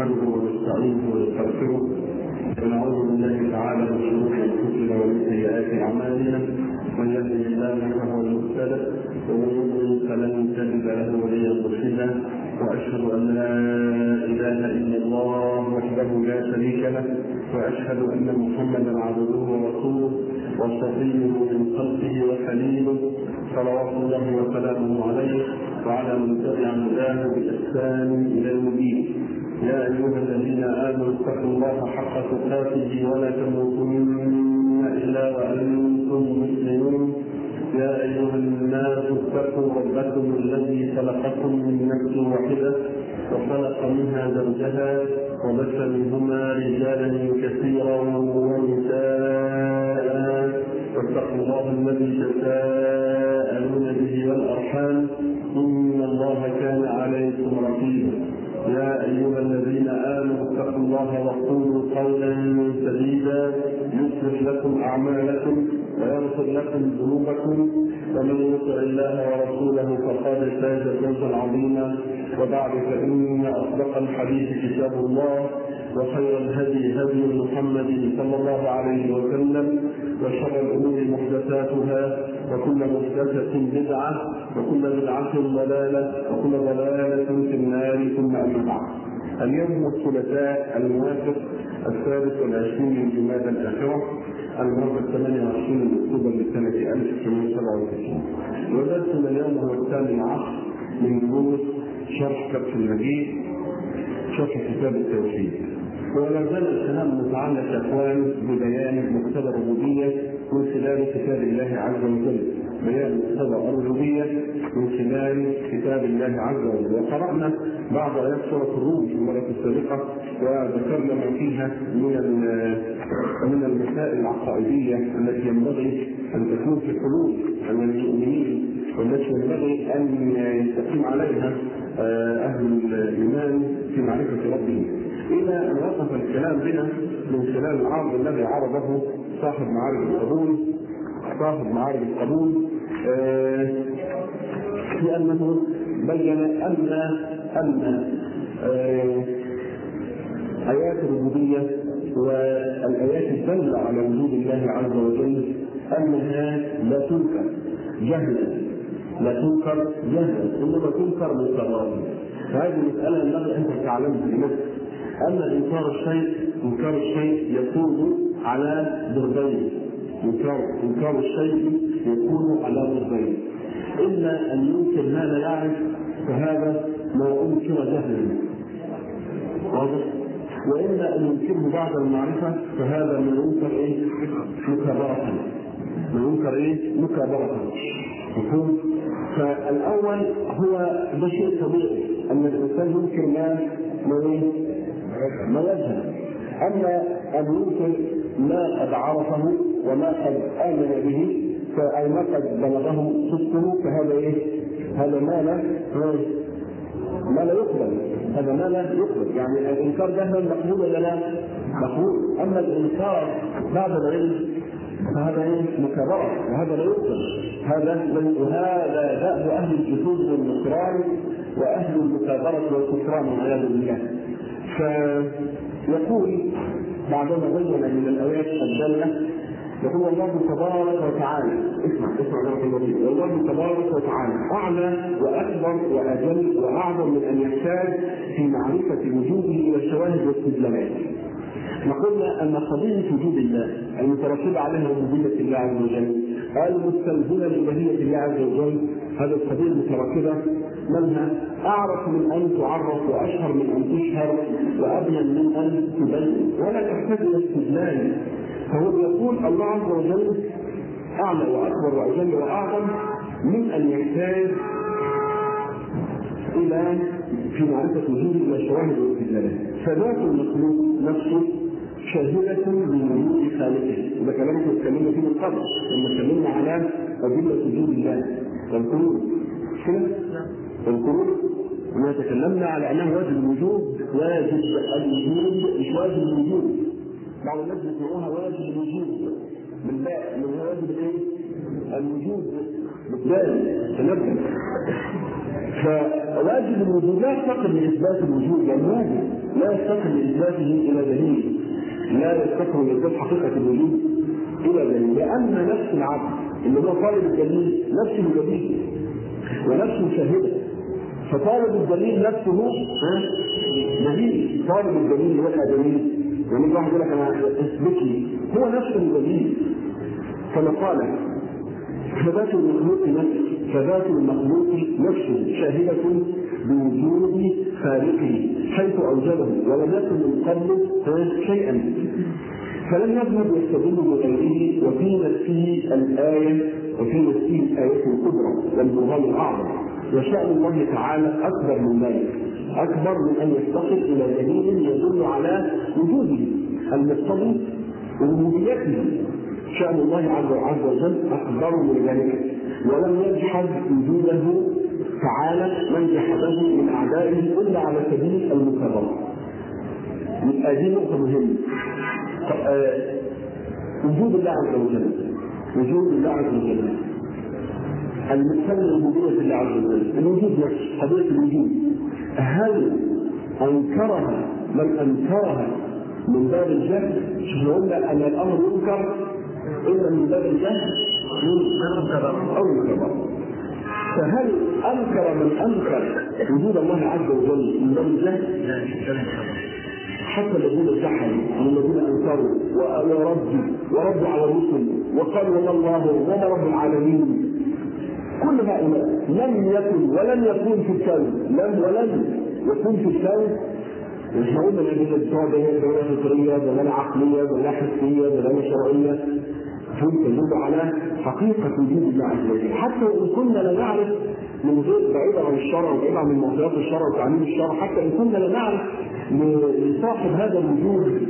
نحمده ونستعينه ونستغفره ونعوذ بالله تعالى من شرور انفسنا ومن سيئات اعمالنا من يهده الله فهو المهتد ومن يضلل فلن تجد له وليا مرشدا واشهد ان لا اله الا الله وحده لا شريك له واشهد ان محمدا عبده ورسوله وصفيه من خلقه وخليله صلوات الله وسلامه عليه وعلى من تبع هداه باحسان الى يوم الدين يا ايها الذين امنوا اتقوا الله حق تقاته ولا تموتن الا وانتم مسلمون يا ايها الناس اتقوا ربكم الذي خلقكم من نفس واحده وخلق منها زوجها وبث منهما رجالا كثيرا ونساء واتقوا الله الذي تساءلون به والارحام ان الله كان عليكم رقيبا يا ايها الذين امنوا اتقوا الله وقولوا قولا سديدا يصلح لكم اعمالكم ويغفر لكم ذنوبكم ومن يطع الله ورسوله فقد فاز فوزا عظيما وبعد فان اصدق الحديث كتاب الله وخير الهدي هدي محمد صلى الله عليه وسلم وشر الامور محدثاتها وكل محدثه بدعه وكل بدعه ضلاله وكل ضلاله في النار ثم اما بعد اليوم الثلاثاء الموافق الثالث والعشرين من جماد الاخره الموافق 28 من اكتوبر لسنه 1997 ودرسنا اليوم هو الثامن عشر من دروس شرح فتح المجيد شرح كتاب التوحيد ولا زال الكلام متعلق يا اخوان ببيان مقتضى الربوبيه من خلال كتاب الله عز وجل بيان مقتضى الربوبيه من خلال كتاب الله عز وجل وقرانا بعض ايات سوره الروم في المره السابقه وذكرنا ما فيها من من المسائل العقائديه التي ينبغي ان تكون في قلوب المؤمنين والتي ينبغي ان يستقيم عليها اهل الايمان في معرفه ربهم الى ان وقف الكلام بنا من خلال العرض الذي عرضه صاحب معارض القبول صاحب معارض القبول في انه بين ان ان ايات الربوبيه والايات الداله على وجود الله عز وجل انها لا تنكر جهلا لا تنكر جهلا انما تنكر بالقرار فهذه مساله ينبغي ان تعلمها لنفسك اما انكار الشيء انكار الشيء يكون على ضربين انكار انكار الشيء يكون على ضربين اما ان ينكر ما لا يعرف فهذا ما انكر جهلا واضح واما ان ينكره بعد المعرفه فهذا ما ينكر ايه؟ مكابره ما ينكر ايه؟ مكابره مفهوم؟ فالاول هو ده شيء طبيعي ان الانسان ينكر ما ما ايه؟ ما يجهل اما ان ينكر ما قد عرفه وما قد امن به او ما قد بلغه صدقه فهذا ايه؟ هذا ما لا ما لا يقبل هذا ما لا يقبل يعني الانكار جهلا مقبول ولا لا؟ مقبول اما الانكار بعد العلم فهذا ايه؟ مكرره وهذا لا يقبل هذا وهذا دأب اهل الجحود والنكران واهل المكابره والكفران والعياذ بالله فيقول بعدما بين من الايات الداله يقول الله تبارك وتعالى اسمع اسمع بارك الله فيك والله تبارك وتعالى اعلى واكبر واجل واعظم من ان يحتاج في معرفه وجوده الى الشواهد والاستدلالات وقلنا ان قضيه وجود الله المترتبه عليها ربوبيه الله عز وجل المستلزمه لالهيه الله عز وجل هذه القضيه المترتبه منها اعرف من ان تعرف واشهر من ان تشهر وابين من ان تبين ولا تحتاج الى استدلال فهو يقول الله عز وجل اعلى واكبر واجل واعظم من ان يحتاج الى في معرفه وجوده الى شواهد واستدلالات فذات المخلوق نفسه شاهدة بوجود خالقه، وده كلام احنا اتكلمنا فيه من قبل، لما اتكلمنا على أدلة وجود الله والقلوب. كده؟ والقلوب وما تكلمنا على أنه واجب الوجود، واجب الوجود مش واجب الوجود. بعض الناس بيسمعوها واجب الوجود. من لا من هو واجب الايه؟ الوجود بالتالي تنبه فواجب الوجود لا يفتقر لاثبات الوجود يعني واجب لا يفتقر لاثباته الى دليل لا يفتقر لاثبات حقيقه الوجود الى دليل لان نفس العبد اللي هو طالب الدليل نفسه دليل ونفسه شاهده فطالب الدليل نفسه ها دليل طالب الدليل يبقى دليل يعني واحد يقول لك انا اثبت لي هو نفسه دليل كما قال فذات المخلوق نفسه فذات المخلوق نفسه شاهدة بوجود خالقه حيث أوجده ولم يكن من قبل شيئا فلم يذهب يستدل بغيره وفي نفسه الآية وفي نفسه الآية الكبرى والبرهان الأعظم وشأن الله تعالى أكبر من ذلك أكبر من أن يفتقر إلى دليل يدل على وجوده المقتضي ربوبيته شأن الله عز عز وجل أكبر من ذلك ولم يجحد وجوده تعالى من جحده من أعدائه إلا على سبيل المكرمة. يبقى دي نقطة مهمة. وجود الله عز وجل وجود الله عز وجل المسلم ربوبية الله عز وجل الوجود نفسه قضية الوجود هل أنكرها من أنكرها من باب الجهل شوف قلنا أن الأمر ينكر إلا من باب الجهل أو الكبر فهل أنكر من أنكر وجود الله عز وجل من باب الجهل؟ حتى الذين جحدوا والذين انكروا وردوا وردوا على الرسل وقالوا وما الله وما رب العالمين كل هؤلاء لم يكن ولم يكون في الكون لم ولم يكون في الكون مش هقول الذين بتوع دلاله فطريه دلاله عقليه دلاله حسيه دلاله شرعيه هم تدل على حقيقة وجود الله عز وجل، حتى وإن كنا لا نعرف من غير بعيدا عن الشرع وبعيدا عن معطيات الشرع وتعليم الشرع، حتى إن كنا لا نعرف لصاحب هذا الوجود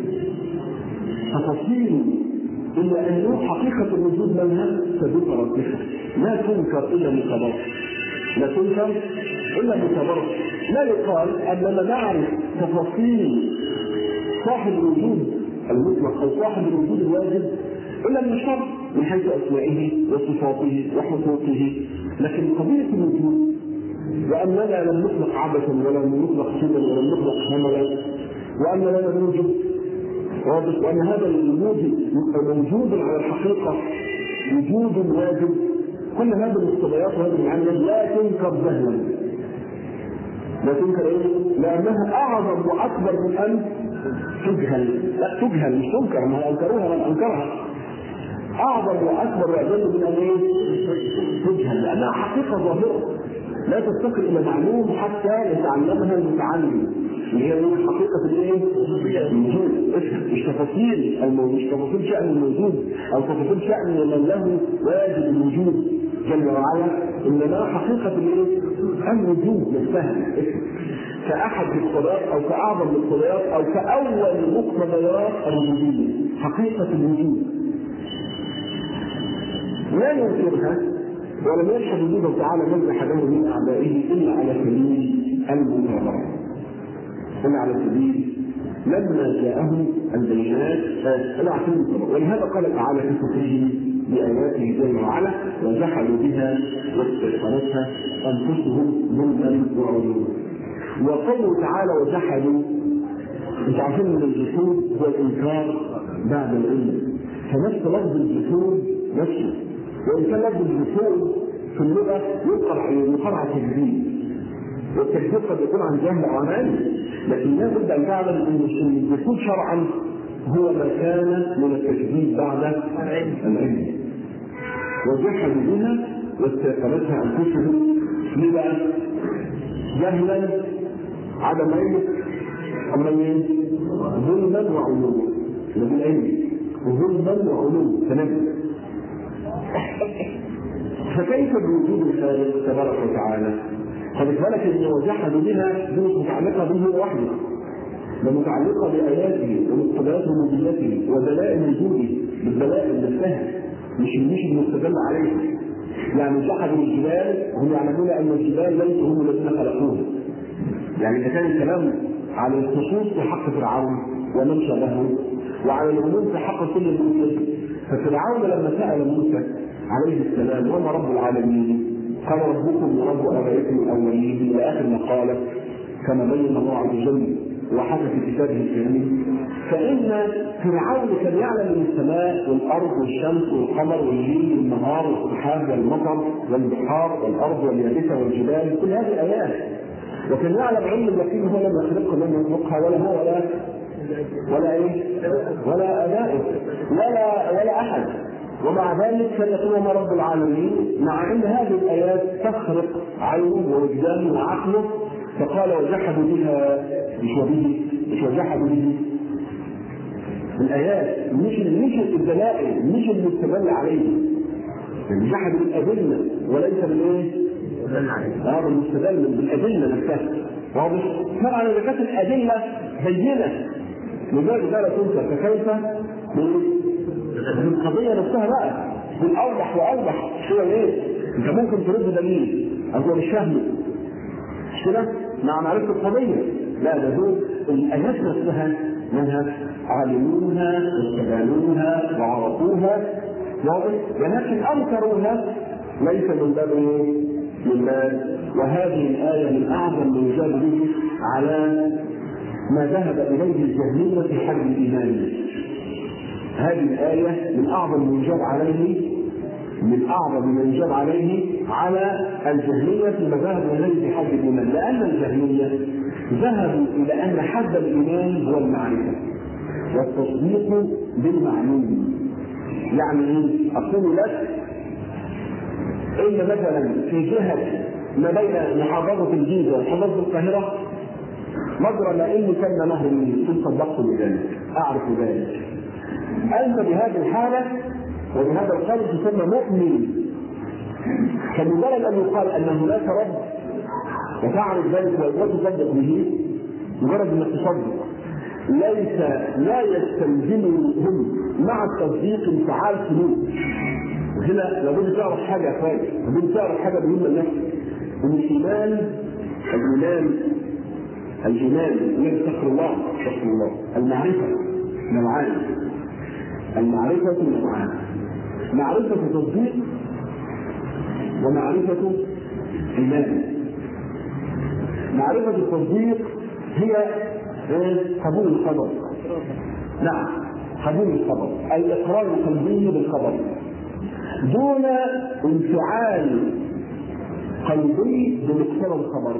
تفاصيل إلا أنه حقيقة الوجود منها تدل ربها، لا تنكر إلا بقدر. لا تنكر إلا بقدر. لا يقال أننا نعرف تفاصيل صاحب الوجود المطلق أو صاحب الوجود الواجب الا من الشر من حيث اسمائه وصفاته وحقوقه لكن قضيه الوجود واننا لم نخلق عبثا ولم نخلق سودا ولم نخلق هملا وان لنا نوجد واضح وان هذا الوجود موجود على الحقيقه وجود واجب كل هذه المقتضيات وهذه المعاني لا تنكر جهلا لا تنكر ايه؟ لانها اعظم واكبر من ان تجهل لا تجهل مش تنكر ما انكروها من انكرها اعظم واكبر واجل من ان ايه؟ تجهل لانها حقيقه ظاهره لا تفتقر الى معلوم حتى يتعلمها المتعلم اللي هي حقيقه الايه؟ الوجود مش تفاصيل الموجود مش تفاصيل شان الموجود او تفاصيل شان من له واجب الوجود جل وعلا انما حقيقه الايه؟ الوجود نفسها كأحد مقتضيات أو كأعظم مقتضيات أو كأول مقتضيات الربوبية حقيقة الوجود لا ينكرها ولم يشهد وجوده تعالى من جحده من اعدائه الا على سبيل المكابره الا على سبيل لما جاءه البينات الا على سبيل المكابره ولهذا قال تعالى في كتبه باياته جل وعلا وجحدوا بها واستيقنتها انفسهم ظلما وعلوا وقوله تعالى وجحدوا انتوا عارفين ان الجحود هو الانكار بعد العلم فنفس لفظ الجحود نفسه وان كان لفظ الجحود في اللغه يقال يقال على التكذيب والتكذيب قد يكون عن جهل او عن علم لكن لا بد ان تعلم ان الجحود شرعا هو ما كان من التكذيب بعد العلم وجحدوا بها واستيقنتها انفسهم ليه بقى؟ جهلا عدم علم اما ايه؟ ظلما وعلوا ده بالعلم ظلما وعلوا تمام فكيف بوجود الخالق تبارك وتعالى؟ خد بالك ان وجحدوا بها دي مش متعلقه به وحده ده متعلقه باياته ومقتضيات ربوبيته ودلائل وجوده بالدلائل نفسها مش مش المستدل عليه يعني جحدوا الجبال هم يعلمون ان الجبال ليسوا هم الذين خلقوها يعني اذا كان الكلام على الخصوص في حق فرعون ومن شابهه وعلى العموم في حق كل المسلمين ففرعون لما سال موسى عليه السلام وما رب العالمين قال ربكم ورب ابائكم الاولين الى اخر ما قال كما بين الله عز وجل وحدث في كتابه الكريم فان فرعون كان يعلم من السماء والارض والشمس والقمر والليل والنهار والسحاب والمطر والبحار والارض واليابسه والجبال كل هذه الايات وكان يعلم علم اليقين هو لم يخلقها لم يخلقها ولا هو ولا ولا ايه؟ ولا ابائه ولا ولا احد ومع ذلك كان يقول ما رب العالمين مع ان هذه الايات تخرق عينه ووجدانه وعقله فقال وجحدوا بها مش وبه مش وجحدوا به الايات مش مش الدلائل مش المستدل عليه جحدوا بالادله وليس بالايه؟ اه بالمستدل بالادله نفسها واضح؟ طبعا اذا كانت الادله بينه لذلك لا تنسى فكيف بالقضيه نفسها بقى بالاوضح واوضح شو ايه؟ انت ممكن ترد دليل هو مش فاهمه مش كده؟ مع معرفه القضيه لا ده دول الايات نفسها منها علموها واستدانوها وعرفوها واضح؟ ولكن انكروها ليس من باب ايه؟ من باب وهذه الايه من اعظم ما يجاب به على ما ذهب اليه الجهميه في حد الايمان هذه الآية من أعظم ما يجاب عليه من أعظم ما يجاب عليه على الجهمية في مذاهب الذي في حد الإيمان لأن الجهمية ذهبوا إلى أن حد الإيمان هو المعرفة والتصديق بالمعلوم يعني إيه؟ أقول لك إن مثلا في جهة ما بين محافظة الجيزة ومحافظة القاهرة مجرى ما إن كان نهر النيل ثم صدقت بذلك أعرف ذلك أنت بهذه الحالة وبهذا القول تسمى مؤمن فمجرد أن يقال أن هناك رب وتعرف ذلك وتصدق به مجرد أنك تصدق ليس لا يستلزمهم مع التصديق انفعال سلوك هنا لابد تعرف حاجة يا اخوان لابد تعرف حاجة مهمة لنفسك ان الإيمان الإيمان الإيمان الذي استغفر الله استغفر الله المعرفة نوعان المعرفة نوعان معرفة تصديق ومعرفة إيمان معرفة التصديق هي قبول الخبر نعم قبول الخبر الإقرار القلبي بالخبر دون انفعال قلبي بمقتضى الخبر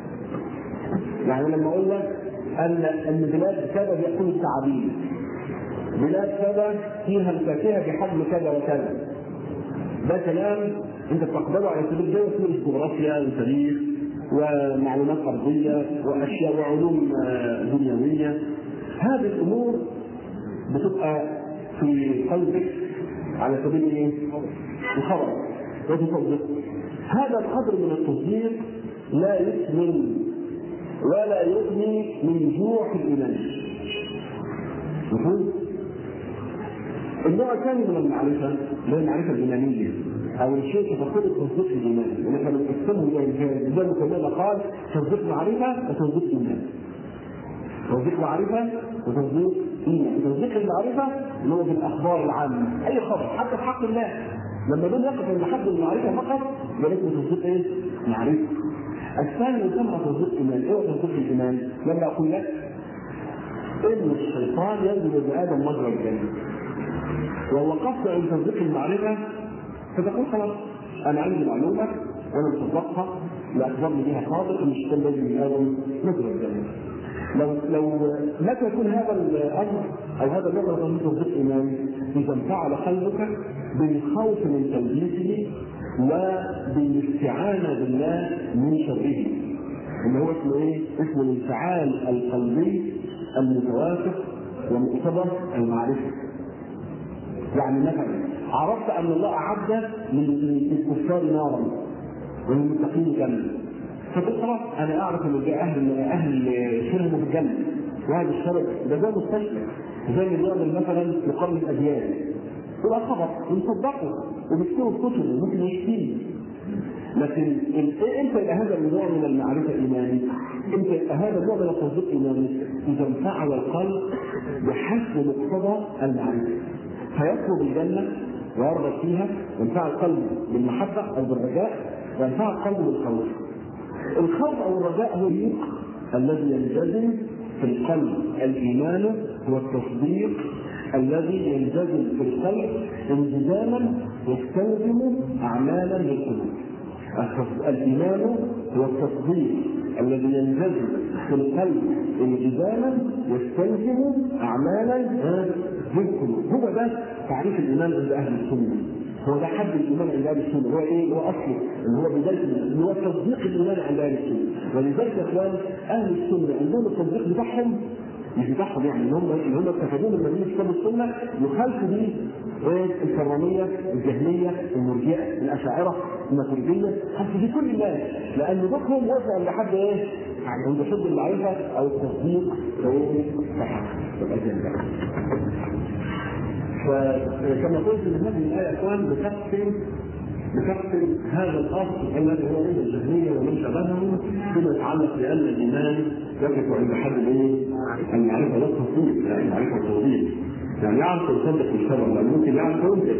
يعني لما اقول لك ان ان بلاد كذا بيأكلوا الثعابين بلاد كذا فيها الفاكهه بحجم كذا وكذا ده كلام انت بتقبله على سبيل الجو في الجغرافيا والتاريخ ومعلومات ارضيه واشياء وعلوم دنيويه هذه الامور بتبقى في قلبك على سبيل ايه؟ الخبر وتصدق هذا القدر من التصديق لا يثمن ولا يغني من جوع الايمان مفهوم؟ النوع الثاني من المعرفة اللي هي المعرفة الإيمانية أو الشيء تفصيل التصديق الإيماني اللي احنا بنقسمه زي زي ما كما قال تصديق معرفة وتصديق إيمان. تصديق معرفة وتصديق إيمان. تصديق المعرفة اللي هو بالأخبار العامة أي خبر حتى في حق الله لما دول يقف عند حد المعرفة فقط يبقى اسمه تصديق إيه؟ معرفة. الثاني يسمى تصديق إيمان، إيه هو تصديق الإيمان؟ لما أقول لك إن الشيطان يجري ابن آدم مجرى الجنة لو وقفت عند تصديق المعرفة فتقول خلاص أنا عندي معلومة وأنا مصدقها لأخبرني بها صادق إن الشيطان يجري من آدم مجرى الجنة لو لو متى يكون هذا الامر او هذا النوع من تصديق ايماني اذا انفعل قلبك بالخوف من تلبيسه وبالاستعانه بالله من شره اللي هو اسمه ايه؟ اسمه الانفعال القلبي المتوافق ومقتضى المعرفه. يعني مثلا عرفت ان الله اعد للكفار نارا وللمتقين جنه. فقلت خلاص انا اعرف ان ده اهل اهل شرب في الجنه وهذا الشرب ده زي مستشفى زي اللي بيعمل مثلا لقرن الاديان يبقى خبر ونصدقه وبيكتبوا الكتب وممكن يشتري لكن امتى يبقى هذا النوع من المعرفه ايماني؟ امتى يبقى هذا النوع من التصديق ايماني؟ اذا انفعل القلب بحسب مقتضى المعرفه فيطلب الجنه ويرغب فيها وينفعل قلبه بالمحبه او بالرجاء وينفعل قلبه بالخوف الخوف او الرجاء هو اليق الذي ينجزم في القلب الايمان هو التصديق الذي ينجذب في القلب انجذابا يستلزم اعمالا للقلوب الايمان هو التصديق الذي ينجذب في القلب انجذابا يستلزم اعمالا للقلوب هو ده تعريف الايمان عند اهل السنه هو ده حد الايمان عند اهل السنه هو ايه؟ هو اصله اللي هو بدايه اللي هو تصديق الايمان عند اهل السنه ولذلك يا اخوان اهل السنه عندهم التصديق بتاعهم مش بتاعهم يعني اللي هم اللي هم اتخذوه من مدينه كتاب السنه يخالفوا به الكراميه، الجهميه، المرجئه، الاشاعره، الماتريديه، خالفوا دي كل الناس لان دورهم وصل لحد ايه؟ يعني عند حد المعرفه او التصديق فايه؟ تبقى فكما قلت ان هذه الايه اخوان بتقسم بتقسم هذا الاصل الذي هو من الجهميه ومن شبههم فيما يتعلق بان الايمان يقف عند حد الايه؟ المعرفه لا التصديق لا المعرفه التوضيح يعني يعرف يصدق بالشرع لان ممكن يعرف ينكر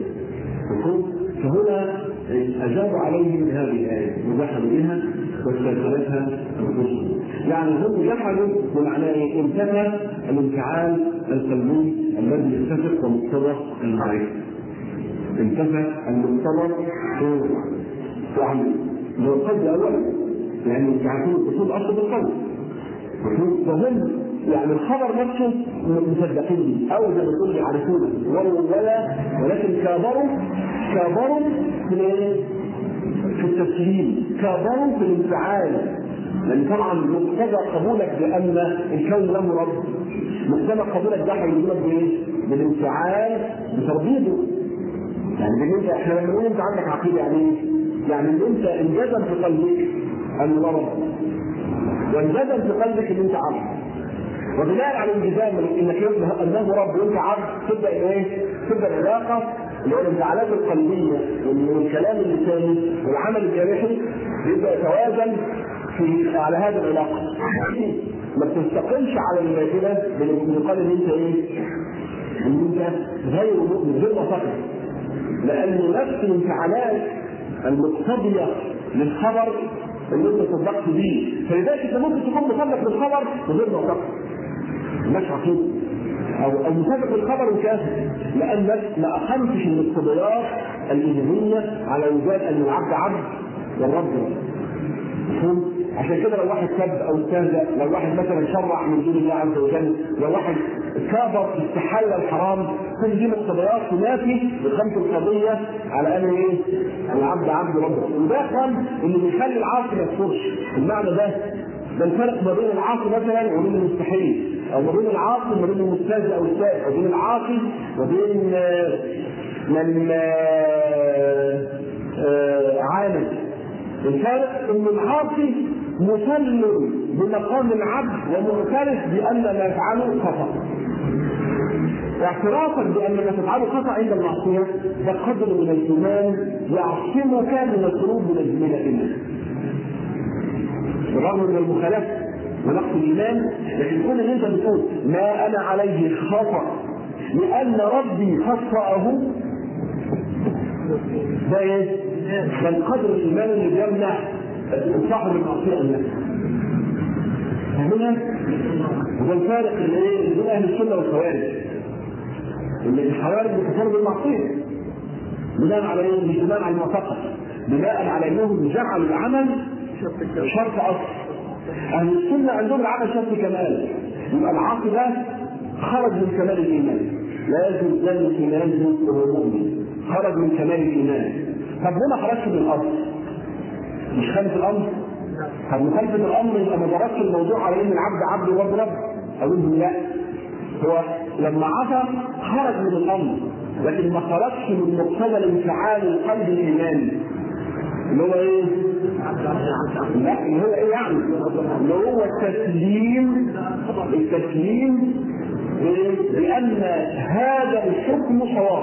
فهنا اجابوا عليه من هذه الايه وجحدوا بها واستنكرتها انفسهم يعني هم جحدوا بمعنى ايه؟ انتفى الانفعال القلبي الذي يتفق ومقتضى المعرفه انتفى المقتضى يعني لو القلب اولا لان انت عارفين الاصول اصل بالقلب فهم يعني الخبر نفسه مصدقين به او زي ما تقول يعرفونه ولا ولكن كابروا كابروا في في التسليم كابروا في الانفعال لان طبعا مقتضى قبولك بان الكون له رب مقتضى قبولك ده هيجيبك بايه؟ بالانفعال بتربيته يعني ان انت احنا لما نقول انت عندك عقيده يعني ايه؟ يعني ان انت انجزم في قلبك ان الله رب وانجزم في قلبك ان انت عبد وبناء على الانجزام انك انه رب وانت عبد تبدا ايه؟ تبدا العلاقه اللي هو الانفعالات القلبيه والكلام اللساني والعمل الجارحي يبدا يتوازن في على هذه العلاقه ما بتستقلش على النافله يقال ان انت ايه؟ ان انت غير مؤمن غير مصدق لان نفس الانفعالات المقتضيه للخبر اللي انت صدقت بيه فلذلك انت ممكن تكون مصدق بالخبر وغير مصدق مش عقيده او او مصدق بالخبر وكافر لانك ما اقمتش المقتضيات الايمانيه على وجود ان العبد عبد والرب رب مفهوم؟ عشان كده لو واحد سب او استهزأ لو واحد مثلا شرع من دون الله عز وجل لو واحد كابر استحل الحرام كل دي مقتضيات تنافي الخمس القضيه على ان ايه؟ العبد عبد ربه وده كان اللي بيخلي العاصي ما يكفرش المعنى ده ده الفرق ما بين العاصي مثلا وبين المستحيل او ما بين العاصي وما بين المستهزئ او السائل او بين العاصي وبين من عالم الفارق ان العاصي مسلم بمقام العبد ومعترف بان ما يفعله خطا واعترافك بان ما تفعله خطا عند المعصيه ده قدر من الايمان يعصمك من الخروج من الزميله بالرغم من المخالفه ونقص الايمان لكن كون ان انت بتقول ما انا عليه خطا لان ربي خطاه ده ايه؟ ده القدر الايماني اللي بيمنع صاحب المعصيه ان فاهمينها؟ وده الفارق اللي ايه؟ بين اهل السنه والخوارج. اللي الخوارج بيكفروا بالمعصيه. بناء على ايه؟ مش بناء على المعتقد. بناء على انهم جعلوا العمل شرط اصل. اهل السنه عندهم العمل شرط كمال. يبقى العاصي ده خرج من كمال الايمان. لا يجوز ذلك الايمان وهو مؤمن. خرج من كمال الايمان. طب ليه ما خرجش من الاصل؟ مش خالف الامر؟ طب مخالفه الامر يبقى ما ضربش الموضوع على ان العبد عبد ورب رب اقول له لا هو لما عصى خرج من الامر لكن ما خرجش من مقتضى الانفعال القلبي الايماني اللي هو ايه؟ لا اللي هو ايه يعني؟ اللي هو التسليم التسليم بان هذا الحكم صواب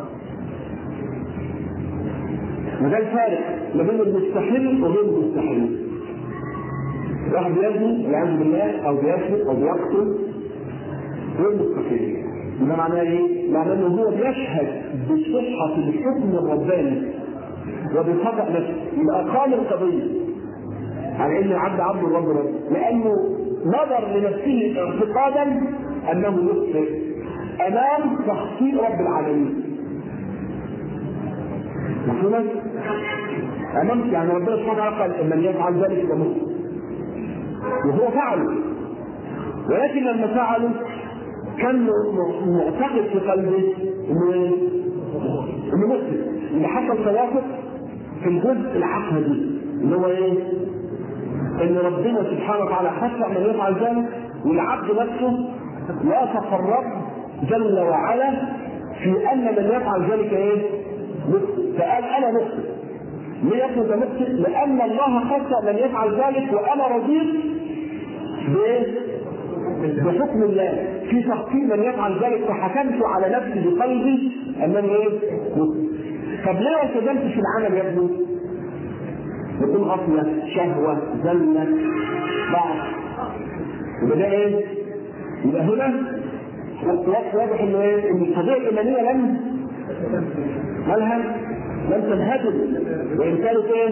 وده الفارق ما بين المستحيل وغير المستحيل. واحد بيزني والعياذ بالله او بيسرق او بيقتل غير مستحيل. ده معناه ايه؟ معناه انه هو بيشهد بصحة الحكم الرباني وبخطأ نفسه يبقى قام القضية على ان العبد عبد الرب رب لانه نظر لنفسه اعتقادا انه يخطئ امام تخطيء رب العالمين مفهوما؟ امام يعني ربنا سبحانه وتعالى قال من يفعل ذلك يبقى مسلم وهو فعله ولكن لما فعله كان معتقد في قلبه انه انه مسلم اللي حصل توافق في الجزء العقدي اللي هو ايه؟ ان ربنا سبحانه وتعالى خشع من يفعل ذلك والعبد نفسه وافق الرب جل وعلا في ان من يفعل ذلك ايه؟ مسلم فقال انا مسلم ليه يكون ده مسلم؟ لان الله خشع من يفعل ذلك وانا رضيت بايه؟ بحكم الله في تخطيط من يفعل ذلك فحكمت على نفسي بقلبي انني ايه؟ مسلم طب ليه ما التزمتش في العمل يا ابني؟ يكون غفلة شهوة زلة ضعف يبقى ده ايه؟ يبقى هنا واضح ان ايه؟ ان القضية الإيمانية لم مالها لم تنهدم وإن كانت ايه؟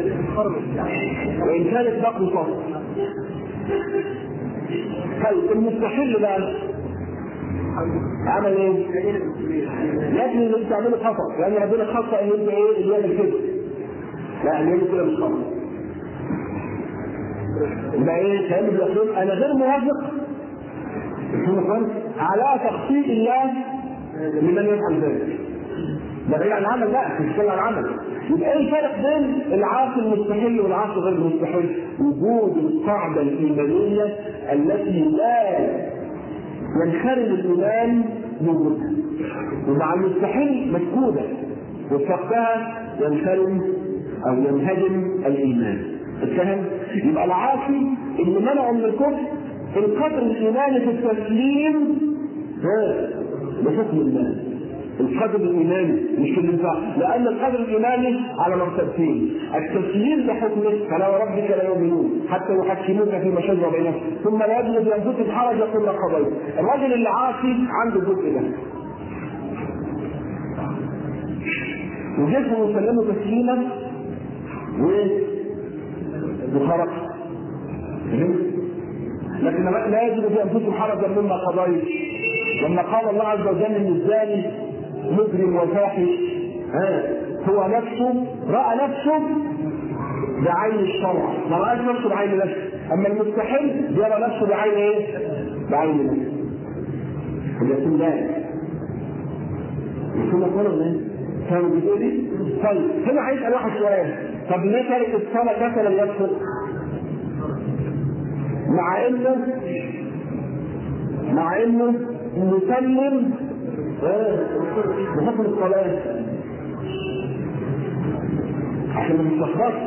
وإن كانت بقي فصل طيب المستحيل بقى عمل ايه؟ لازم اللي انت تعمله خطا لان ربنا خطا ان انت ايه اللي يعمل كده لا اللي يعمل كده مش خطا يبقى ايه كان بيقول انا غير موافق على تخطيط الله لمن يفعل ذلك ده بعيد عن العمل لا مش عن العمل يبقى ايه الفرق بين العاصي المستحيل والعاصي غير المستحيل؟ وجود القاعده الايمانيه التي لا ينخرم الايمان بوجودها ومع المستحيل مفقوده وفقدها ينخرم او ينهدم الايمان اتفهم؟ يبقى العاصي اللي منعه من الكفر القدر الايماني في التسليم بحكم الله القدر الايماني مش في الانفاق لان القدر الايماني على مرتبتين التسليم بحكمه فلا وربك لا يؤمنون حتى يحكموك فيما شجر بينهم ثم لا يجد بانفسهم حرجا كل قضيت الرجل اللي عاصي عنده الجزء ده وجسمه يسلمه تسليما و بخرق لكن لا يجد في انفسهم حرجا مما قضيت لما قال الله عز وجل ان الزاني مجرم وفاحش ها هو نفسه راى نفسه بعين الشرع ما راش نفسه بعين نفسه اما المستحيل يرى نفسه بعين ايه؟ بعين نفسه يكون ذلك يكون فرض ايه؟ كانوا بيقول لي طيب هنا هيسال واحد سؤال طب ليه ترك الصلاه كسلا يكفر؟ مع انه مع انه مسلم بحكم الصلاة عشان ما تتلخبطش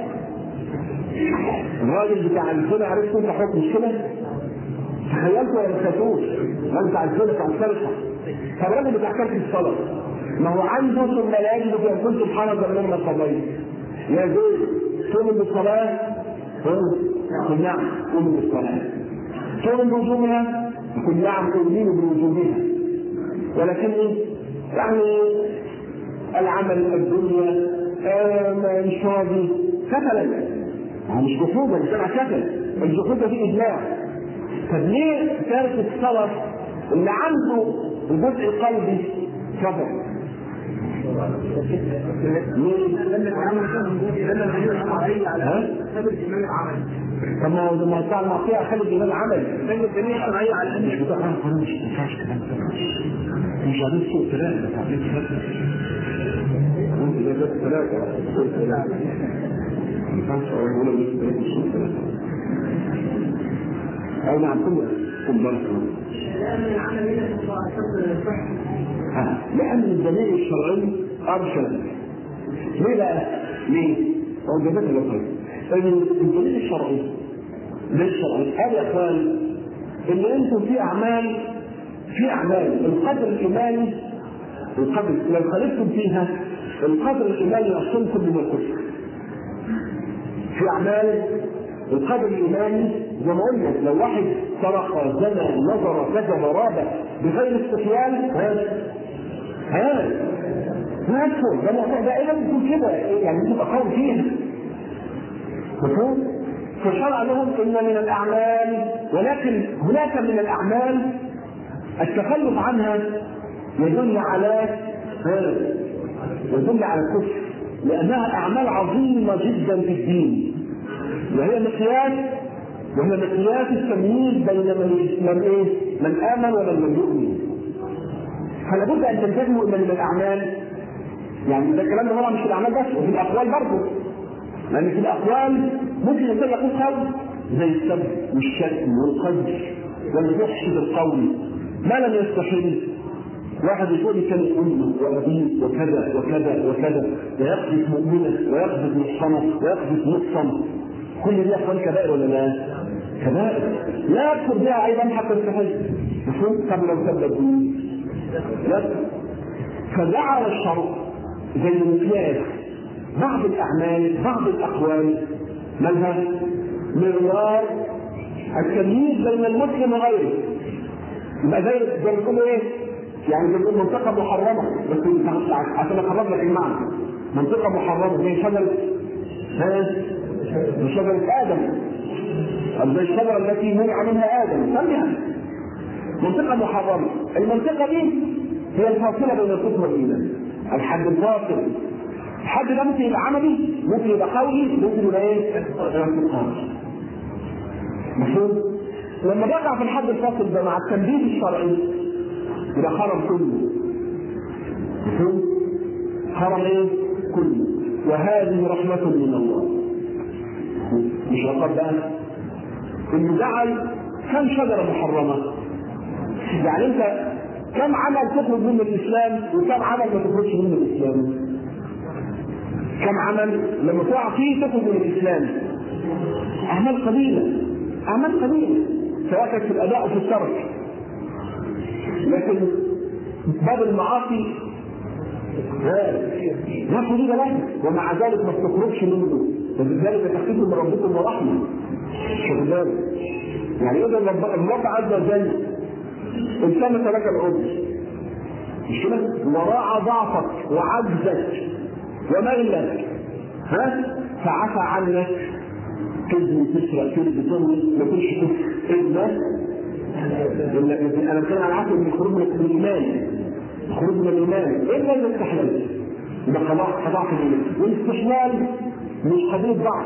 الراجل بتاع الزنا عرفت انت حكم مش كده؟ تخيلتوا ولا ما تخيلتوش؟ الراجل بتاع الزنا بتاع السرقة فالراجل بتاع كلمة الصلاة ما هو عنده ثم لا يجد في انفسه سبحانه مما قضيت يا زوج تؤمن بالصلاة؟ قل نعم أؤمن بالصلاة تؤمن بوجوبها؟ قل نعم أؤمن بوجوبها ولكن ايه؟ يعني العمل الدنيا آه مش فاضي كسلا مش جحودا مش تبع كسل الجحود دي اجماع طب ليه تارك الصلاه اللي عنده الجزء القلبي كفر طب ما هو لما بتاع المعصيه خلي الايمان عملي لان الدليل الشرعيه على ان مش بتاع القانون مش ما ينفعش كلام مش عايزين سوق ثلاثه تعطيك ثلاثه انت ده بس ثلاثه سوق ثلاثه ما ينفعش اقول ولا بس ثلاثه سوق ثلاثه او نعم كل كل بارك لأن الدليل الشرعي أرشد ليه بقى؟ ليه؟ هو جابت له خير الدليل الشرعي ليه الشرعي؟ قال يا اخوان ان انتم في اعمال في اعمال القدر الايماني القدر لو خالفتم فيها القدر الايماني يحصلكم من الكفر في اعمال القدر الايماني زي ما قلنا لو واحد سرق زنى نظر كذب راب بغير استحيال ها ها لا يدخل ده الموضوع ده ايه لازم يكون كده يعني تبقى قوي فيها مفهوم؟ فشرع لهم ان من الاعمال ولكن هناك من الاعمال التخلف عنها يدل على يدل على الكفر لانها اعمال عظيمه جدا في الدين وهي مقياس وهي مقياس التمييز بين من من ايه؟ من امن ومن لم يؤمن. فلا بد ان تنتبهوا الى من الاعمال يعني ده الكلام ده طبعا مش في الاعمال بس وفي الاقوال برضه لان في الاقوال ممكن الانسان يقول قول زي السب والشتم والقذف والفحش بالقول ما لم يستحل واحد يقول كان امه وابيه وكذا وكذا وكذا ويقذف مؤمنه ويقذف محصنه ويقذف محصن كل دي اخوان كبائر ولا لا؟ كبائر لا يكفر بها ايضا حتى يستحل مفهوم؟ طب لو سب الدين لا فجعل الشرع زي مقياس بعض الاعمال بعض الاقوال مالها معيار التمييز بين المسلم وغيره يبقى زي زي ما بيقولوا ايه؟ يعني زي بيقول منطقه محرمه بس عشان اقرب لك المعنى منطقه محرمه زي شجره شجره ادم او زي الشجره التي منع منها ادم سميها منطقه محرمه المنطقه دي هي الفاصله بين الكفر والايمان الحد الفاصل الحد ده ممكن يبقى عملي ممكن يبقى قولي ممكن يبقى ايه؟ اعتقادي مفهوم؟ لما بقع في الحد الفاصل ده مع التنبيه الشرعي يبقى حرم كله مفهوم؟ حرم ايه؟ كله وهذه رحمة من الله مش لقد بقى انه جعل كم شجرة محرمة يعني انت كم عمل تخرج منه الاسلام وكم عمل ما تخرجش منه الاسلام كم عمل لما تقع فيه تخرج من الاسلام اعمال قليله اعمال قليله سواء كانت في الاداء او في الترك لكن باب المعاصي لا حدود له ومع ذلك ما بتخرجش منه وبذلك تخفيف من ربكم ورحمه خد بالك يعني اذا الرب عز وجل التمس لك العذر مش كده؟ وراعى ضعفك وعجزك وميلك ها فعفى عنك كذب تسرق كذب تظلم ما تقولش كفر الا انا بتكلم على العفو من الخروج من الايمان الخروج من الايمان الا اذا استحللت يبقى خلاص خضعت الايمان والاستحلال مش قضيه ضعف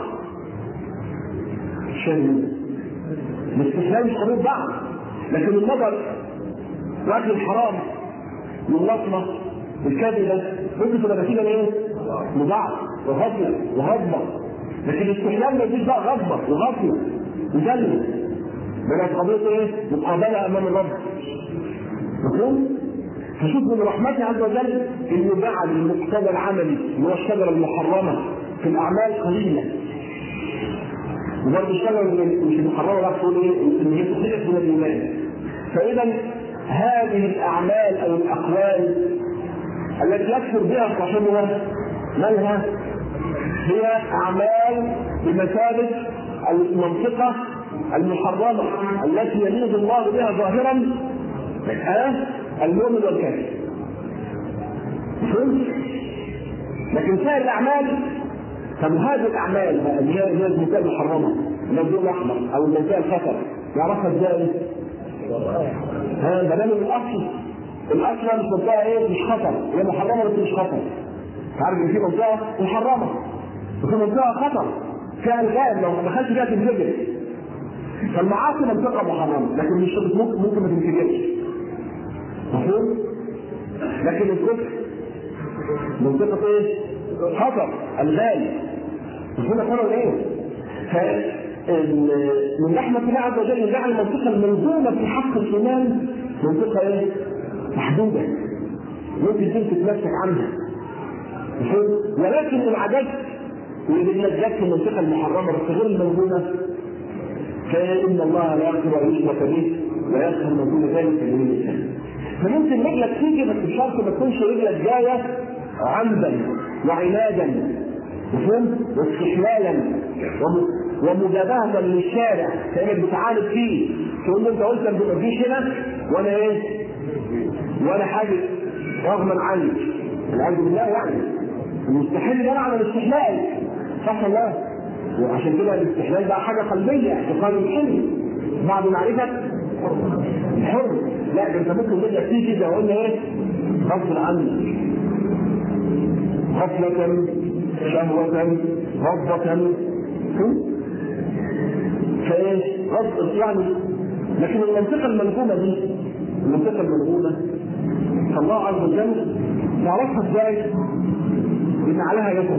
عشان الاستحلال مش قضيه ضعف لكن النظر واكل الحرام واللطمه الكذبه ممكن تبقى نتيجه لايه؟ لضعف وغفله وغضبه لكن الاستحلال ما يجيش بقى غضبه وغفله وذل بقت قضيه ايه؟ مقابله امام الرب مفهوم؟ فشوف من رحمته عز وجل انه جعل المقتضى العملي اللي هو الشجره المحرمه في الاعمال قليله وبرضه الشجره مش المحرمه بقى تقول ايه؟ ان هي تخرج من الايمان فاذا هذه الاعمال او الاقوال التي يكفر بها صاحبها مالها؟ هي اعمال بمثابه المنطقه المحرمه التي يميز الله بها ظاهرا المؤمن والكافر. فهمت؟ لكن سائر الاعمال طب هذه الاعمال بقى اللي هي اللي هي المنطقه المحرمه النبي الاحمر او المنطقه الخطر يعرفها ازاي؟ ها ده من الاصل الاصل مش منطقه ايه؟ مش خطر هي محرمه بس مش خطر. عارف ان في منطقه محرمه وفي منطقه خطر فيها الغاز لو ما دخلش فيها تنفجر فالمعاصي منطقه محرمه لكن مش ممكن ممكن ما تنفجرش مفهوم؟ لكن الكفر منطقه ايه؟ خطر الغالي مفهوم خطر ايه؟ من رحمة الله عز وجل جعل المنطقة الملزومة في حق الإيمان منطقة إيه؟ محدودة ممكن أنت تتمسك عنها ولكن إن عجزت وإن جت في المنطقة المحرمة بس غير الملزومة فإن الله لا يغفر أن يشرك به ويغفر ما دون ذلك لمن يشاء فممكن رجلك تيجي بس بشرط ما تكونش رجلك جاية عمدا وعنادا مفهوم؟ واستحلالا ومجابهة للشارع كانك بتعاند فيه تقول له انت قلت لما ما تجيش هنا وانا ايه؟ وانا حاجه رغما عنك والعياذ بالله يعني المستحيل ان انا اعمل استحلال صح ولا وعشان كده الاستحلال بقى حاجه قلبيه اعتقاد الحلم بعد معرفه الحر لا ده انت ممكن تبدا فيه كده وقلنا ايه غصب عنك غفلة شهوة غضبة فايه غضب يعني لكن المنطقة الملغومة دي المنطقة الملغومة فالله عز وجل يعرفها ازاي؟ ان عليها يسر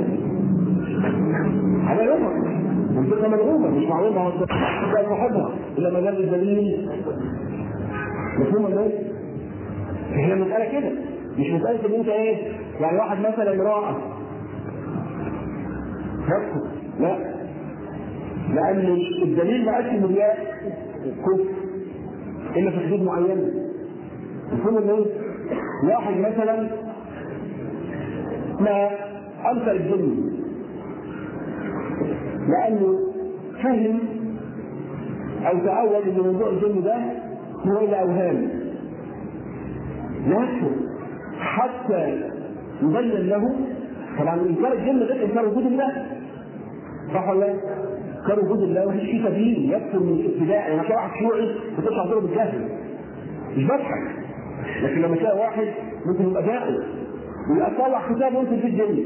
عليها يسر منطقة ملغومة مش معلومة ده صاحبها إلا ما دام الدليل مفهوم ولا ايه؟ هي مسألة كده مش مسألة إن أنت إيه؟ يعني واحد مثلا امرأة يسكت لا لأن الدليل ما قالش إن هي كفر إلا في حدود معينة مفهوم ولا ايه؟ واحد مثلا ما أنكر الجن لأنه فهم أو تأول أن موضوع الجن ده هو إلى أوهام لا يكفر حتى يبين له طبعا إنكار الجن غير إنكار وجود الله صح ولا لا؟ إنكار وجود الله مفيش فيه تبيين يكفر من الابتداء يعني تلاقي واحد شيوعي بتطلع ضرب بالجهل مش بضحك لكن لما تلاقي واحد ممكن يبقى جاهل ويبقى طلع كتاب وينزل فيه الجن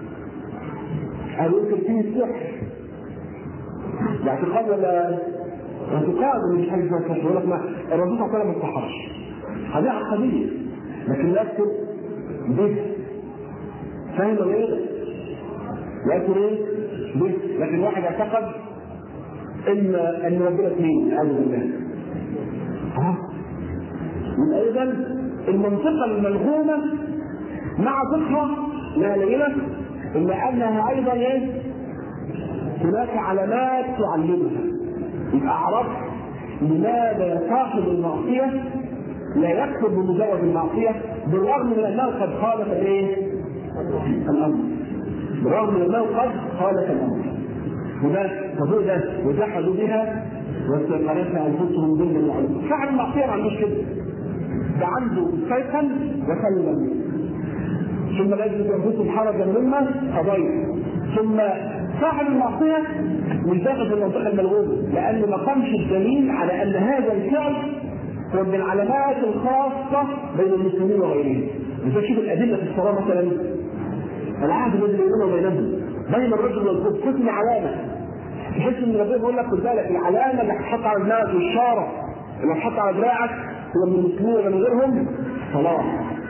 أو ينزل فيه السحر ده اعتقاد ولا اعتقاد مش حاجه اسمها السحر يقول لك ما الرسول صلى الله عليه وسلم ما استحرش هذه عقديه لكن لا يكتب به فاهم ولا ايه؟ لا يكتب ايه؟ به لكن واحد اعتقد ان ان ربنا اثنين اعوذ بالله ها يبقى اذا المنطقه الملغومه مع ذكرى لا قليله الا انها ايضا ايه؟ هناك علامات تعلمها يبقى عرفت لماذا صاحب المعصيه لا يكفر بمجرد المعصيه بالرغم من انه قد خالف الايه؟ الامر بالرغم من انه قد خالف الامر وده فضول ده وجحدوا بها واستيقنتها انفسهم ظلما وعلوا فعل المعصيه ما عندوش كده ده عنده استيقن وسلم ثم لا يجد انفسهم حرجا مما قضيت ثم صاحب المعصيه مش داخل في المنطقه الملغومه لان ما قامش الدليل على ان هذا الفعل هو من العلامات الخاصه بين المسلمين وغيرهم. انت تشوف الادله في الصلاه مثلا العهد الذي بيننا وبينهم بين الرجل والكفر حسن علامه تحس ان ربنا بيقول لك خد بالك العلامه اللي هتحط على دماغك والشاره اللي هتحط على دراعك هو من المسلمين ولا من غيرهم صلاه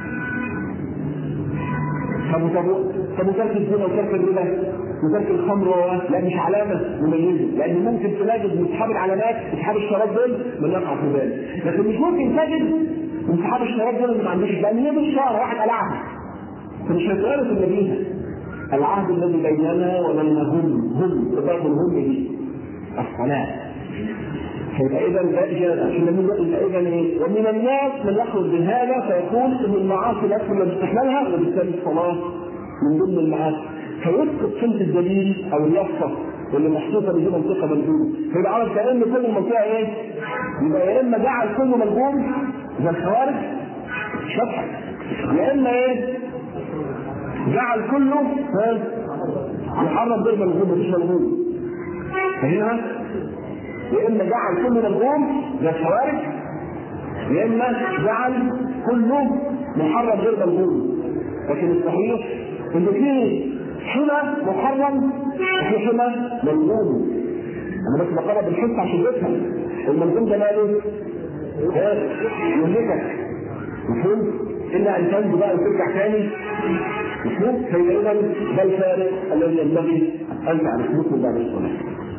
طب طب وترك الزنا وترك الربا وترك الخمر لا مش علامه مميزه لان ممكن تلاقي من اصحاب العلامات اصحاب الشراب دول من يقع في ذلك لكن مش ممكن تجد من اصحاب الشراب دول اللي ما عندوش لان هي مش شهر واحد قلعها فمش هتعرف ان بيها العهد الذي بيننا وبينهم هم بضرب الهم دي الصلاه فيبقى اذا ده اجابه عشان يبقى اذا ايه؟ ومن الناس من يخرج بهذا فيقول ان المعاصي لا يكفر باستحلالها وبالتالي الصلاه من ضمن المعاصي فيسقط صمت الدليل او اليافطه اللي محطوطه بدون منطقه ملزومه فيبقى عارف كان كل المنطقه ايه؟ يبقى يا اما جعل كله ملزوم زي الخوارج شطح يا اما ايه؟ جعل كله ها يحرم غير ملزوم مش ملزوم فهنا يا اما جعل كله ملزوم زي الخوارج يا اما جعل كله محرم غير ملزوم لكن الصحيح ان في حمى محرم وفي حمى ملزوم انا بس بقرب بالحس عشان تفهم الملزوم ده ماله؟ يهلكك مفهوم؟ الا ان تنجو بقى وترجع تاني مفهوم؟ فهي اذا ده الفارق الذي ينبغي ان تعرفوه بعد الصلاه.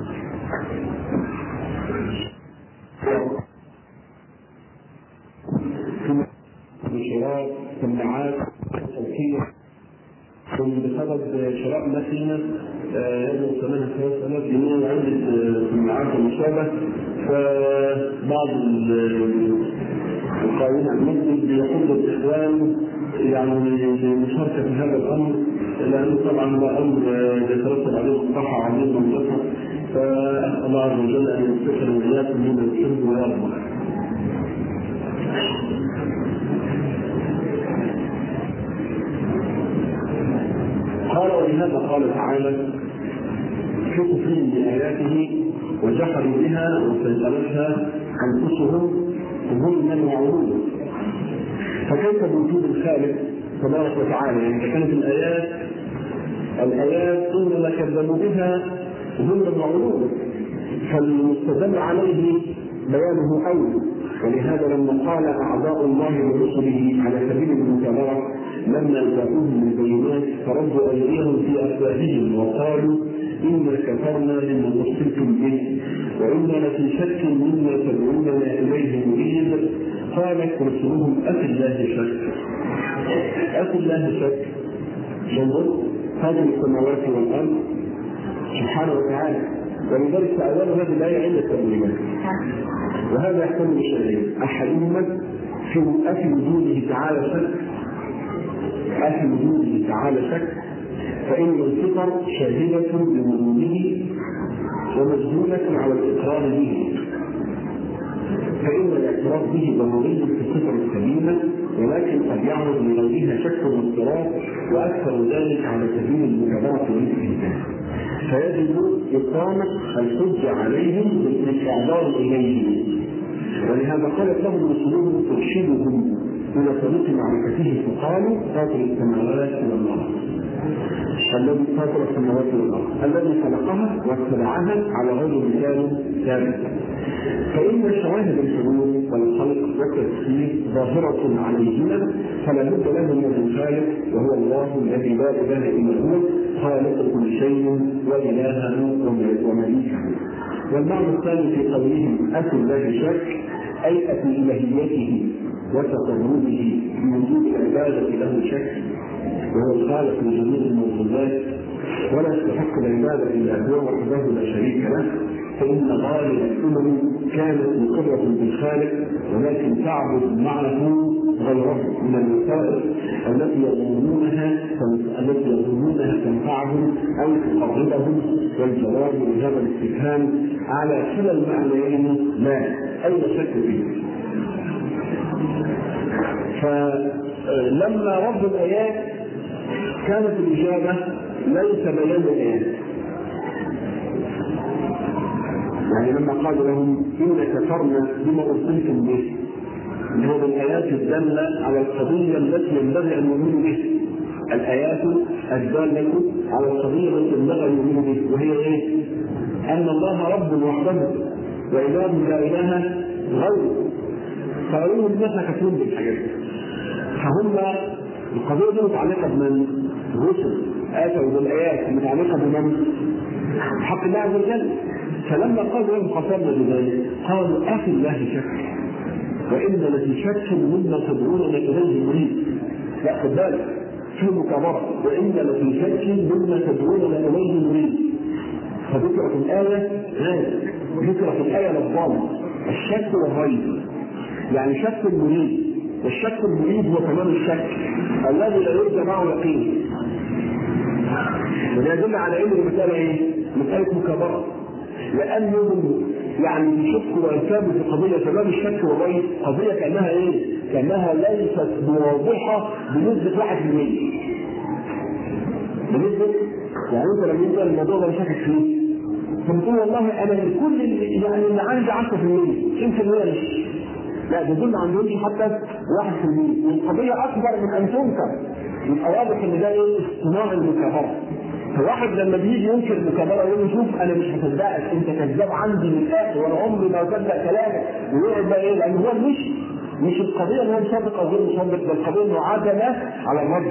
انشراط سماعات صوتيه ثم بسبب شراء ماكينه يبلغ ثمنها 5000 جنيه وعده سماعات ومشابه فبعض القائمين على المسجد بيحض الاخوان يعني للمشاركه في هذا الامر لانه طبعا هو امر يترتب عليه مصلحه عظيمه ومصلحه فاسال الله عز وجل ان يستشعر واياكم مما يحب ويرضى. قال ولهذا قال تعالى في كفرهم بآياته وجحدوا بها واستيقنتها أنفسهم ظلما وعلوا فكيف بوجود الخالق تبارك وتعالى يعني إذا كانت الآيات الآيات إنما كذبوا بها ظلما وعلوا فالمستدل عليه بيانه أول ولهذا لما قال أعداء الله ورسله على سبيل المكابرة لما جاءوهم بالبينات فردوا أيديهم في أفواههم وقالوا إنا كفرنا بما أرسلتم به وإنا لفي شك مما تدعوننا إليه مريد قالت رسلهم أفي الله شك أفي الله شك انظر هذه السماوات والأرض سبحانه وتعالى ولذلك تأول هذه الآية عدة تأويلات وهذا يحتمل شيئين أحدهما في أفي وجوده تعالى شك أفي وجوده تعالى شك فإن الفطر شاهدة بوجوده ومجهولة على الإقرار به فإن الاعتراف به ضروري في الفطر السليمة ولكن قد يعرض لغيرها شك واضطراب وأكثر ذلك على سبيل المكابرة والاستهزاء فيجب إقامة الحجة عليهم بالاستعذار إليه ولهذا قالت لهم رسلهم ترشدهم إلى طريق معرفته فقالوا فاطر السماوات والأرض الذي فاطر السماوات والارض الذي خلقها واتبعها على غير مثال ثابت فان شواهد الحلول والخلق والتفسير ظاهره عليهما فلا بد له من الخالق وهو الله الذي لا اله الا هو خالق كل شيء والهه ومليكه والمعنى الثاني في قولهم اتوا الله شك اي اتوا الهيته وتقربه بوجود العباده له شك وهو الخالق لجميع الموجودات ولا يستحق العبادة إلا هو وحده لا شريك له فإن غالب الأمم كانت مقرة بالخالق ولكن تعبد معه غيره من الوسائل التي يظنونها التي يظنونها تنفعهم أو تقربهم والجواب لهذا الاستفهام على كلا المعنيين لا أي شك فيه فلما رد الآيات كانت الإجابة ليس بيان الآيات يعني لما قال لهم إن كفرنا بما أرسلتم به اللي هو الآيات الدالة على القضية التي ينبغي أن يؤمنوا به الآيات الدالة على القضية التي ينبغي أن يؤمنوا به وهي إيه؟ أن الله رب وحده وإله لا إله غيره فقالوا لهم الناس كثير بالحاجات دي فهم القضيه دي متعلقه بمن؟ الرسل اتوا بالايات متعلقه بمن؟ حق الله عز وجل فلما قالوا لهم قسمنا بذلك قالوا اخي الله شك وان لفي شك مما تدعوننا اليه مريد لا خد بالك في مكابره وان لفي شك مما تدعوننا اليه مريد فذكرت الايه هذا ذكرت الايه لفظان الشك والريب يعني شك المريد والشك المريد هو تمام الشك الذي لا يرجى معه يقين وده يدل على ان المساله ايه؟ مساله مكابره لانهم يعني يشك ويرتابوا في قضيه تمام الشك والريب قضيه كانها ايه؟ كانها ليست واضحه بنسبه 1% بنسبه يعني انت لما يبقى الموضوع ده شاكك فيه فبتقول والله انا كل اللي يعني اللي عندي 10% 90% مش لا ده دول ما عندهمش حتى 1% والقضيه اكبر من ان تنكر يبقى واضح ان ده ايه اصطناع المكابره فواحد لما بيجي ينكر المكابره يقول له شوف انا مش هصدقك انت كذاب عندي من الاخر وانا عمري ما اصدق كلامك ويقعد بقى ايه لان هو مش مش القضيه ان هو مصدق او غير مصدق ده القضيه انه عزم على الرد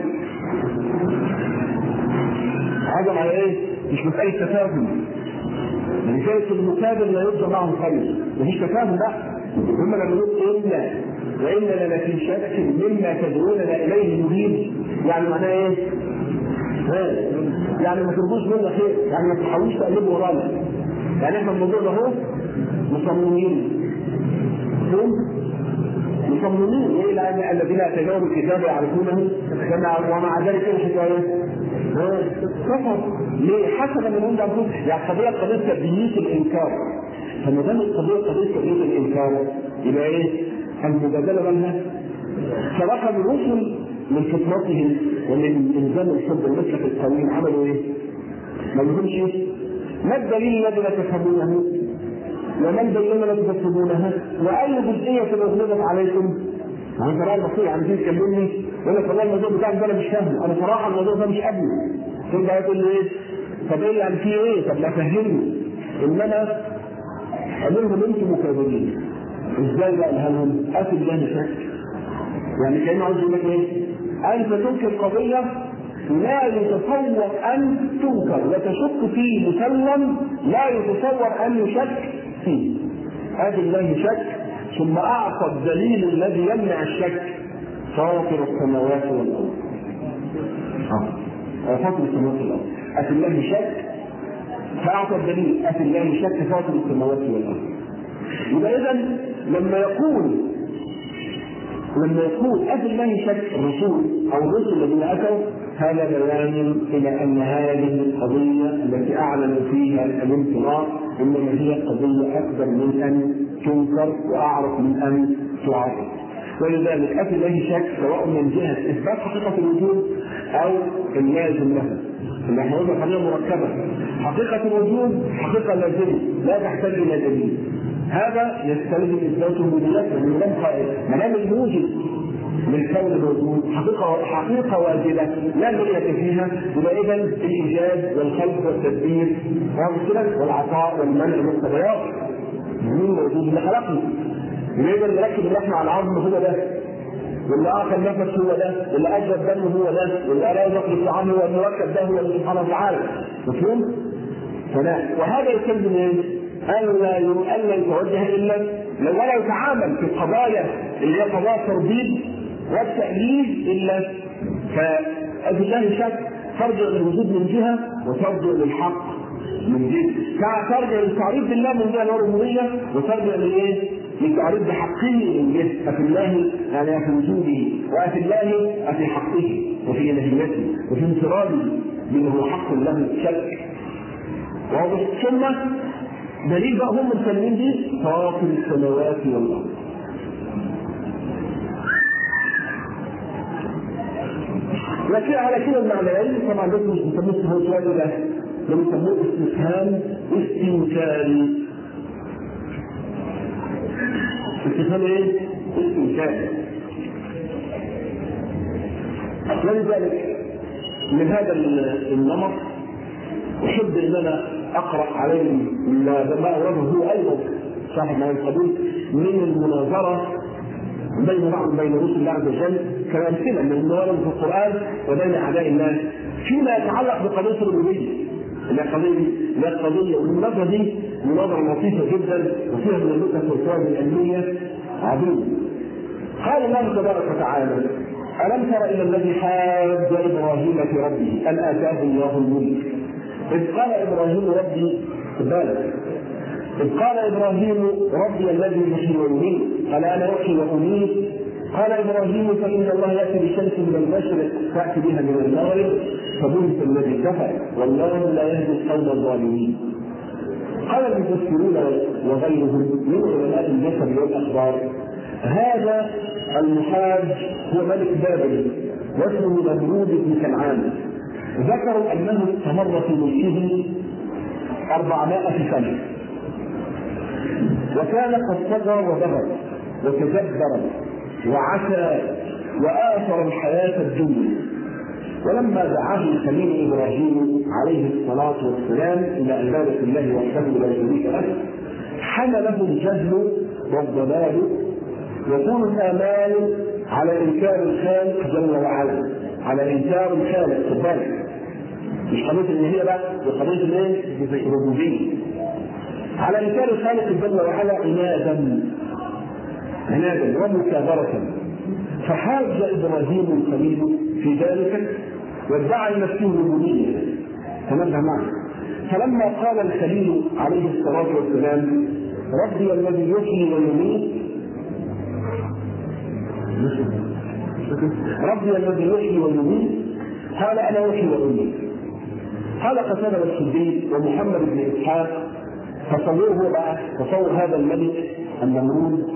عزم على ايه؟ مش مساله تفاهم لذلك المكابر لا يرجى معه خير مفيش تفاهم بقى هم لما يقول إنا وإنا لفي شك مما تدعوننا إليه مريد يعني معناه إيه؟ يعني ما ترجوش منا خير يعني ما تحاولوش تقلبوا ورانا يعني احنا الموضوع ده اهو مصممين فهم؟ مصممين ايه لان الذين اتيناهم الكتاب يعرفونه كما ومع ذلك ايه الحكايه؟ كفر ليه؟ حسب من عند انفسهم يعني قضيه قضيه تبييت الانكار فما دام القضيه قضيه تبييت الانكار يبقى ايه؟ المجادله منها فرقم الرسل من فطرتهم ومن الزام الحب المسلك القويم عملوا ايه؟ ما لهمش ايه؟ ما الدليل الذي لا تفهمونه؟ وما الدليل الذي تفهمونها؟ واي جزئيه اغلبت عليكم؟ ما انت راجل بسيط عم تيجي تكلمني يقول لك والله الموضوع بتاعك ده انا مش فاهمه، انا صراحه الموضوع ده مش قابله. ترجع تقول لي ايه؟ طب ايه يعني في ايه؟ طب لا فهمني. انما امرهم انتم مكابرين. ازاي بقى الهمهم؟ اتي الله شك. يعني كانه عاوز يقول لك ايه؟ انت تنكر قضيه لا يتصور ان تنكر وتشك في مسلم لا يتصور ان يشك فيه. ادي الله شك ثم اعطى الدليل الذي يمنع الشك فاطر السماوات والارض. اه فاطر السماوات والارض. اتي الله شك فاعطى الدليل اتي الله شك فاطر السماوات والارض. يبقى اذا لما يقول لما يقول اتي الله شك الرسول او الرسل الذين اتوا هذا بيان الى ان هذه القضيه التي اعلنوا فيها الانفراد انما هي قضيه اكبر من ان تنكر واعرف من ان تعرف ولذلك اتي الله شك سواء من جهه اثبات حقيقه الوجود او اللازم لها اللي احنا قلنا قضيه مركبه حقيقه الوجود حقيقه لازمه لا تحتاج الى دليل هذا يستلزم اثبات وجوديته من ما دام الموجب للكون الوجود حقيقه حقيقه واجبه لا مريه فيها يبقى اذا الايجاد والخلق والتدبير والعطاء والمنع والتغير مين موجود اللي خلقنا يبقى اذا اللي ركب اللحم على العظم هو ده واللي اعطى النفس هو ده واللي اجرى الدم هو ده واللي رزق الطعام هو المركب ده هو الله سبحانه وتعالى مفهوم؟ فلا وهذا يستلزم ايه؟ الا الا يتوجه الا لو ولا يتعامل في القضايا اللي هي قضايا الترديد والتأليف إلا فأبي الله شك ترجع للوجود من جهة وترجع للحق من جهة ترجع للتعريف بالله من جهة الربوبية وترجع لإيه؟ للتعريف بحقه من جهة أفي الله يعني في وجوده وأفي الله أفي حقه وفي إلهيته وفي انفراده بما هو حق له شك واضح ثم دليل بقى هم مسلمين به فاطر السماوات والأرض لكن على كلا المعنيين طبعا ده مش بنسموه استفهام سؤالي ده ده بنسموه استفهام استنكاري استفهام ايه؟ استنكاري ولذلك من هذا النمط احب ان انا اقرا عليهم ما اورده هو ايضا صاحب ما القبول من المناظره بين بعض بين رسل الله عز وجل كامثله من الموارد في القران وبين اعداء الله فيما يتعلق بقضيه الربوبيه اللي قضيه لا قضيه والمناظره دي مناظره لطيفه جدا وفيها من النكت والفوائد العلميه عظيمه. قال الله تبارك وتعالى ألم تر إلى الذي حاج إبراهيم في ربه أن آتاه الله الملك إذ قال إبراهيم ربي بالك إذ قال إبراهيم ربي الذي يحيي ويميت قال أنا أحيي وأميت قال إبراهيم فإن الله يأتي بشمس من المشرق تأتي بها من المغرب فبهت الذي كفر والله لا يهدي القوم الظالمين قال المفسرون وغيرهم من علماء النسب والأخبار هذا المحاج هو ملك بابل واسمه نمرود بن كنعان ذكروا انه استمر في ملكه 400 سنه وكان قد طغى وبغى وتجبر وعسى واثر الحياه الدنيا ولما دعاه الخليل ابراهيم عليه الصلاه والسلام الى عباده الله وحده لا شريك له حمله الجهل والضلال يكون الامال على انكار الخالق جل وعلا على انكار الخالق خد بالك مش قضيه ان هي بقى قضيه الايه؟ الربوبيه على انكار الخالق جل وعلا عنادا عنادا ومكابرة فحاج ابراهيم الخليل في ذلك وادعى لنفسه الربوبيه تنبه معه فلما قال الخليل عليه الصلاه والسلام ربي الذي يحيي ويميت ربي الذي يحيي ويميت قال انا احيي واميت قال قتادة السدي ومحمد بن اسحاق تصوره بقى تصور هذا الملك النمرود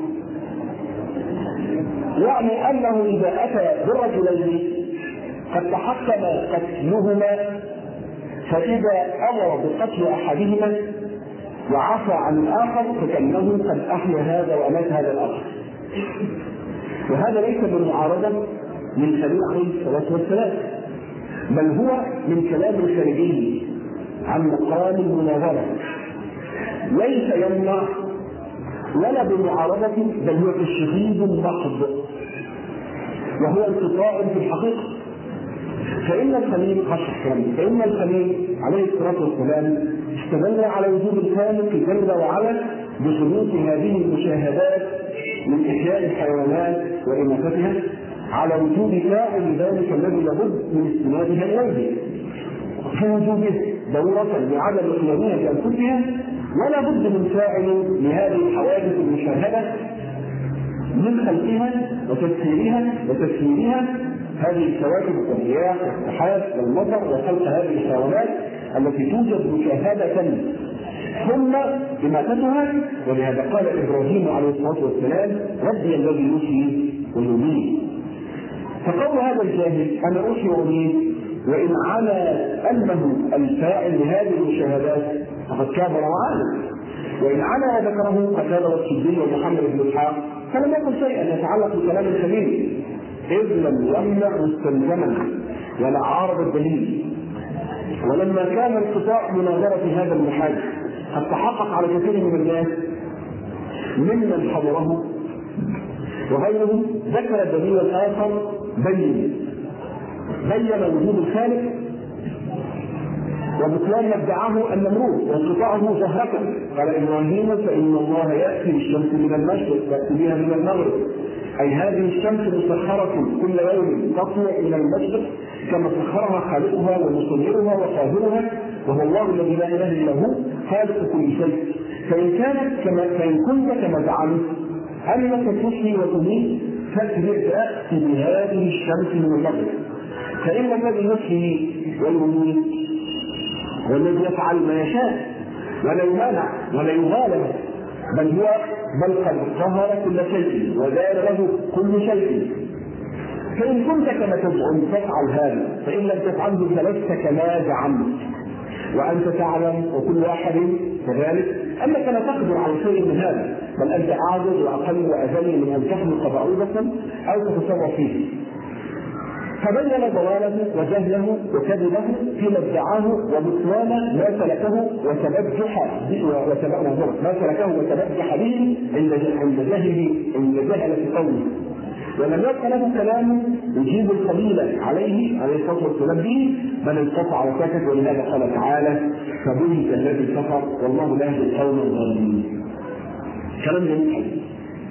يعني انه اذا اتى بالرجلين قد تحكم قتلهما فإذا أمر بقتل أحدهما وعفى عن الآخر فكأنه قد أحيا هذا وأمات هذا الآخر. وهذا ليس بالمعارضة من خليل عليه الصلاة والسلام بل هو من كلام خارجي عن مقام المناظرة ليس يمنع ولا بمعارضة بل هو تشديد محض وهو انقطاع في الحقيقة فإن الخليل هشرح فإن الخليل عليه الصلاة والسلام استدل على وجود الخالق جل وعلا بثبوت هذه المشاهدات من إحياء الحيوانات وإماتتها على وجود فاعل ذلك الذي لابد من استنادها إليه في وجوده ضرورة لعدم قيامها بأنفسها ولا بد من فاعل لهذه الحوادث المشاهدة من خلقها وتسييرها وتسييرها هذه الكواكب والرياح والسحاب والمطر وخلق هذه الحيوانات التي توجد مشاهدة ثم إماتتها ولهذا قال إبراهيم عليه الصلاة والسلام ربي الذي يحيي ويميت فقول هذا الجاهل أنا أحيي وأميت وإن على أنه الفاعل لهذه المشاهدات فقد كابر وعالم وإن على وذكره قتادة والسدي ومحمد بن إسحاق فلم يقل شيئا يتعلق بكلام الخليل إذ لم يمنع مستلزما ولا عارض الدليل ولما كان انقطاع مناظرة هذا المحاج قد تحقق على كثير من الناس ممن حضره وغيره ذكر دليلا آخر بين بين وجود الخالق وبطلان ما ادعاه النمرود وانقطاعه جهرة قال ابراهيم فان الله ياتي بالشمس من المشرق ياتي بها من المغرب اي هذه الشمس مسخره كل يوم تطلع من المشرق كما سخرها خالقها ومصورها وقاهرها وهو الله الذي لا اله الا هو خالق كل شيء فان كانت كما فان كنت كما زعمت انك تحيي وتميت فاتي بهذه الشمس من المغرب فان الذي يحيي ويميت والذي يفعل ما يشاء ولا يمانع ولا يغالب بل هو بل قد قهر كل شيء ودار له كل شيء فإن كنت كما تزعم فافعل هذا فإن لم تفعله فلست كما زعمت وأنت تعلم وكل واحد كذلك أنك لا تقدر على شيء من هذا بل أنت أعجز وأقل وأذل من أن تخلق بعوضة أو تتصرف فيه فبين ضلاله وجهله وكذبه فيما ادعاه وبطلان ما سلكه وتبجح ما سلكه وتبجح به عند عند جهله عند جهله قومه ولم يبق له كلام يجيب القبيل عليه عليه الصلاه والسلام به بل انقطع وسكت ولهذا قال تعالى فبهت الذي كفر والله لا يهدي القوم الظالمين. كلام جميل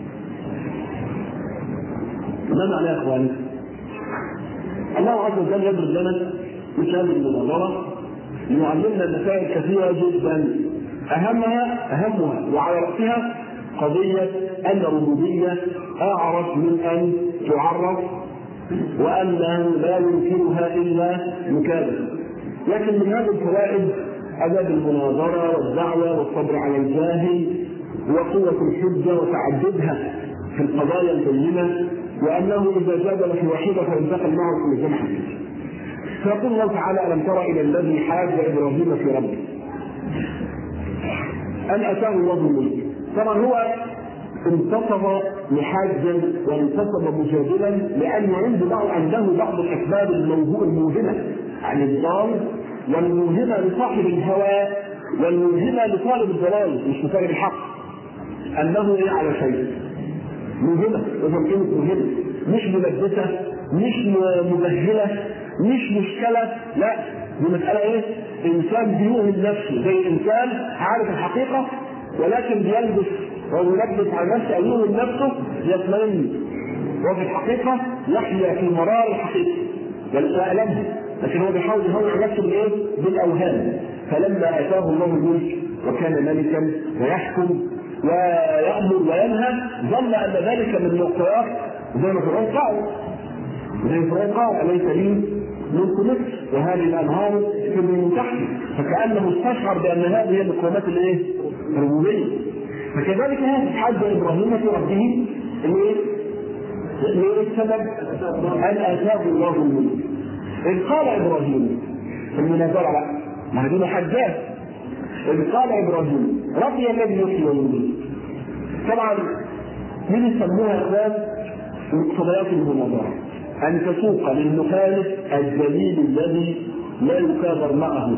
ما معنى يا اخواني؟ الله عز وجل يضرب لنا مثال المناظره ليعلمنا مسائل كثيره جدا اهمها اهمها وعلى راسها قضيه ان الربوبيه اعرف من ان تعرف وانه لا يمكنها الا مكابر لكن من هذه الفوائد ادب المناظره والدعوه والصبر على الجاهل وقوه الحجه وتعددها في القضايا البينه وانه اذا جادل في واحده فانتقل معه في جمع فيقول الله تعالى الم تر الى الذي حاج ابراهيم في ربه ان اتاه الله الملك طبعا هو انتصب محاجا وانتصب مجادلا لان عنده بعض عنده بعض الاسباب الموهمه عن الضال والموهمه لصاحب الهوى والموهمه لطالب الضلال مش لطالب الحق انه ايه على شيء مهمة وزن كلمة مهمة مش ملبسة مش مبهلة مش مشكلة لا دي مسألة ايه؟ إنسان بيوهم نفسه زي إنسان عارف الحقيقة ولكن بيلبس ويلبس على نفسه أو يوهم نفسه يطمئن وفي الحقيقة يحيا في مرار الحقيقة ويألمها لكن هو بيحاول يهون على نفسه بالايه؟ بالاوهام فلما اتاه الله الملك وكان ملكا ويحكم ويأمر وينهى ظن أن ذلك من مقتضيات زي ما فرعون قال زي ما فرعون قال أليس لي ملك مصر وهذه الأنهار تجري من تحتي فكأنه استشعر بأن هذه هي مقومات الإيه؟ الربوبية فكذلك هذا حج إبراهيم في ربه الإيه؟ ايه السبب؟ ان اتاه الله الملك. اذ قال ابراهيم في المناظره بقى ما دي محجات إذ قال إبراهيم ربي الذي يحيي ويميت طبعا مين يسموها اخوان مقتضيات المناظره ان تسوق للمخالف الدليل الذي لا يكابر معه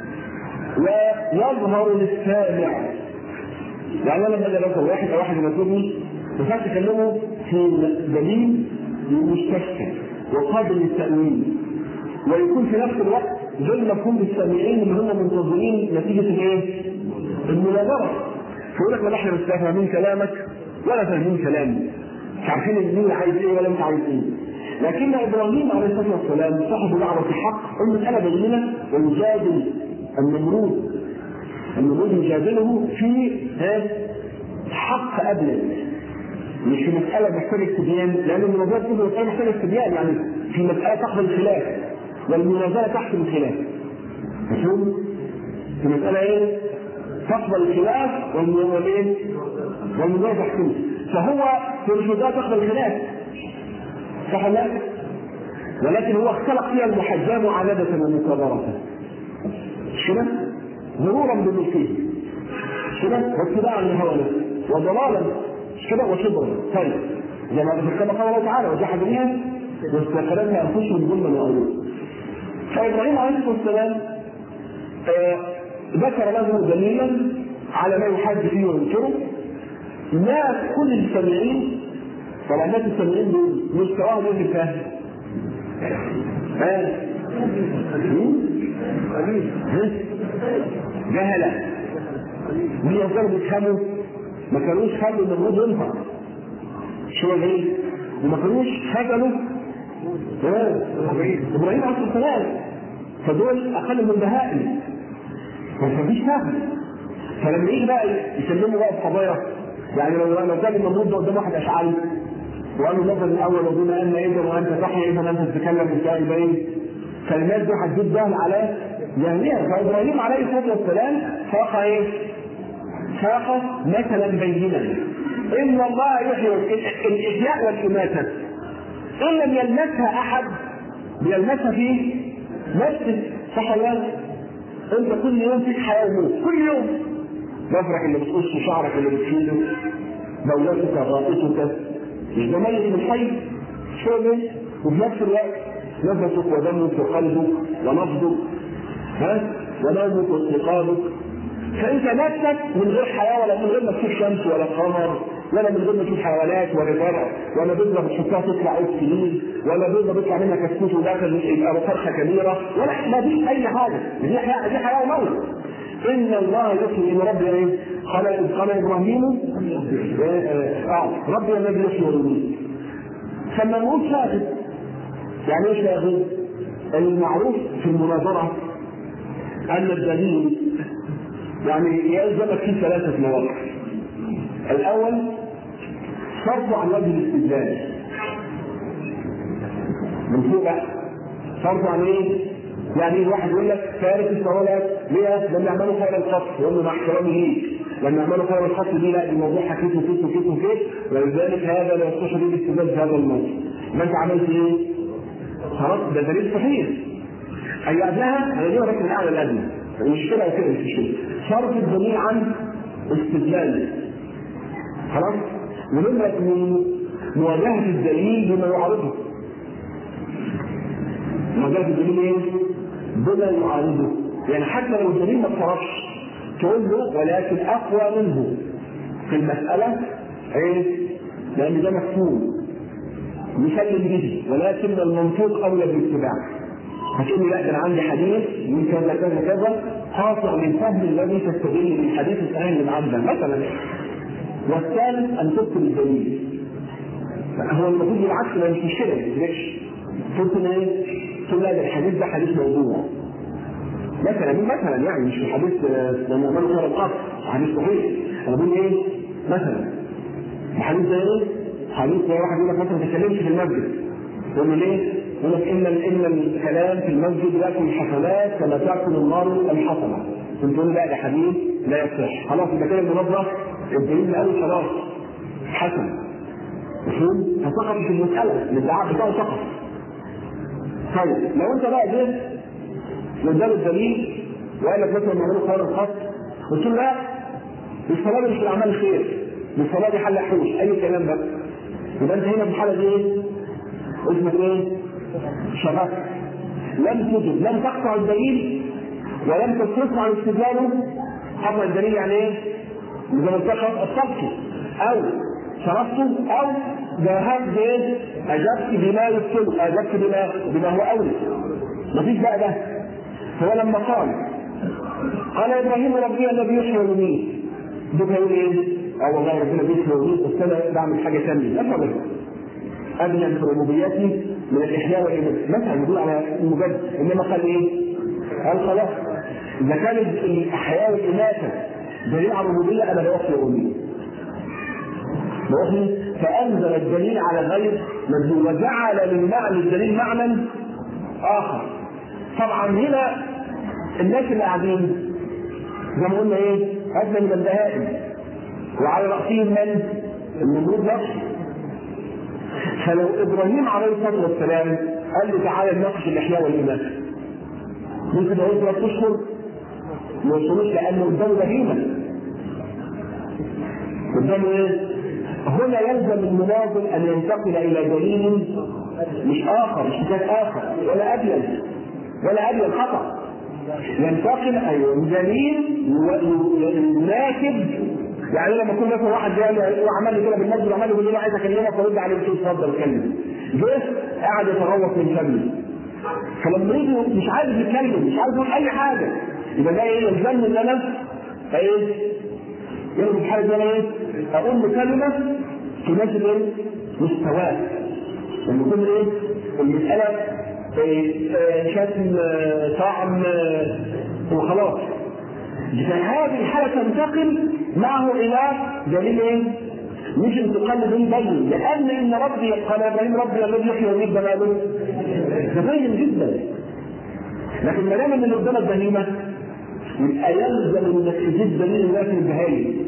ويظهر للسامع يعني انا لما اجي مثلا واحد او واحد يمثلني مش تكلمه في دليل مستشفى وقابل للتأويل ويكون في نفس الوقت غير مفهوم للسامعين اللي هم منتظرين نتيجة الايه؟ المناظرة فيقول لك لا احنا مش فاهمين كلامك ولا فاهمين كلامي مش عارفين مين عايز ايه ولا مش عايز ايه لكن ابراهيم عليه الصلاه والسلام صاحب دعوه الحق المساله بينه ويجادل النمرود النمرود يجادله في حق ابنه مش في مسألة محتاجة استبيان لأن المناظرة كل مسألة محتاجة استبيان يعني في مسألة تقبل الخلاف والمناظرة تحكم الخلاف مفهوم؟ في مسألة إيه؟ تقبل الخلاف والمناظرة والمناظرة تحكمه فهو في الجزاء تقبل الخلاف صح ولا ولكن هو اختلق فيها المحجام عادة ومكابرة مش كده؟ مرورا بملكه مش كده؟ واتباعا لهوى نفسه وضلالا مش كده وشبرا طيب زي ما كما قال الله تعالى وجحدوا بها واستقررنا انفسهم ظلما وعلوا فابراهيم عليه الصلاه والسلام آه ذكر له دليلا على ما يحاج فيه وينكره لا كل المستمعين طبعا الناس المستمعين دول مستواهم ايه في الفهم؟ ها؟ جهلة دي كانوا بيفهموا ما كانوش خلوا النمرود ينفع شو ايه؟ وما كانوش خجلوا ابراهيم عليه السلام فدول اقل من بهائم فمفيش فهم فلما يجي بقى يسلموا بقى القضايا يعني لو لو كان النمرود ده قدام واحد اشعري وقالوا النظر الاول وبما ان اذا وانت تحيا اذا انت تتكلم بالسؤال باين فالناس دي هتجيب جهل على جهلها فابراهيم عليه الصلاه والسلام فاق ايه؟ فاق مثلا بينا ان الله يحيي الاحياء والاماته ان لم يلمسها احد يلمسها في نفسه صح ولا انت كل يوم فيك حياه وموت كل يوم مفرك اللي بتقص شعرك اللي بتشيله دولتك غائطك مش ده ميت من حي شغل وفي نفس الوقت نفسك ودمك وقلبك ونبضك ها ونومك واستيقاظك فانت نفسك من غير حياه ولا من غير ما تشوف شمس ولا قمر ولا من غير ما تشوف حيوانات ولا زرع ولا بيضه بتحطها تطلع عود سنين ولا بيضه بيطلع منها كتكوت وداخل يبقى فرخه كبيره ولا ما فيش اي حاجه دي حياه دي حياه وموت ان الله يحيي ان ربي ايه؟ قال قال ابراهيم اه ربي الذي يحيي ويميت فلما نقول شاهد يعني ايه شاهد؟ المعروف في المناظره ان الدليل يعني يلزمك فيه ثلاثه مواقف الاول صرف عن وجه الاستدلال من فوق بقى صرف عن ايه؟ يعني ايه واحد يقول لك فارس الصلاه ليه؟ لما يعملوا خير الخط يقول له مع احترامي ليك لما يعملوا خير الخط دي لا الموضوع حكيت وكيت وكيت وكيت ولذلك هذا لا يصح به الاستدلال في هذا الموضوع ما انت عملت ايه؟ خلاص ده دليل صحيح اي قبلها هي دي ولكن الاعلى الادنى مش كده وكده مش كده صرف الدليل عن استدلال خلاص ونمرة من مواجهة الدليل بما يعارضه مواجهة الدليل ايه؟ بما يعارضه يعني حتى لو الدليل ما اتصرفش تقول له ولكن اقوى منه في المسألة ايه؟ لأن ده مفهوم يسلم به ولكن المنطوق أولى بالاتباع هتقول لي لا ده انا عندي حديث من كذا كذا كذا قاطع للفهم الذي تستدل بالحديث الصحيح اللي عندنا مثلا والثالث ان تذكر الدليل هو المفروض بالعكس ما مش مشكله ما تدركش قلت ايه؟ تقول لا ده الحديث ده حديث موضوع مثلا مثلا يعني مش في حديث لما يعملوا خير القصر حديث صحيح انا بقول ايه؟ مثلا الحديث ده ايه؟ حديث زي واحد يقول لك مثلا ما تتكلمش في المسجد يقول له ليه؟ يقول لك ان ان الكلام في المسجد ياكل الحسنات كما تاكل النار الحطمه كنت تقول لا ده حديث لا يصح خلاص يبقى كده المناظره الدليل قال خلاص حسن مفهوم؟ فسقط في المساله الادعاء بتاعه سقط طيب لو انت بقى جيت قدام الدليل وقال لك مثلا نعمله قرار الخاص قلت له لا الصلاه دي مش من اعمال الخير الصلاه دي حل حوش اي كلام بقى يبقى انت هنا في الحاله دي ايه؟ اسمك ايه؟ شبكت لم تجد لم تقطع الدليل ولم تصرفه عن استدلاله قطع الدليل يعني ايه؟ زي ما قلت لك او شرطته او ذهبت بايه؟ اجبت بما يبطل اجبت بما بما هو اولى مفيش بقى ده هو لما قال قال ابراهيم ربي الذي يحيي ويميت ده يقول ايه؟ اه والله ربنا بيحيي ويميت بس انا بعمل حاجه ثانيه لا طبعا ابنى في ربوبيتي من الاحياء والاماته مثلا يقول على المجدد انما قال ايه؟ قال خلاص اذا كان الاحياء والاماته دليل على الربوبيه انا بوحي واميت بوحي فانزل الدليل على غير مدلول وجعل من معنى الدليل معنى اخر طبعا هنا الناس اللي قاعدين زي ما قلنا ايه؟ ادنى من البهائم وعلى راسهم من؟ النمرود نفسه فلو ابراهيم عليه الصلاه والسلام قال له تعالى نناقش الاحياء والاماته ممكن يقول ثلاث اشهر ما يوصلوش لانه قدامه بهيمه قدامه ايه؟ هنا يلزم المناظر ان ينتقل الى دليل مش اخر مش مثال اخر ولا ابين ولا ابين خطا ينتقل ايوه دليل يناسب يعني لما يكون مثلا واحد جاي وعمل لي كده بالنجم وعمل لي بيقول له عايز اكلمك فرد عليه قلت له اتفضل اتكلم جه قاعد يتروق من فمي فلما يجي مش عايز يتكلم مش عايز يقول اي حاجه يبقى ده ايه يلزمني ان انا ايه يلزم حاجه ان انا ايه اقول له كلمه تناسب ايه مستواه لما يكون ايه المساله إيه شتم طعم وخلاص هذه الحالة تنتقل معه إلى دليل إيه؟ مش انتقال دليل بين لأن إن ربي قال إبراهيم ربي الذي يحيي ويميت ده ماله؟ ده باين جدا لكن ما دام اللي قدامك بهيمة يبقى يلزم إنك تجيب دليل الناس البهايم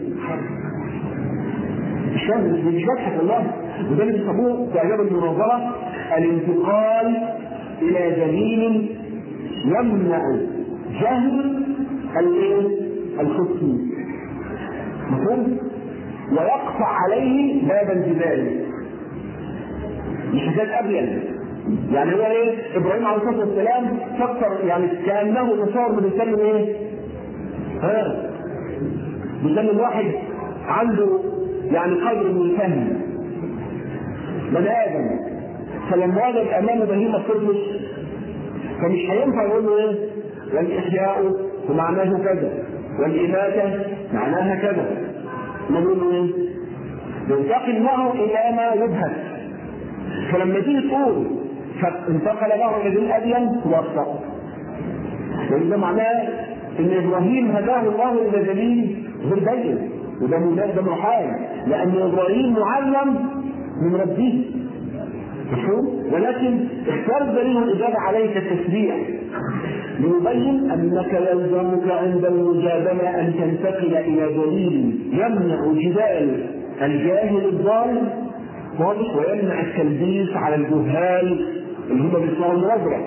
مش فاهم مش بضحك والله وده اللي بيسموه في اعجاب المناظره الانتقال الى دليل يمنع جهل الايه؟ الخصم مفهوم؟ ويقطع عليه باب الجدال مش حكايه ابين يعني هو ايه؟ ابراهيم عليه الصلاه والسلام فكر يعني كانه تصور من بيسلم ايه؟ ها بيسلم واحد عنده يعني قدر من الفهم بني ادم فلما وجد امامه بهيمه تطلش فمش هينفع يقول له ايه؟ والاحياء ومعناه كذا والإماتة معناها كذا نقول له ايه؟ ينتقل معه إلى ما يبهت فلما تيجي تقول فانتقل له إلى الأدين توفق وإذا معناه إن إبراهيم هداه الله إلى دليل غير بين وده ده محال لأن إبراهيم معلم من ربه مفهوم؟ ولكن اختار دليل الإجابة عليك التشريع ليبين أنك يلزمك عند المجادلة أن تنتقل إلى دليل يمنع جدال الجاهل الضال واضح ويمنع التلبيس على الجهال اللي هم بيسمعوا النظرة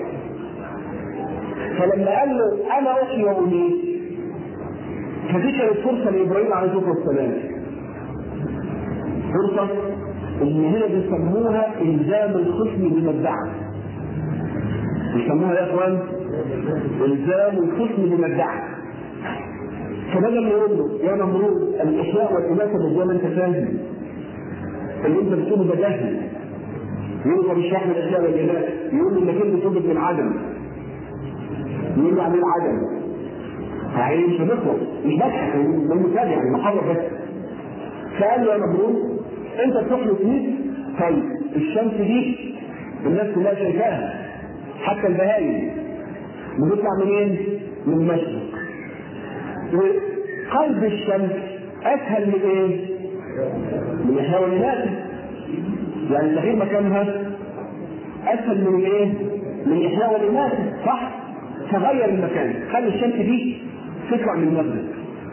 فلما قال له أنا أحيي وأميت فدي كانت فرصة لإبراهيم عليه الصلاة والسلام فرصة اللي هنا بيسموها إلزام الخصم بمدعى بيسموها يا إخوان إلزام الخصم بمدعى فبدل ما يقول له يا نمرود الإحياء والإماتة مش زي ما أنت فاهم اللي أنت بتقوله ده جهل يقول له مش من الإحياء والإماتة يقول له إنك أنت تثبت من عدم يقول له عن العدم فهي مش هتخلص مش بضحك من مثال يعني محرر بس فقال له يا نمرود انت بتخلص ميت طيب الشمس دي الناس كلها شايفاها حتى البهايم بتطلع منين؟ من المشرق وقلب الشمس اسهل من ايه؟ من الحيوانات يعني تغيير مكانها اسهل من ايه؟ من الاحياء والامات صح؟ فغير المكان خلي الشمس دي تطلع من المغرب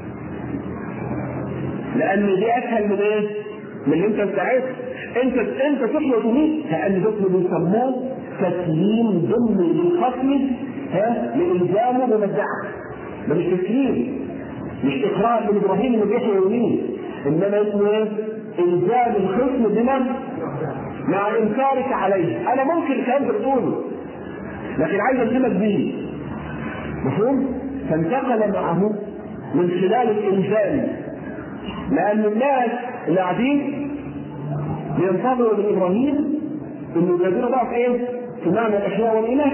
لان دي اسهل من ايه؟ من اللي انت استعدت انت انت تحيي وتميت لان ده بيسموه تسليم ضمن للخصم ها لالزامه بمدعه ده مش تسليم مش اقرار من ابراهيم انه بيحيى يمين انما اسمه ايه؟ الزام الخصم بمن؟ مع انكارك عليه انا ممكن الكلام ده بتقوله لكن عايز الزمك به مفهوم؟ فانتقل معه من خلال الانزال لان الناس اللي قاعدين ينتظروا من ابراهيم انه يجادلوا بقى في ايه؟ في معنى الاحياء والاله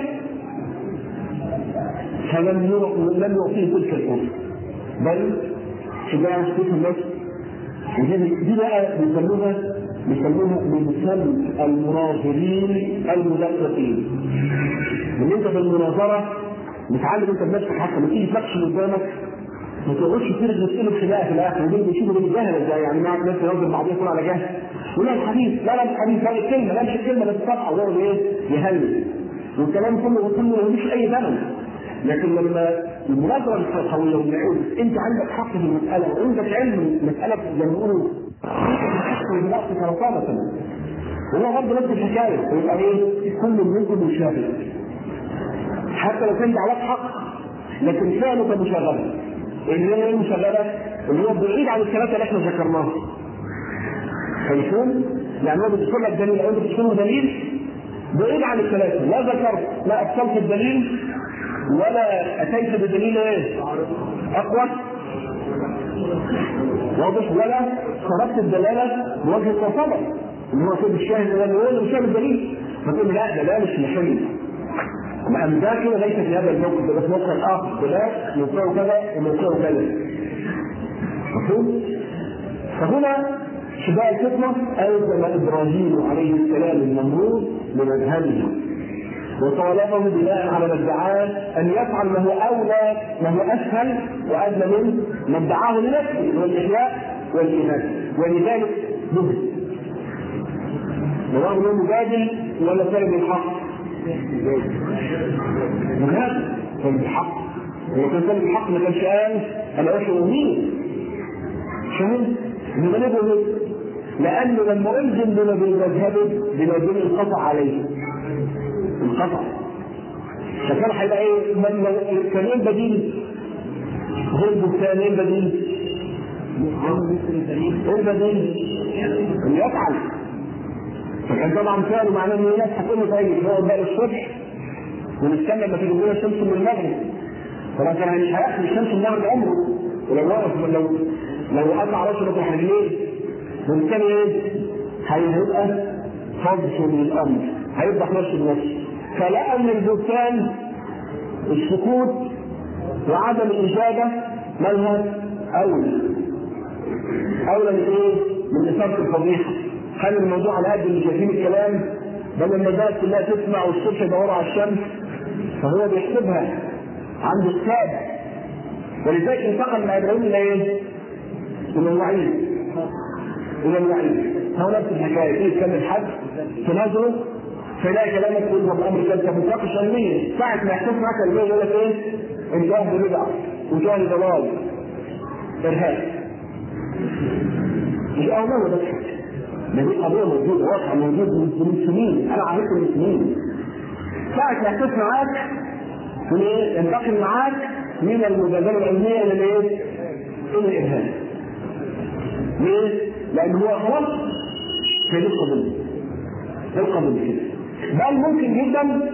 فلم لم يعطيه تلك الفرصه بل شجاع سيف النفس ودي دي بقى بيسموها بيسموها بمثال المناظرين المدققين من انت في المناظره متعلم انت بنفسك حتى لما تيجي تناقش اللي قدامك ما تقعدش ترجع تسأله خلاف في الاخر ودول بيشوفوا دول جهل ازاي يعني معك ناس ينظر بعضهم يكون على جهل ولا الحديث لا لا مش حديث لا الكلمه لا مش الكلمه بس صفحه ويقعد ايه يهلل والكلام كله كله ملوش اي ثمن لكن لما المناظره القويه والنعود انت عندك حق في المساله وعندك علم مساله زي ما بيقولوا الحق بالنقص سرطانه وهو برضه نفس الحكايه ويبقى ايه كل منكم مشاهد حتى لو كان دعوات حق لكن فعله كمشاغبه اللي هي المشاغبه اللي هو بعيد عن الثلاثه اللي احنا ذكرناها فيكون يعني هو بيذكر لك دليل او انت بتذكر دليل بعيد عن الثلاثه لا ذكرت لا ابطلت الدليل ولا اتيت بدليل ايه؟ اقوى واضح ولا صرفت الدلاله بوجه التصرف اللي هو سيد الشاهد ده اللي هو اللي مش فاهم الدليل فتقول لا ده لا مش محل أما ده كده ليس في هذا الموقف ده في موقع آخر وده موقعه كذا وموقعه كذا مفهوم؟ فهنا شباب الفتنة ألزم إبراهيم عليه السلام النمرود بمذهبه وطالبه بناء على ما ادعاه ان يفعل ما هو اولى ما هو اسهل وادنى من ما ادعاه لنفسه هو الاحياء والايمان ولذلك نهد رغم انه مجادل ولا طالب الحق مجادل طالب الحق هو كان طالب الحق ما كانش قال انا اشهر مين فاهم؟ بغلبه لانه لما الزم بما بمذهبه بما دون انقطع عليه انقطع فكان هيبقى ايه كان ايه البديل؟ غير البستان ايه البديل؟ ايه البديل؟ اللي يفعل فكان طبعا فعله معناه ان الناس هتقول له طيب نقعد بقى الصبح ونستنى لما تيجي لنا الشمس من المغرب طبعا كان مش هياخد الشمس من المغرب عمره ولو وقف لو لو قطع راسه بتاع رجليه وبالتالي ايه؟ هيبقى فضل من الامر هيفضح نفسه بنفسه فلقى ان البستان السكوت وعدم الاجابه مالها اولى اولى من ايه؟ من اثاره الفضيحه خلي الموضوع على قد اللي شايفين الكلام بدل ما الناس كلها تسمع والصبح يدوروا على الشمس فهو بيحسبها عنده السابع ولذلك انتقل مع ابراهيم الى ايه؟ الى الوعيد الى الوعيد هو نفس الحكايه تيجي تكلم حد تناظره فيلاقي كلامك تقول له الامر كذا متناقش علميا ساعه ما يحتاج معاك علميا يقول لك ايه؟ الجهل بدعه وجهل ضلال ارهاب مش اول مره بضحك ده دي قضيه موجوده واقع موجود من سنين انا عرفت من سنين ساعه ما يحتاج معاك من ايه؟ ينتقل معاك من المجادله العلميه الى الايه؟ الى الارهاب ليه؟ لان هو خلاص في دي القضيه دي القضيه كده بل ممكن جدا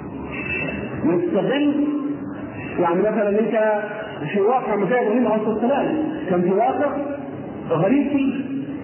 يستغل يعني مثلا انت في واقع مثال ابراهيم عليه الصلاه والسلام كان في واقع غريب فيه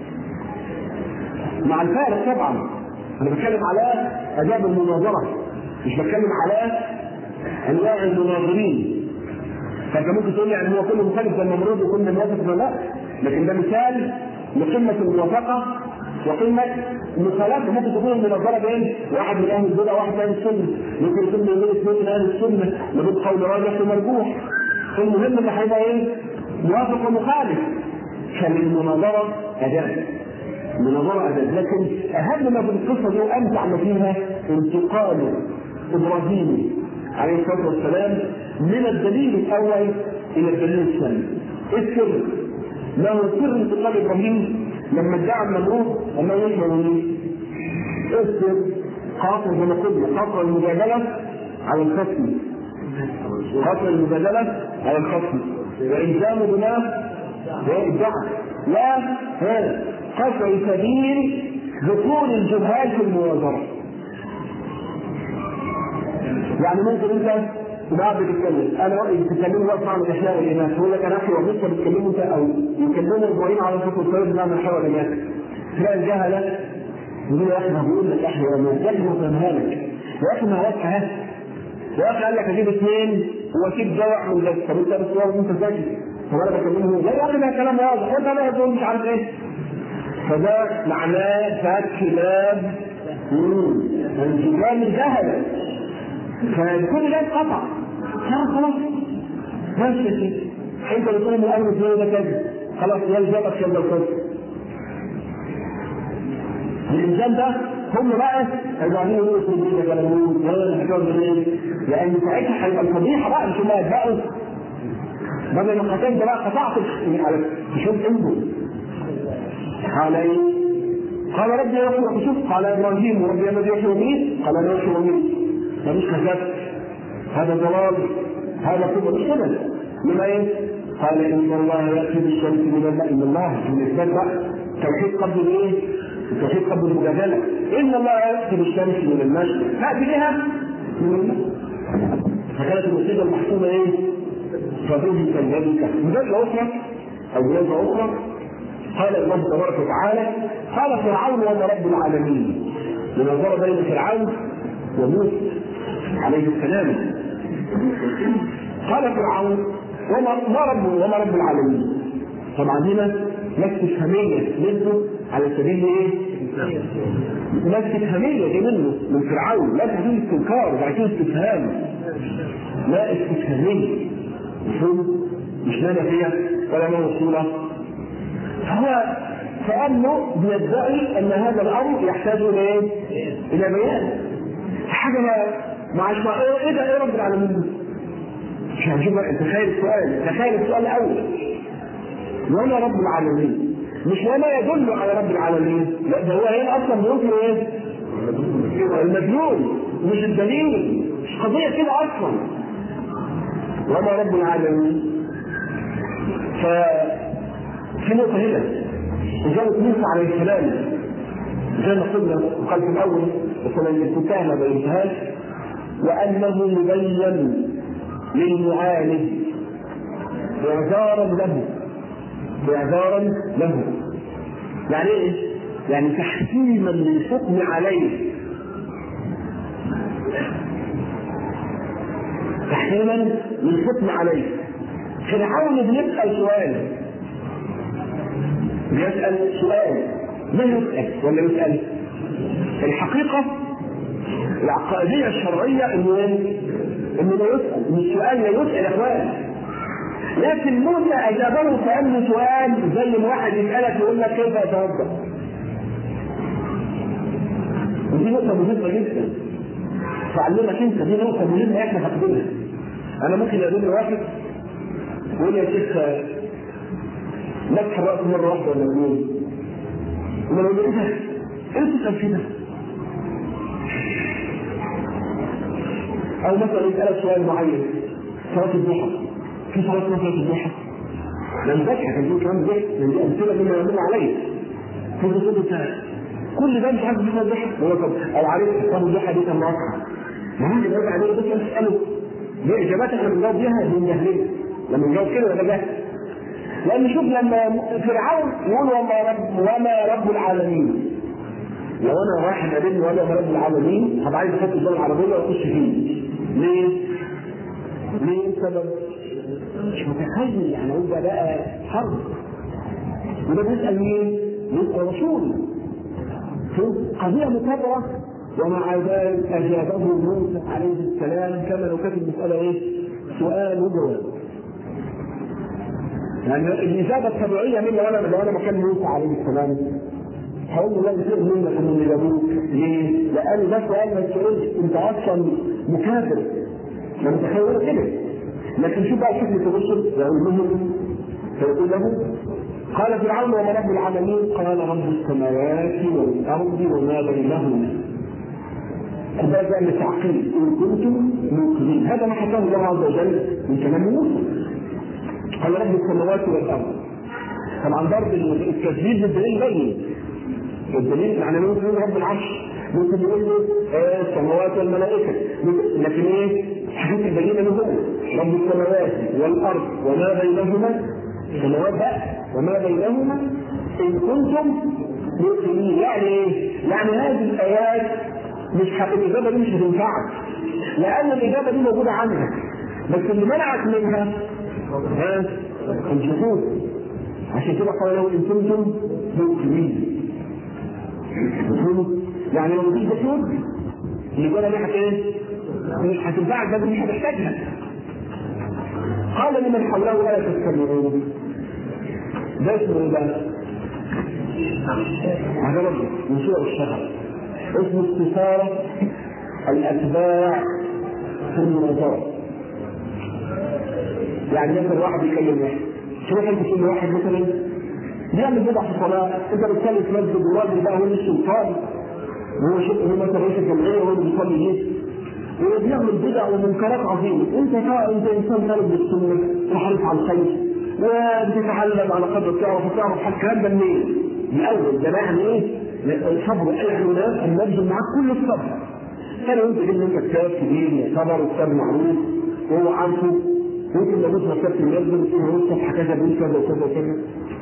مع الفارق طبعا انا بتكلم على اداب المناظره مش بتكلم على انواع المناظرين فانت ممكن تقول لي ان هو كله مخالف زي الممرض وكل موافق ولا لا لكن ده مثال لقمه الموافقه وقمه المخالفه ممكن تكون المناظره بين واحد من اهل البدع وواحد من اهل السنه ممكن يكون بين اثنين من اهل السنه لابد قول راجح ومرجوح المهم ان هيبقى ايه؟ موافق ومخالف فالمناظره اداب مناظره اداب لكن اهم ما في القصه دي وامتع ما فيها انتقال ابراهيم عليه الصلاه والسلام من الدليل الاول الى الدليل الثاني. ايه السر؟ ما هو سر انتقال ابراهيم لما ادعى النمرود انه يشبه مين؟ ايه السر؟ خاطر زي ما قلنا خاطر المجادله على الخصم قطع المبادلة على الخصم وإلزام بما الدعم لا ها قطع سبيل دخول الجهال في المناظرة يعني ممكن انت تبقى بتتكلم انا رايي تتكلموا بقى عن الاحياء والامات يقول لك انا احيا وبص بتكلموا انت او يكلموا اسبوعين على صوت الطيب بنعمل احياء والامات تلاقي الجهله يقول يا اخي ما بيقول لك احياء والامات يا اخي ما فهمها لك يا اخي ما واضحه اهي يا اخي قال لك اجيب اثنين واسيب ده واعمل ده طب انت بس واضح انت ذكي طب انا بكلمه لا يا اخي ده كلام واضح وانت بقى تقول مش عارف ايه فده معناه فتح باب انسجام الجهله فكل ده اتقطع خلاص خلاص بس يا سيدي انت بتقول من اول الدنيا ده كذا خلاص يلزمك يلا الكذب الانسان ده هم بقى هيبقوا عاملين يقولوا في الدنيا كلامون ولا الحكايه منين لان ساعتها هيبقى الفضيحه بقى مش هم يتبعوا بدل ما قتلت بقى قطعت على تشوف انتوا قال ايه؟ قال ربي يحيي شوف قال ابراهيم ربي الذي يحيي ويميت قال انا يحيي ويميت ملوش كذاب هذا ضلال هذا كفر مش كده لما ايه؟ قال ان الله ياتي بالشمس من الماء ان الله من اثبات بقى توحيد قبل الايه؟ التوحيد قبل المجادله ان الله ياتي بالشمس من المشرق فاتي بها من الماء فكانت المصيبه المحسومه ايه؟ فبه كذلك مجازة أخرى أو مجازة أخرى قال الله تبارك وتعالى قال فرعون وما رب العالمين مناظرة بين فرعون وموسى عليه السلام قال فرعون وما ما رب وما رب العالمين طبعا هنا نفس استفهامية منه على سبيل ايه؟ نفس استفهامية دي منه من فرعون لا تكون استنكار وبعد كده استفهام لا استفهامية مفهوم مش لا فيها ولا موصولة فهو كأنه بيدعي أن هذا الأمر يحتاج إلى إيه؟ إلى بيان حاجة ما معش ما إيه ده إيه رب العالمين؟ مش هنشوف تخيل السؤال تخيل السؤال الأول وما رب العالمين مش وما يدل على رب العالمين لا ده هو هنا اصلا بيقول ايه؟ المدلول مش الدليل مش قضيه كده اصلا وما رب العالمين ف في نقطه هنا إجابة موسى عليه السلام زي ما قلنا وقال في الأول مثلا الانتهى ما بينتهاش وأنه يبين للمعاند إعذارا له إعذارا له يعني إيه؟ يعني تحكيما للحكم عليه تحكيما للحكم عليه فرعون بيسأل سؤال بيسأل سؤال ما يسأل ولا يسأل؟ الحقيقة العقائدية الشرعية إنه إيه؟ إنه لا يسأل، إن السؤال لا يسأل يا إخوان. لكن موسى أجابه كأنه سؤال زي ما واحد يسألك يقول لك كيف أتوضأ؟ ودي نقطة مهمة جدا. تعلمك أنت دي نقطة مهمة إحنا فاقدينها. أنا ممكن أقول واحد يقول لي يا شيخ مسح الراس مره واحده ولا اثنين وما لو ايه ده؟ ايه تسال فيه ده؟ او مثلا يسالك سؤال معين صلاه الضحى في صلاه اسمها صلاه الضحى لما بضحك كان في كلام ضحك لان دي امثله مما يعملوا عليا في الرسول بتاعي كل ده مش عارف صلاه الضحى ولا طب او عارف صلاه الضحى دي كان واضحه ما ممكن يرجع عليه بس تساله دي اجابات احنا بنجاوب بيها بنجهلها لما نجاوب كده ولا جهل لان شوف لما فرعون يقول وما رب وما رب العالمين لو انا واحد قابلني ولا رب العالمين هبقى عايز احط الدول العربيه واخش فيه ليه؟ ليه سبب؟ مش متخيل يعني هو بقى حرب وده بيسال مين؟ يسال رسول قضيه مكبره ومع ذلك اجابه موسى عليه السلام كما لو كانت المساله ايه؟ سؤال وجواب يعني الاجابه الطبيعيه من لو انا لو انا مكان موسى عليه السلام هقول له لا كتير منك انهم يجابوك ليه؟ لان ده سؤال ما تسالش انت اصلا مكابر ما متخيل كده لكن شوف بقى شكل الرسل يقول لهم فيقول له قال فرعون وما رب العالمين قال رب السماوات والارض وما بينهما خد بالك بقى من التعقيد ان كنتم موقنين هذا ما حكاه الله عز وجل من كلام موسى قال رب السماوات والارض طبعا ضرب التسديد بالدليل بين الدليل يعني ممكن يقول رب العرش ممكن يقول له آه السماوات والملائكه لكن ايه حديث البينه له هو رب السماوات والارض وما بينهما السماوات بقى وما بينهما ان كنتم موقنين يعني ايه؟ يعني هذه الايات مش ح... الاجابه دي مش هتنفعك لان الاجابه دي موجوده عنها بس اللي منعك منها ها الجحود عشان كده قال له ان كنتم موقنين مفهوم؟ يعني لو مفيش جحود الاجابه دي هت ايه؟ مش هتنفعك بس مش هتحتاجها قال لمن حوله لا تستمعون ده اسمه ايه بقى؟ هذا رجل من سوء الشهر اسمه استثارة الأتباع في المناظرة يعني مثلا واحد يكلم واحد تروح انت تقول لواحد مثلا بيعمل بدع في الصلاة انت بتصلي في مسجد والراجل بقى هو السلطان وهو شيء هو مثلا رئيس الجمعية وهو اللي بيصلي ليه وبيعمل بدع ومنكرات عظيمة انت انت انسان طالب بالسنة وحريص على الخير وبتتعلم على قدر تعرف وتعرف حاجة الكلام ده منين؟ من الاول ده يعني ايه؟ الصبر اي ناس ان نبذل معاك كل الصبر. كان انت جبت انت كتاب كبير معتبر وكتاب معروف وهو عارفه ممكن لو بص كتاب المسجد تقول هو الصفحه كذا بيقول كذا وكذا وكذا.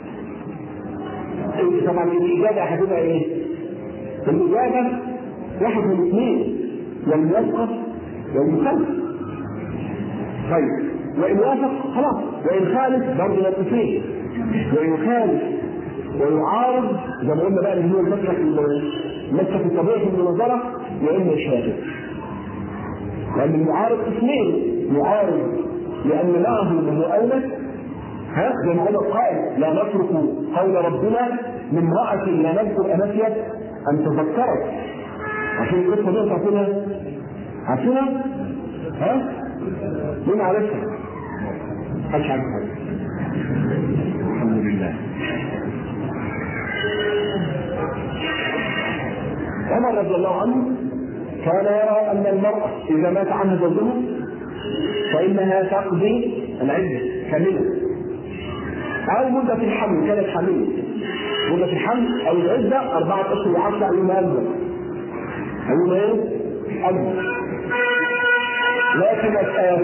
طبعا الاجابه هتبقى ايه؟ الاجابه واحد من اثنين والموقف والمخالف. طيب وان وافق خلاص وان خالف برضه موقفين وان خالف ويعارض زي ما قلنا بقى اللي هو المسلك المسلك الطبيعي في المناظره يا اما يشارك لان المعارض اثنين يعارض لان معه من اولى ها زي ما عمر قال لا نترك قول ربنا من امرأة لا نذكر أنسيت أن تذكرت عشان القصة دي عارفينها عارفينها؟ ها؟ مين عارفها؟ محدش عارفها الحمد لله عمر رضي الله عنه كان يرى ان المرأة اذا مات عنها زوجها فانها تقضي العدة كاملة او مدة الحمل كانت حاملة مدة الحمل او العدة أربعة أشهر وعشرة أيام أكبر أيام إيه؟ أكبر لكن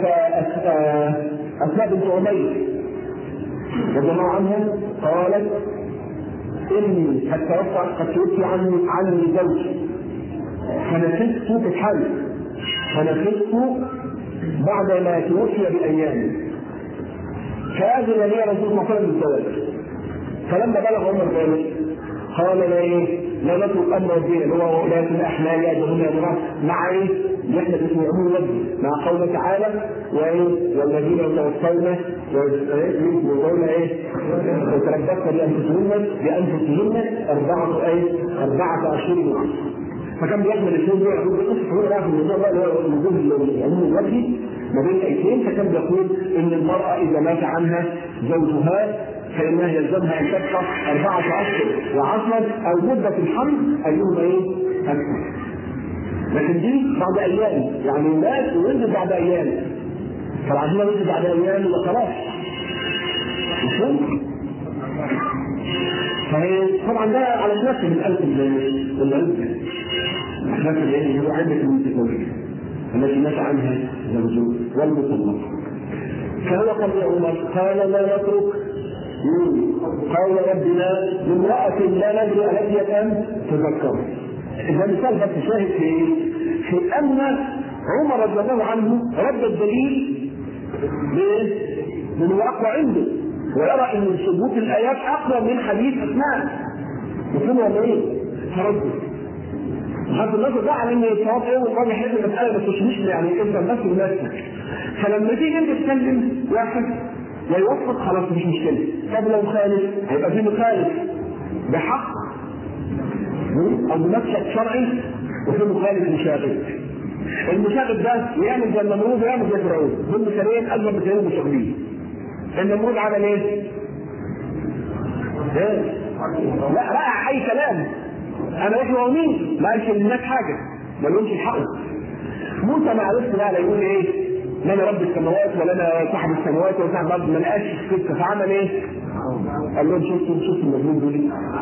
أسماء بنت عمير رضي الله عنها قالت اني قد توفى قد توفي عني عني زوجي فنفست في الحل فنفست بعد ما توفي بايام فاذن لي رسول الله صلى الله عليه وسلم بالزواج فلما بلغ عمر ذلك قال لا ايه لا نترك امر الدين اللي هو ولاة الاحمال اجلهن يا مع ايه؟ احنا اسمه عموم اللفظ مع قوله تعالى وايه والذين يتوفون يقولون ايه يتربصن بانفسهن بانفسهن اربعه ايه اربعه اشهر وعشر فكان بيحمل الاثنين دول يقول بص هو راح الموضوع بقى اللي هو الوجوه العموم اللفظي ما بين الايتين فكان بيقول ان المراه اذا مات عنها زوجها فإنها يلزمها أن تبقى أربعة أشهر وعشرا أو مدة الحمل أيهما إيه؟ أكثر. لكن دي بعد أيام يعني الناس ولدت بعد أيام فالعجينة ولدت بعد أيام وخلاص مفهوم؟ فهي طبعا ده على خلاف من ألف العدة خلاف اللي هو عدة المتزوجة التي مات عنها زوجه والمطلق فهو قال يا عمر قال لا نترك قول ربنا لامرأة لا ندري التي أم تذكر. إذا مثال بس شاهد في إيه؟ في أن عمر رضي الله عنه رد الدليل من واقع عنده ويرى أن ثبوت الآيات أقوى من حديث أسماء. مفهوم ولا إيه؟ فرد. بغض النظر بقى عن ان الصواب ايه والراجح ايه المساله بس مش يعني انت بس بنفسك. فلما تيجي انت تكلم واحد لا يوفق خلاص مش مشكله طب لو خالف هيبقى في مخالف بحق او بمسلك شرعي وفي مخالف مشاغب المشاغب ده يعمل زي النمرود ويعمل زي فرعون دول مثالين اكبر مثالين مشاغبين النمرود عمل ايه؟ ايه؟ لا رائع اي كلام انا واحد ومين ما قالش للناس حاجه ما لهمش الحق موسى ما عرفش بقى لا يقول ايه لا انا رب السماوات ولا انا صاحب السماوات ولا صاحب الارض ما لقاش السكه فعمل ايه؟ قال لهم شفتوا شفتوا المجنون دول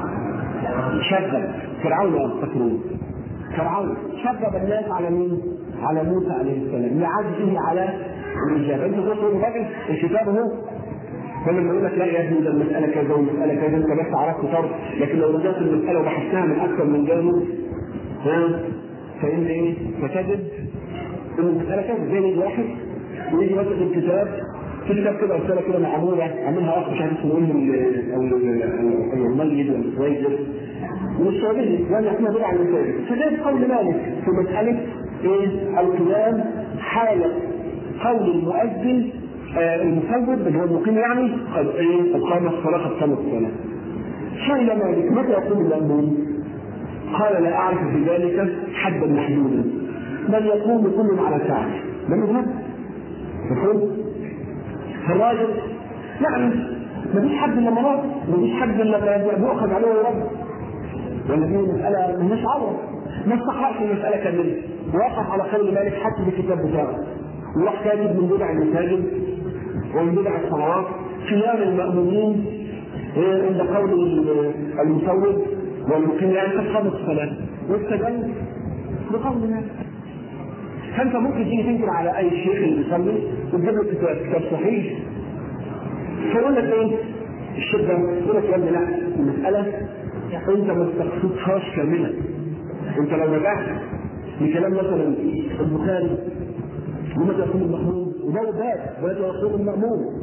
شغل فرعون يفتكرون فرعون شغب الناس على مين؟ على موسى عليه السلام لعجزه على الاجابه انت تقول الراجل الكتاب اهو فلما يقول لك لا يا ابني ده المساله كذا والمساله كذا انت بس عرفت طرف لكن لو رجعت المساله وبحثتها من اكثر من جانب ها فان ايه؟ فتجد ان المساله كذا زي ما واحد ويجي مثلا الكتاب في كتاب كده رساله كده معموله عاملها اخ مش عارف اسمه ايه او او الميت ولا السويدر من السعوديه يعني احنا بنقول على المساجد فجاء قول مالك في مساله ايه القيام حاله قول المؤذن آه المفوض اللي هو المقيم يعني قد ايه قد قام الصلاه قد قامت الصلاه سئل مالك متى يقوم المأمون؟ قال لا اعرف في ذلك حدا محدودا بل يقوم كل على ساعه ده مذهب مفهوم؟ فالراجل يعني مفيش حد الا مرات مفيش حد الا بيؤخذ عليه ويرد ولا دي مسألة ملهاش عوض ما استحرقش المسألة كاملة وقف على قول مالك حتى بالكتاب بتاعه وراح كاتب من بدع المساجد ومن بدع الصلوات قيام المأمومين عند قول المسود والمقيم يعني قد قامت الصلاة واستدل بقول مالك فانت ممكن تيجي تنكر على اي شيخ اللي بيصلي وتجيب له كتاب كتاب صحيح فيقول لك ايه؟ الشيخ ده يقول لك يا ابني لا المساله انت ما استقصدتهاش كامله انت لو رجعت لكلام مثلا البخاري ومتى يكون المأمون وده باب ومتى يكون المأمون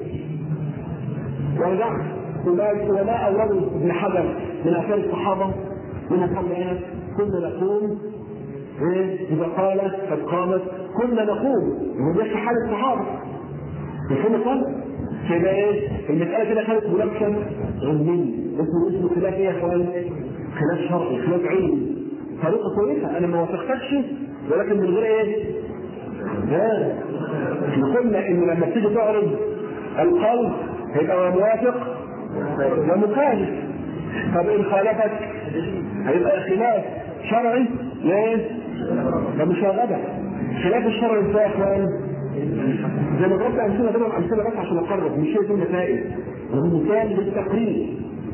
ورجعت وما اورده ابن حجر من اثار الصحابه من قال ايه؟ كنا نقوم ايه؟ اذا قال قد قامت كنا نقوم وهو ده في حال الصحابه مفهوم الفرق؟ كده ايه؟ المساله كده كانت مناقشه علميه اسمه اسمه خلاف ايه يا اخوان؟ خلاف شرعي خلاف علمي طريقه كويسه انا ما وافقتكش ولكن من غير ايه؟ لا احنا قلنا ان لما تيجي تعرض القول هيبقى موافق ومخالف طب ان خالفك هيبقى خلاف شرعي ليه؟ ده مشاغبه خلاف الشرع ازاي يا اخوان؟ زي ما ضربت امثله ضرب امثله بس عشان اقرب مش شيء نتائج مثال للتقرير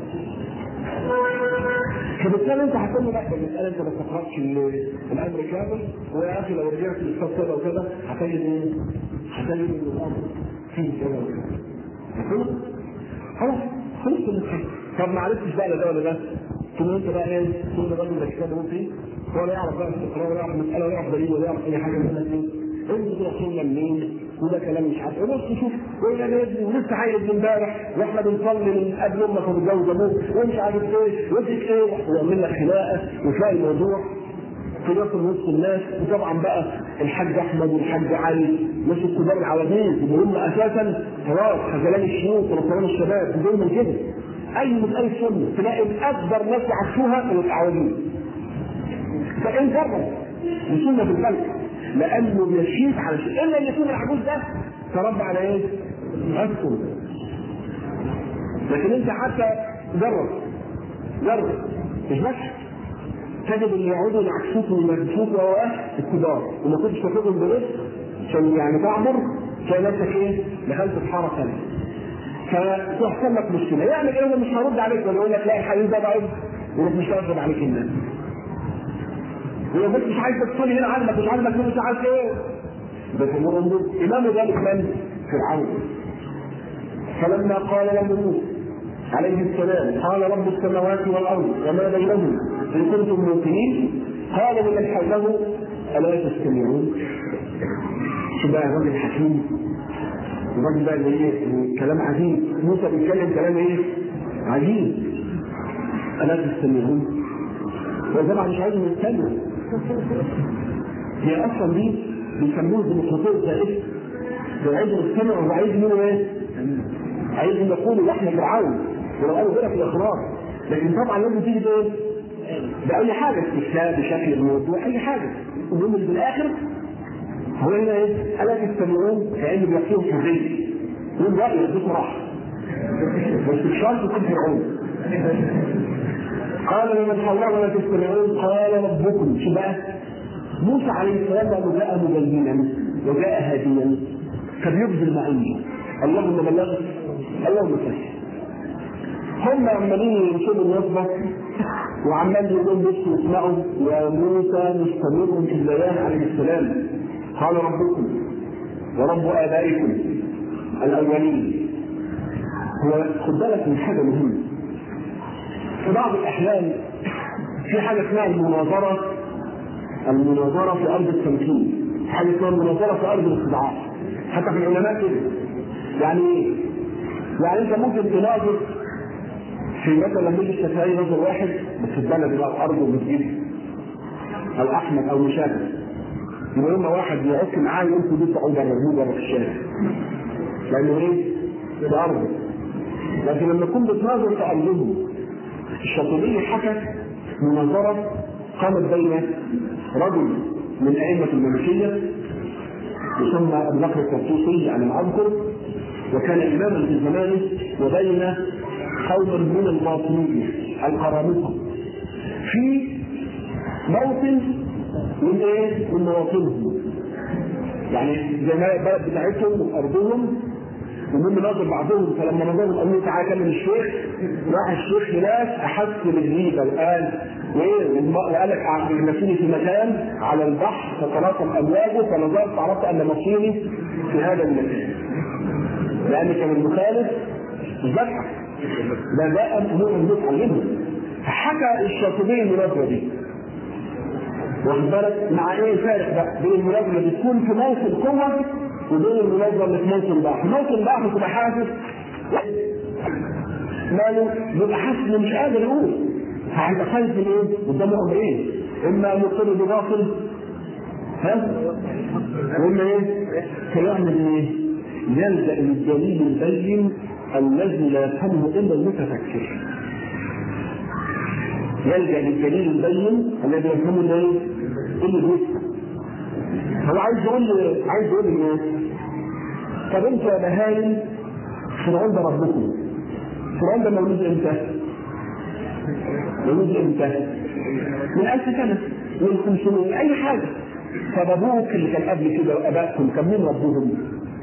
فبالتالي انت هتقول لي لا ده المساله انت ما تقراش الامر كامل ويا اخي لو رجعت للاستاذ كذا وكذا هتجد ايه؟ هتجد ان الامر فيه كذا وكذا مفهوم؟ خلاص خلص المسألة طب ما عرفتش بقى ده ولا ده ثم انت بقى ايه؟ ثم الراجل ده كتابه فيه هو لا يعرف بقى الاستقرار ولا يعرف مسألة ولا يعرف دليل ولا يعرف أي حاجة منها ايه؟ انت كده وصلنا منين؟ وده كلام مش عارف بص شوف ويا نادي ولسه عايز امبارح واحنا بنصلي من قبل امك ومتجوز ابوك ومش عارف ايه واديك ايه ويعمل لك خناقه وتلاقي الموضوع خلاف وسط الناس وطبعا بقى الحاج احمد والحاج علي ناس الكبار العواجيز اللي هم اساسا خلاص خجلان الشيوخ ونصران الشباب دول من كده اي مساله سنه تلاقي اكبر ناس يعرفوها العواجيز فان جرب لسنه في البلد لانه بيشيط على شيء الا ان يكون العجوز ده تربى على ايه؟ اسكن لكن انت حتى جرب جرب مش بس تجد اللي يقعدوا يعكسوك ويمسكوك وهو الكبار وما كنتش تاخدهم برزق عشان يعني تعبر تلاقي نفسك ايه؟ دخلت في حاره ثانيه فتحصل لك مشكله يعمل ايه مش هرد عليك ولا يقول لك لا الحديث ده ضعيف ويروح مش هيرد عليك الناس ويقول مش عايزك تقول هنا عنك مش عاجبك مش عارف ايه بس انظر امام ذلك من؟ فرعون فلما قال له موسى عليه السلام قال رب السماوات والارض وما بينهما ان كنتم موقنين قال لمن حوله الا تستمعون شو بقى الراجل حكيم الراجل بقى اللي ايه كلام عجيب موسى بيتكلم كلام ايه عجيب الا تستمعون وطبعا مش عايز يستمع هي اصلا دي بيسموه ديمقراطيه زائفه لو عايز يستمع هو عايز منه ايه؟ عايز يقول لحم فرعون ولو قالوا كده في الاخراج لكن طبعا لازم تيجي بايه؟ باي حاجه استفسار بشكل الموضوع اي حاجه المهم في الاخر هو هنا ايه؟ الا تستمعون كانه بيعطيهم حريه يقول رايك بصراحه بس بشرط يكون فرعون قال لمن حوله ولا تستمعون قال ربكم شو بقى؟ موسى عليه السلام لانه جاء مبينا وجاء هاديا فبيبذل ما عنده اللهم بلغ اللهم فهم هم عمالين ينشدوا النصبة وعمال يقول بس يسمعوا وموسى مستمر في البيان عليه السلام قال ربكم ورب آبائكم الأولين هو خد بالك من حاجة مهمة في بعض الأحيان في حاجة اسمها المناظرة المناظرة في أرض التمكين حاجة اسمها المناظرة في أرض الاستضعاف حتى في العلماء كده يعني ايه؟ يعني أنت ممكن تناظر في مثلا لما يجي الشافعي نظر واحد بس البلد بقى أرضه بتجيب أو أحمد أو مشابه يبقى لما واحد يعك معاه يقول له دي تعود بره بره في الشارع لأنه إيه؟ ده أرضه لكن لما تكون بتناظر في أرضهم الشاطبية حكت مناظرة قامت بين رجل من أئمة الملكية يسمى أبو بكر الطرطوسي على ما أذكر وكان إماما في زمانه وبين قوم من الباطنية القرامطة في موطن من ايه؟ من مواطنهم. يعني زي ما البلد بتاعتهم وارضهم ومن ناظر بعضهم فلما نظروا قالوا له تعالى كلم الشيخ راح الشيخ هناك احس بالريبه وقال وايه وقال لك نسيني في مكان على البحر فتلاقم امواجه فنظرت عرفت ان مصيري في هذا المكان. لان كان المخالف ذبح ده ده امور المتعلمه فحكى الشاطبي المناظره دي واخد بالك مع ايه الفارق بقى بين المناظره اللي بتكون في موطن قوه وبين المناظره اللي في موطن ضعف، موطن ضعف تبقى حاسس ماله بيبقى حاسس انه مش قادر يقول فهيبقى خايف من ايه؟ قدامه امرين اما ان يقر بباطل ها؟ واما ايه؟ فيعمل ايه؟ يلجا للدليل البين الذي لا يفهمه الا المتفكر يلجا للدليل البين الذي يفهمه الا ايه؟ اللي بيفهم هو عايز يقول لي عايز يقول لي ايه؟ طب انت يا بهايم فرعون ده ربكم فرعون ده مولود امتى؟ مولود امتى؟ من 1000 سنه من 500 اي حاجه طب ابوك اللي كان قبل كده وابائكم كان مين ربهم؟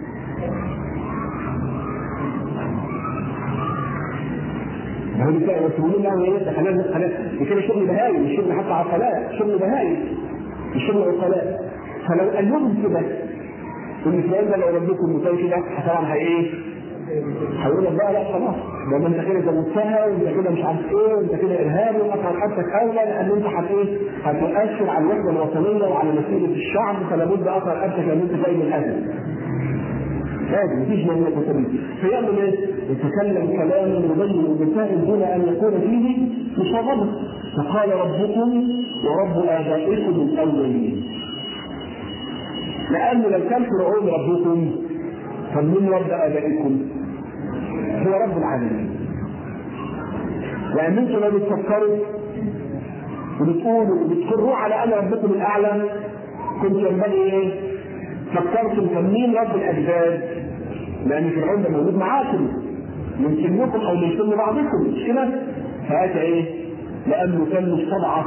ما هو كده مسؤولين يعني ايه ده خلاص خلاص كده شغل بهايم مش شغل حتى عقلاء شغل بهايم مش شغل عقلاء فلو قال لهم كده ان فلان ده لو ربكم مثال كده طبعا هي ايه؟ هيقول لك بقى لا خلاص ده انت كده زودتها وانت كده مش عارف ايه وانت كده ارهابي وقطع رقبتك اولى لان انت هت ايه؟ هتؤثر على الوحده الوطنيه وعلى مسيره الشعب فلا بد قطع رقبتك لان انت جاي من الاذى. لازم مفيش من المتكلم فيعمل ايه؟ يتكلم كلاما يبين المثال دون ان يكون فيه مشاغبه فقال ربكم ورب ابائكم الاولين لأن لو كان فرعون ربكم فمن رب آبائكم؟ هو رب العالمين. لأن أنتم لما بتفكروا وبتقولوا وبتقروا على أن ربكم الأعلى كنت ينبغي إيه؟ فكرتم كان مين رب الأجداد؟ لأن فرعون ده موجود معاكم من سنكم أو من سن بعضكم مش كده؟ فأتى إيه؟ لأنه كان مستضعف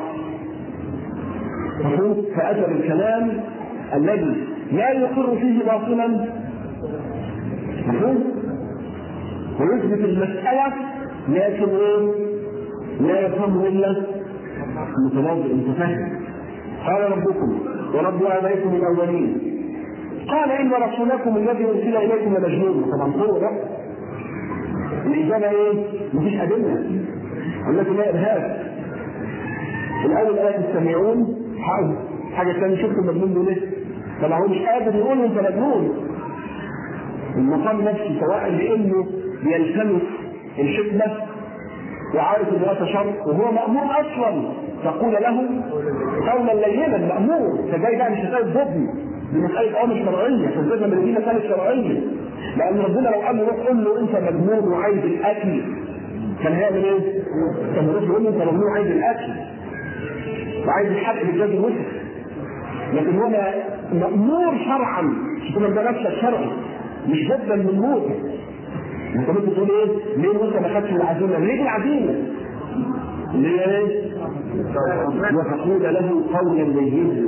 فأتى بالكلام الذي لا يقر فيه باطلا مفهوم ويثبت المسألة لكن ايه؟ لا يفهمه إلا المتواضع المتفهم قال ربكم ورب آبائكم الأولين قال إن رسولكم الذي أرسل إليكم لمجنون طبعا هو ده الإجابة إيه؟ مفيش أدلة التي لا إرهاب الأول آية تستمعون حاجة حاجة ثانية شفتوا المجنون دول إيه؟ طبعا هو مش قادر يقول انت مجنون المقام نفسه سواء لانه بيلتمس الحكمه وعارف ان هذا شر وهو مامور اصلا تقول له قولا لينا مامور فجاي بقى مش مساله ضبن دي مساله اه مش شرعيه فالزوجه من دي مساله شرعيه لان ربنا لو قال له روح قول له انت مجنون وعايز الاكل كان هيعمل ايه؟ كان يروح يقول له انت مجنون وعايز الاكل وعايز الحق بالجاز الوسخ لكن هو مأمور شرعا شوف ده نفسك شرعي مش بدلا من موت انت ممكن تقول ايه؟ ليه وانت ما خدتش العزيمه؟ ليه دي العزيمه؟ ليه ايه؟ وتقول له قولا لينا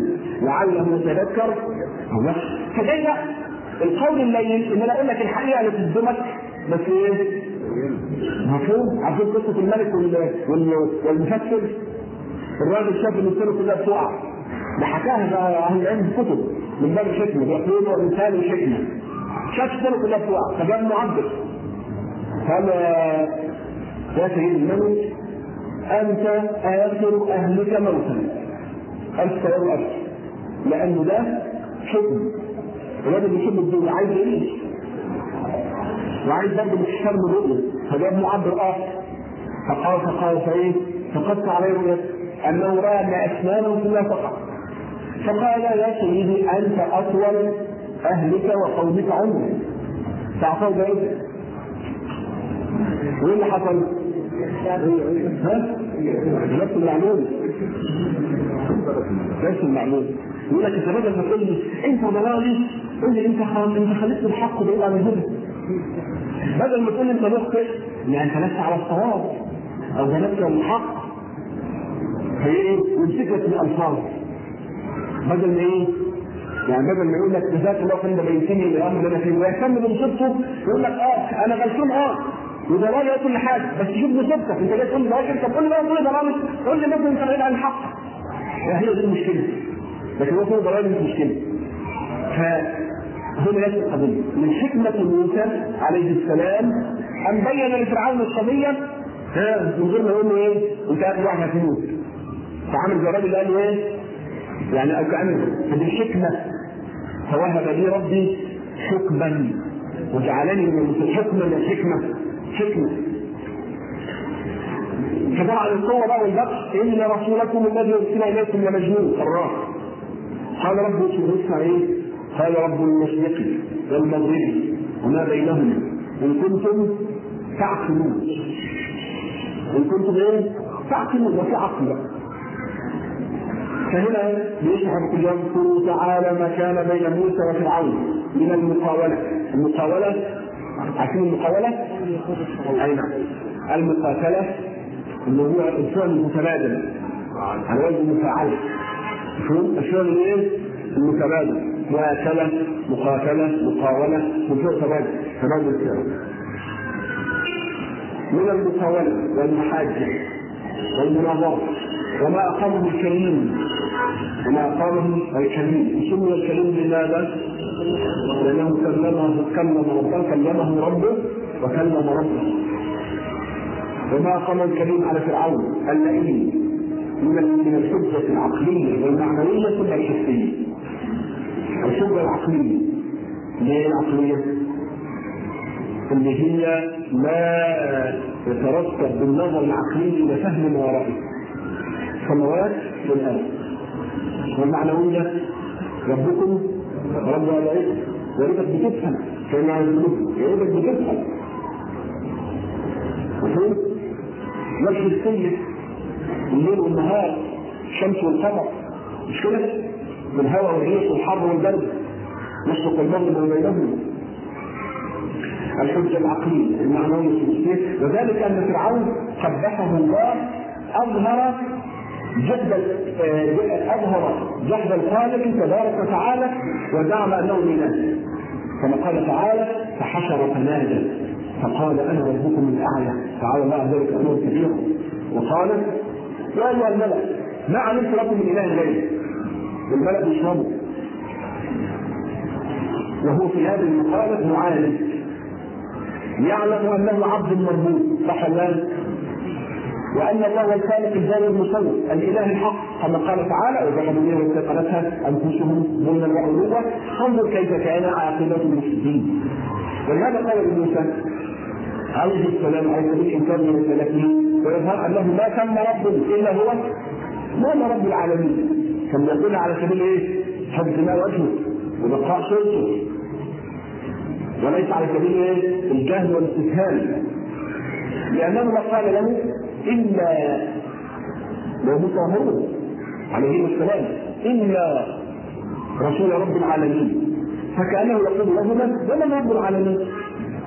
لعله يتذكر الله فجاي بقى القول اللين ان انا اقول لك الحقيقه اللي تصدمك بس ايه؟ مفهوم؟ عارفين قصه الملك وال- وال- والمفسر الراجل شاف ان السنه كلها بتقع ده حكاها بقى اهل العلم في كتب من باب الحكمه بيقولوا الانسان الحكمه شاف السنه كلها بتقع فجاب معبر قال يا- يا سيد الملك انت اخر اهلك موتا الف سلام الف لانه ده حكم الراجل بيحب الدنيا عايز يعيش وعايز برضه مستشار من رؤيه فجاب معبر اخر فقال فقال فايه فقدت عليه رؤيته انه راى ان اسنانه كلها تقع فقال يا سيدي انت اطول اهلك وقومك عمرا فاعطاه جائزه وايه اللي حصل؟ ها؟ نفس المعلومه نفس المعلومه يقول لك انت بدل ما تقول لي انت ضلالي قول لي انت خل... انت خليت الحق بعيد عن الهدى بدل ما تقول لي انت مخطئ لا انت لست على الصواب او جلست الحق هي ايه؟ يمسك لك الالفاظ بدل ما ايه؟ يعني بدل ما يقول لك جزاك الله خير ده بينتمي للامر اللي انا فيه ويهتم بمصيبته يقول لك اه انا غلطان اه وضلالي يا كل حاجه بس شوف مصيبتك انت جاي تقول لي ضلالي طب قول لي بقى قول لي ضلالي قول لي مثلا انت بعيد عن الحق هي دي المشكله لكن هو كل ضلالي مش مشكله فهنا نفس القضيه من حكمه موسى عليه السلام ان بين لفرعون القضيه ها من غير ما يقول له ايه انت اخر واحد هتموت فعامل زي الراجل قال له ايه يعني او كانه بالحكمه فوهب لي ربي حكما وجعلني من المسلمين حكما الحكمه حكمه فطبعا القوه بقى والبطش ان رسولكم الذي ارسل اليكم لمجنون قرار قال رب اسمع ايه؟ قال رب المشرق والمغرب وما بينهما ان كنتم تعقلون ان كنتم ايه؟ تعقلون وفي عقل بقى فهنا بيشرح كل يذكر تعالى ما كان بين موسى وفرعون من المقاولة المقاولة عارفين المقاولة؟ أي نعم المقاتلة اللي هو الفعل المتبادل على وجه المفاعلة مفهوم؟ الفعل الايه؟ المتبادل مواكلة مقاتلة مقاولة وفعل تبادل تبادل الفعل من المقاولة والمحاجة والمناظرة وما أقامه الكريم وما أقامه الكريم سمي الكريم لماذا؟ لأنه كلمه كلم ربه كلمه ربه وكلم ربه وما أقام الكريم على فرعون اللئيم من من الحجة العقلية والمعنوية ثم الحسية الحجة العقلية ليه العقلية؟ اللي هي ما يترتب بالنظر العقلي الى فهم ما ورائه السماوات والارض والمعنويه ربكم رب العزه وريتك بتفهم كما يقولون يا ريتك بتفهم مفهوم؟ نفس السيد الليل والنهار الشمس والقمر مش كده؟ والهواء والريح والحر والبرد يسلك المغرب وبينهما الحجه العقليه المعنويه في التفسير وذلك ان فرعون قبحه الله اظهر جهد اظهر جهد الخالق تبارك وتعالى وزعم انه اله كما قال تعالى فحشر فنادى فقال انا ربكم الاعلى تعالى الله عز وجل امر كبير وقال يا ايها الملا ما علمت لكم من اله غيري الملا بيشربوا وهو في هذه المقالة معاند يعلم انه عبد مربوط صح ولا وان الله هو الخالق الجاري المصور الاله الحق كما قال تعالى وجحدوا بها واستيقنتها انفسهم ظلما وعلوا انظر كيف كان عاقبه المفسدين ولهذا قال موسى عليه السلام على سبيل انكار من رسالته ويظهر انه ما تم رب الا هو ما رب العالمين كما يقول على سبيل ايه؟ حفظ ما وجهه وبقاء صورته وليس على سبيل ايه؟ الجهل والاستسهال لانه ما قال له الا وموسى هارون عليه السلام الا رسول رب العالمين فكانه يقول لهما ومن رب العالمين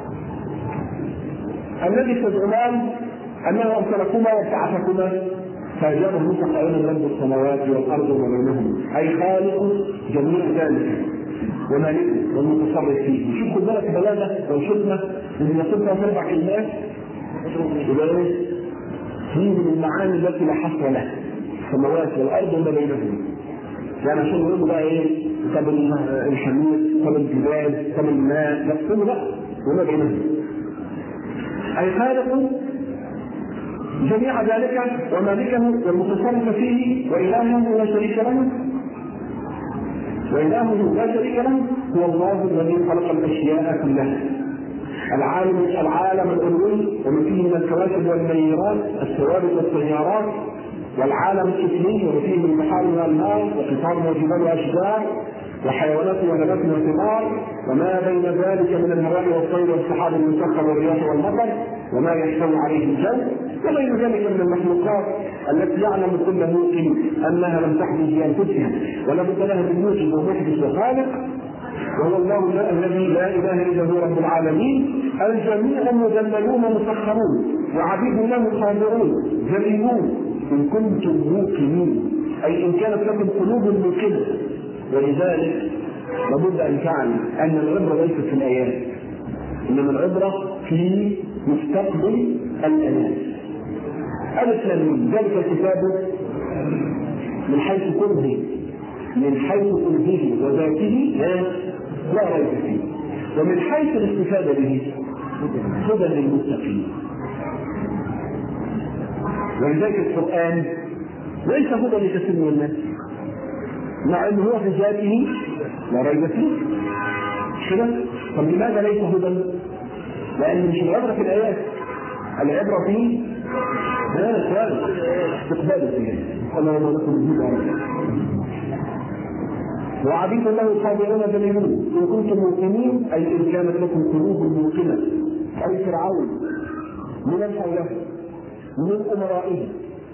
الذي تزعمان انه ارسلكما وابتعثكما فأجابه موسى قائلا رب السماوات والأرض وما بينهما أي خالق جميع ذلك ومالكه والمتصرف فيه شوف خد بالك بلاغة لو شفنا إن يصير فيها أربع كلمات يبقى إيه؟ فيه من المعاني التي لا حصر لها السماوات والأرض وما بينهما يعني عشان يقولوا بقى ايه طب الحمير طب الجبال طب الماء لا كله بقى وما بينهم اي خالق جميع ذلك ومالكه والمتصرف فيه والهه لا شريك له والهه لا شريك له هو الله الذي خلق الاشياء كلها العالم العالم العلوي ومن فيه من الكواكب والنيرات الثوابت والسيارات والعالم السفلي وفيه من البحار والانهار وقطار وجبال واشجار وحيوانات ونبات وثمار وما بين ذلك من الهواء والطير والسحاب المسخر والرياح والمطر وما يحتوي عليه الجو وغير ذلك من المخلوقات التي يعلم كل موقن انها لم تحدث بانفسها ولا بد لها من موجب ومحدث وخالق وهو الله الذي لا اله الا هو رب العالمين الجميع مذللون مسخرون وعبيد له خاضعون ذليلون ان كنتم موقنين اي ان كانت لكم قلوب موقنه ولذلك لابد ان تعلم ان العبره ليست في الايات انما العبره في مستقبل الايات الف لام ذلك الكتاب من حيث كله من حيث كله وذاته لا ريب فيه ومن حيث الاستفاده به هدى للمتقين ولذلك القرآن ليس هدى لكثير من الناس مع انه هو في ذاته لا ريب فيه مش كده؟ طب لماذا ليس هدى؟ لأن مش العبرة في الآيات العبرة في ها سؤال استقبال فيها قال وما لكم الهدى وعبيد له خاضعون ذليلون ان كنتم موقنين اي ان كانت لكم قلوب موقنه اي فرعون من حوله من امرائه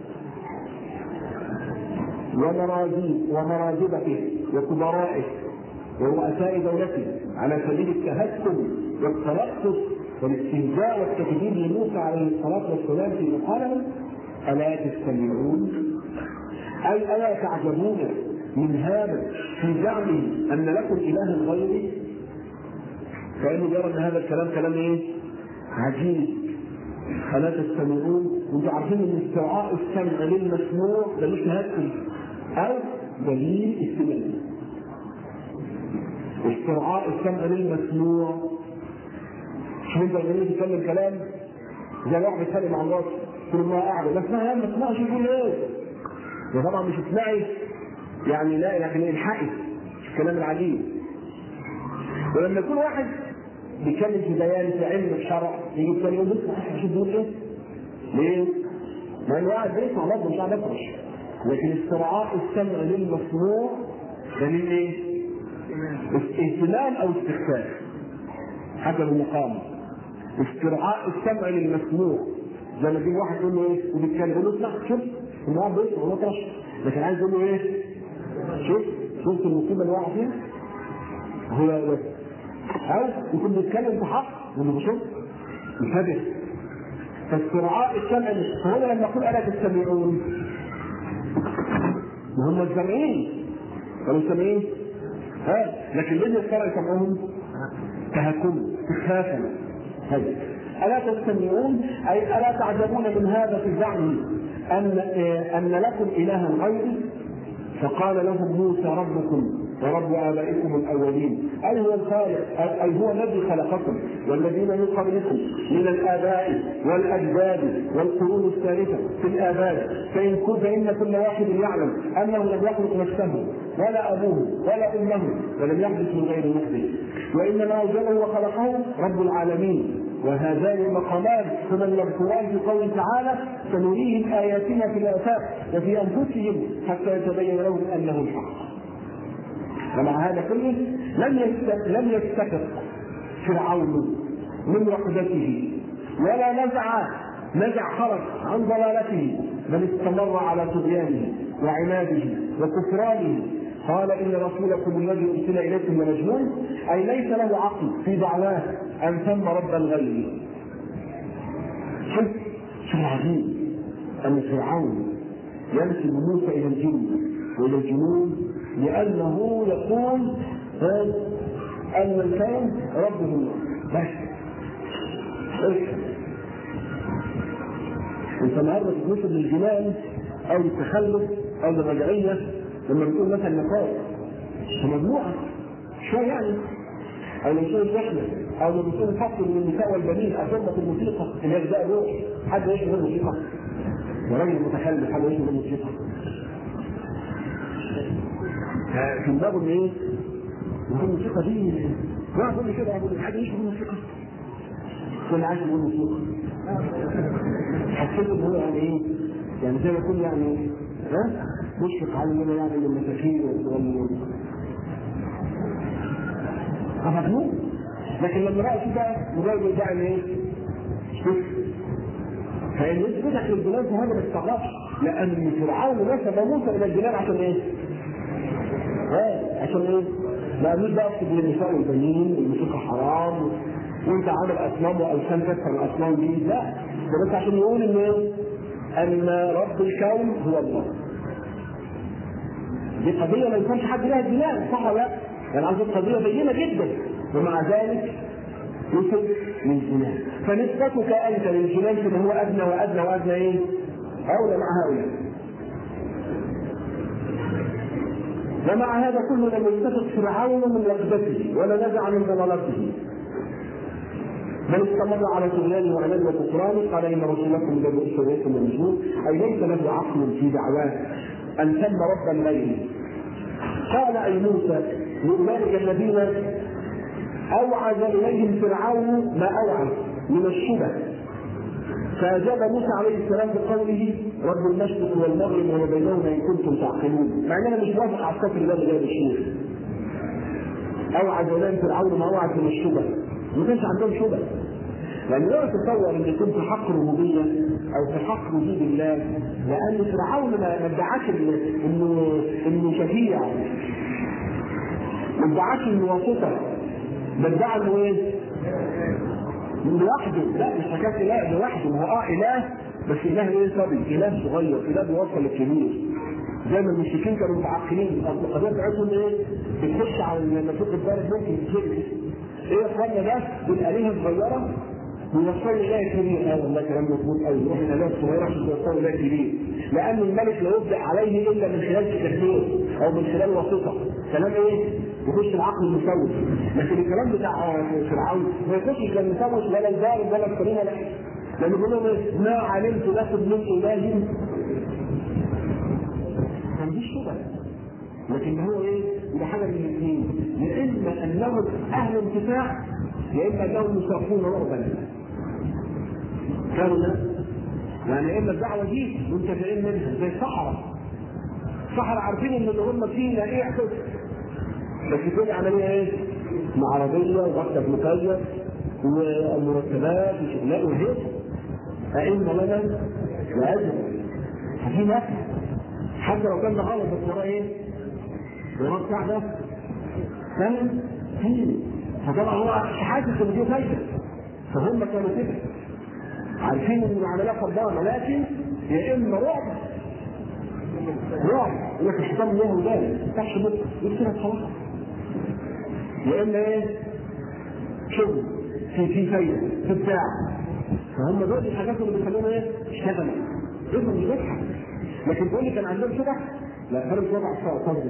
ومراجيب ومراجبته وكبرائه ورؤساء دولته على سبيل التهكم والترقص والاستهزاء والتكذيب لموسى عليه الصلاه والسلام في مقاله الا تستمعون اي الا تعجبون من هذا في زعمه ان لكم اله غيري كانه يرى ان هذا الكلام كلام ايه؟ عجيب الا تستمعون وانتم عارفين ان استرعاء السمع للمسموع ده مش تهكم او دليل استماع استرعاء السمع للمسموع شوف انت لما تتكلم كلام زي واحد بيتكلم عن راسه طول ما قاعد بس ما ما تسمعش يقول ايه ده طبعا مش تسمعي يعني لا لكن الحقي الكلام العجيب ولما يكون واحد بيتكلم في بيان في علم الشرع يجي الثاني يقول بص شوف بيقول ايه؟ ليه؟ ما انه قاعد بيسمع برضه مش قاعد يفرش لكن استرعاء السمع للمسموع دليل ايه؟ اهتمام او استخفاف حسب المقام استرعاء السمع للمسموع زي ما يجيب واحد يقول له ايه وبيتكلم يقول له اسمع شوف هو قاعد بيسمع هو طرش لكن عايز يقول له ايه؟ شوف شفت المصيبه اللي وقع فيها؟ هو بس او يكون بيتكلم في حق يقول له شوف انتبه فاسترعاء السمع فهنا لما نقول الا تستمعون وهم السامعين كانوا سامعين ها لكن ليه الشرع يسمعهم تهكما استخفافا طيب الا تستمعون اي الا تعجبون من هذا في زعمه ان ان لكم الها غيري فقال لهم موسى ربكم ورب ابائكم الاولين اي هو الخالق اي هو الذي خلقكم والذين من قبلكم من الاباء والاجداد والقرون الثالثه في الاباء فان كن فان كل واحد يعلم انه لم يخلق نفسه ولا ابوه ولا امه ولم يحدث من غير محدث وانما اوجده وخلقه رب العالمين وهذان المقامان هما المذكوران في قوله تعالى سنريهم اياتنا في الافاق وفي انفسهم حتى يتبين لهم انه الحق ومع هذا كله لم لم يستفق فرعون من وحدته ولا نزع نزع خرج عن ضلالته بل استمر على طغيانه وعناده وكفرانه قال ان رسولكم الذي ارسل اليكم لمجنون اي ليس له عقل في دعواه ان ثم ربا غيره شوف شو العجيب ان فرعون ينسب موسى الى الجن والى الجنون لانه يقول ان الكون ربه الله بس انت النهارده تتنسب للجنان او التخلف او الرجعيه لما بتقول مثلا نقاط فمجموعه شويه يعني او لو بتقول رحله او لو بتقول فصل من النساء والبنين افضل الموسيقى اللي هي ده روح حد يشبه الموسيقى وراجل متخلف حد يشبه الموسيقى في دماغه ان ايه؟ الموسيقى دي ما اقول كده اقول حد يشبه الموسيقى كنا عايز نقول موسيقى حسيت ان هو يعني ايه؟ يعني زي ما يكون يعني ها؟ مشفق علينا يعني من المساكين وال فمجنون لكن لما رأى كده مجرد يدعي ايه؟ شوف فإن انت بدك للجنان فهذا ما تستغربش لأن فرعون نسب موسى إلى الجنان عشان إيه؟ اه عشان إيه؟ لا مش بقى اقصد النساء والبنين الموسيقى حرام وانت عامل اصنام واوثان تكسر الاصنام دي لا ده بس عشان يقول ان ايه؟ ان رب الكون هو الله دي قضيه ما يكونش حد لها دماغ صح ولا لا؟ يعني عايز قضيه بينه جدا ومع ذلك يوسف للجنان فنسبتك انت للجنان كما هو ادنى وادنى وادنى ايه؟ اولى مع هؤلاء ومع هذا كله لم يلتفت فرعون من رغبته ولا نزع من ضلالته بل استمر على طغيانه وعناد وكفرانه قال ان رسولكم الذي ارسل اليكم مجنون اي ليس له عقل في دعواه ان ثم رب الليل قال اي موسى لاولئك الذين اوعز اليهم فرعون ما اوعز من الشبه فاجاب موسى عليه السلام بقوله رب المشرق والمغرب وما بينهما ان كنتم تعقلون مع ان انا مش موافق على السطر ده اللي جاي بالشيخ اوعز اليهم فرعون ما اوعز من الشبه ما كانش عندهم شبه لان لا تتصور ان يكون في حق ربوبيه او في حق وجود الله لان فرعون ما ادعاش انه انه شفيع ما ادعاش انه واسطه ده ادعى انه ايه؟ لوحده لا مش حكايه اله لوحده هو اه اله بس اله ايه صبي اله صغير اله بيوصل للكبير زي ما المشركين كانوا متعقلين القضيه بتاعتهم ايه؟ بتخش على المنافق البارد ممكن تتفرق ايه يا اخوانا ده بالالهه الصغيره بيوصلوا الى كبير اه والله كلام مظبوط قوي نروح الالهه الصغيره عشان توصلوا الى كبير لان الملك لا يبدع عليه الا من خلال التكبير او من خلال واسطه كلام ايه؟ يخش العقل المسوس لكن الكلام بتاع فرعون ما يخشش لا المسوس ولا البارد ولا الكريم ولا لان بيقول لهم ما علمت لكم من اله ما عنديش شبه لكن هو ايه؟ ده حاجه من الاثنين يا اما انهم اهل انتفاع يا اما انهم يصرفون رعبا كانوا يعني اما الدعوه دي منتفعين منها زي الصحراء الصحراء عارفين ان اللي هم فيه لا ايه يحدث بس كل عمليه ايه؟ مع عربيه ومكتب مكيف ومرتبات وشغلات وهيك أئمة لنا لأجل ففي ناس حتى لو كان ده غلط بس وراه ايه؟ وراه بتاع ده فاهم؟ في فطبعا هو حاسس ان دي فايده فهم كانوا كده عارفين ان العمليه خربانه لكن يا اما رعب رعب يقول لك الشيطان له ودان ما يفتحش بكره يكسرها خلاص يا اما ايه؟ شغل في في فايده في بتاع فهم دول الحاجات اللي بيخلوهم ايه؟ يشتغلوا يفهم مش بيضحك لكن تقول لي كان عندهم شبه؟ لا كانوا وضع صدر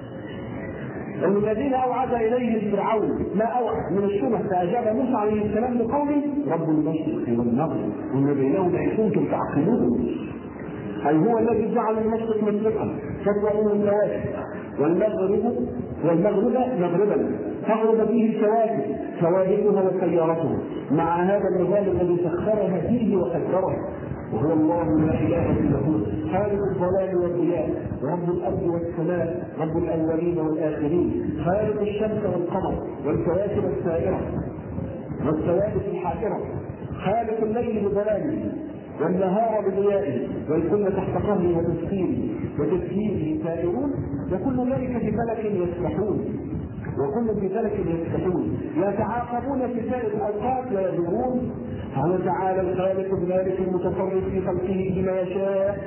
أن الذين أوعد إليهم فرعون ما أوعد من الشبه فأجاب موسى عليه السلام بقوله رب المشرق والمغرب وما بينهما إن كنتم تعقلون أي هو الذي جعل المشرق مشرقا فتوى من الكواكب والمغرب والمغرب مغربا تغرب فيه الكواكب كواكبها وسيارتها مع هذا النظام الذي سخرها فيه وقدره وهو الله لا اله الا هو خالق الظلام والضياء رب الارض والسماء رب الاولين والاخرين خالق الشمس والقمر والكواكب السائره والثوابت الحائره خالق الليل بظلامه والنهار بضيائه والكل تحت قهره وتسخيره وتسخيره سائرون وكل ذلك في فلك يسبحون وكل في فلك يسبحون يتعاقبون في سائر الاوقات ويدورون فهو تعالى الخالق المالك المتصرف في خلقه بما يشاء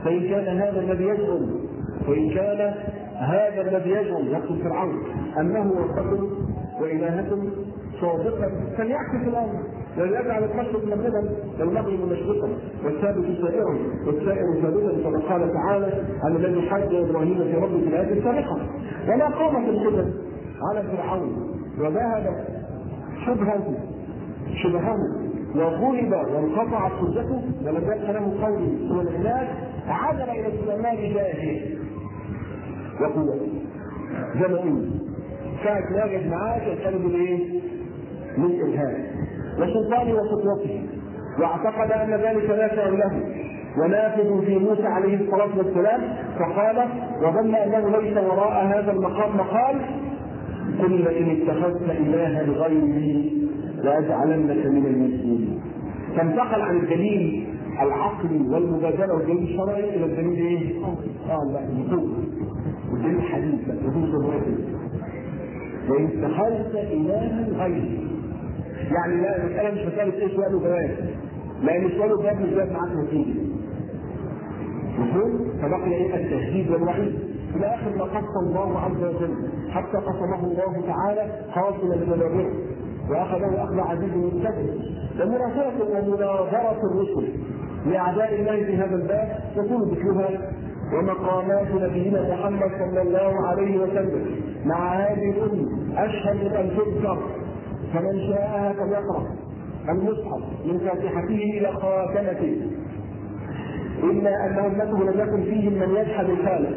فإن كان هذا الذي يزعم وإن كان هذا الذي يزعم يقتل فرعون أنه ربكم وإلهكم صادقا فليعكس الأمر وليجعل المشرق مغربا والمغرب مشرقا والثابت سائرا والسائر ثابتا كما قال تعالى عن الذي حج ابراهيم في ربه في الايه السابقه وما قامت الحجج على فرعون وذهب شبهه شبهه وغلب وانقطعت حجته ولم يبق له قول سوى العناد عدل الى سليمان جاهه وقوته زي ما قلنا ساعة ما يجد معاه كان من ايه؟ من إرهاب وسلطانه وخطوته واعتقد أن ذلك نافع له ونافذ في موسى عليه الصلاة والسلام فقال وظن أنه ليس وراء هذا المقام مقال قل لئن اتخذت إلها غيري لأجعلنك من المسلمين فانتقل عن الدليل العقلي والمبادرة والدليل الشرعي إلى الدليل إيه؟ آه لا النقوة والدليل الحديث الدليل الرواية وإن اتخذت إلها غيري يعني لا المسألة مش مسألة إيه سؤال وجواب لأن السؤال والجواب مش جايب معاك نتيجة مفهوم؟ فبقي إيه التهديد والوعيد إلى آخر ما قص الله عز وجل حتى قسمه الله تعالى خاصما لمنابره وأخذه أخذ عزيز مقتدر ومراسلة ومناظرة الرسل لأعداء الله في هذا الباب يكون مثلها ومقامات نبينا محمد صلى الله عليه وسلم مع هذه الأمة أشهد أن تذكر فمن شاءها فليقرأ المصحف من فاتحته إلى خاتمته إلا أن أمته لم يكن فيهم من يجحد الخالق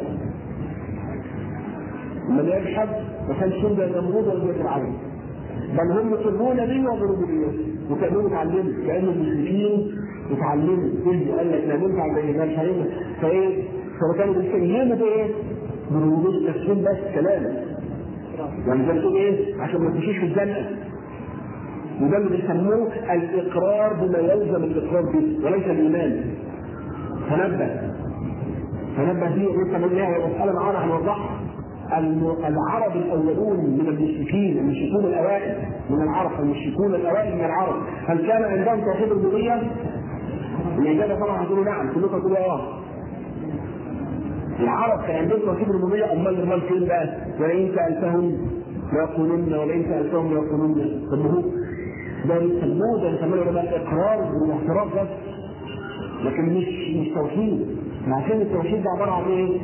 من يجحد وكان شد النمرود ولا فرعون بل هم يقرون به وبربوبيته وكانوا يتعلموا كان المشركين يتعلموا كل قال لك لا ينفع زي ما مش هينفع فايه فكانوا بيتكلموا بايه؟ بربوبيه نفسهم بس كلام يعني ده بتقول ايه؟ عشان ما تمشيش في الزنقه وده اللي بيسموه الاقرار بما يلزم الاقرار به وليس الايمان تنبه تنبه دي لسه من لها مساله معانا هنوضحها العرب الاولون من المشركين المشركون الاوائل من العرب المشركون الاوائل من العرب هل كان عندهم توحيد الربوبيه؟ الاجابه طبعا هتقولوا نعم كلكم هتقولوا اه العرب كان عندهم توحيد الربوبيه امال امال فين بقى؟ ولئن سالتهم ليقولن ولئن سالتهم ليقولن طب هو ده يسموه ده يسموه العلماء الاقرار والاعتراف بس لكن مش مش توحيد عشان التوحيد ده عباره عن ايه؟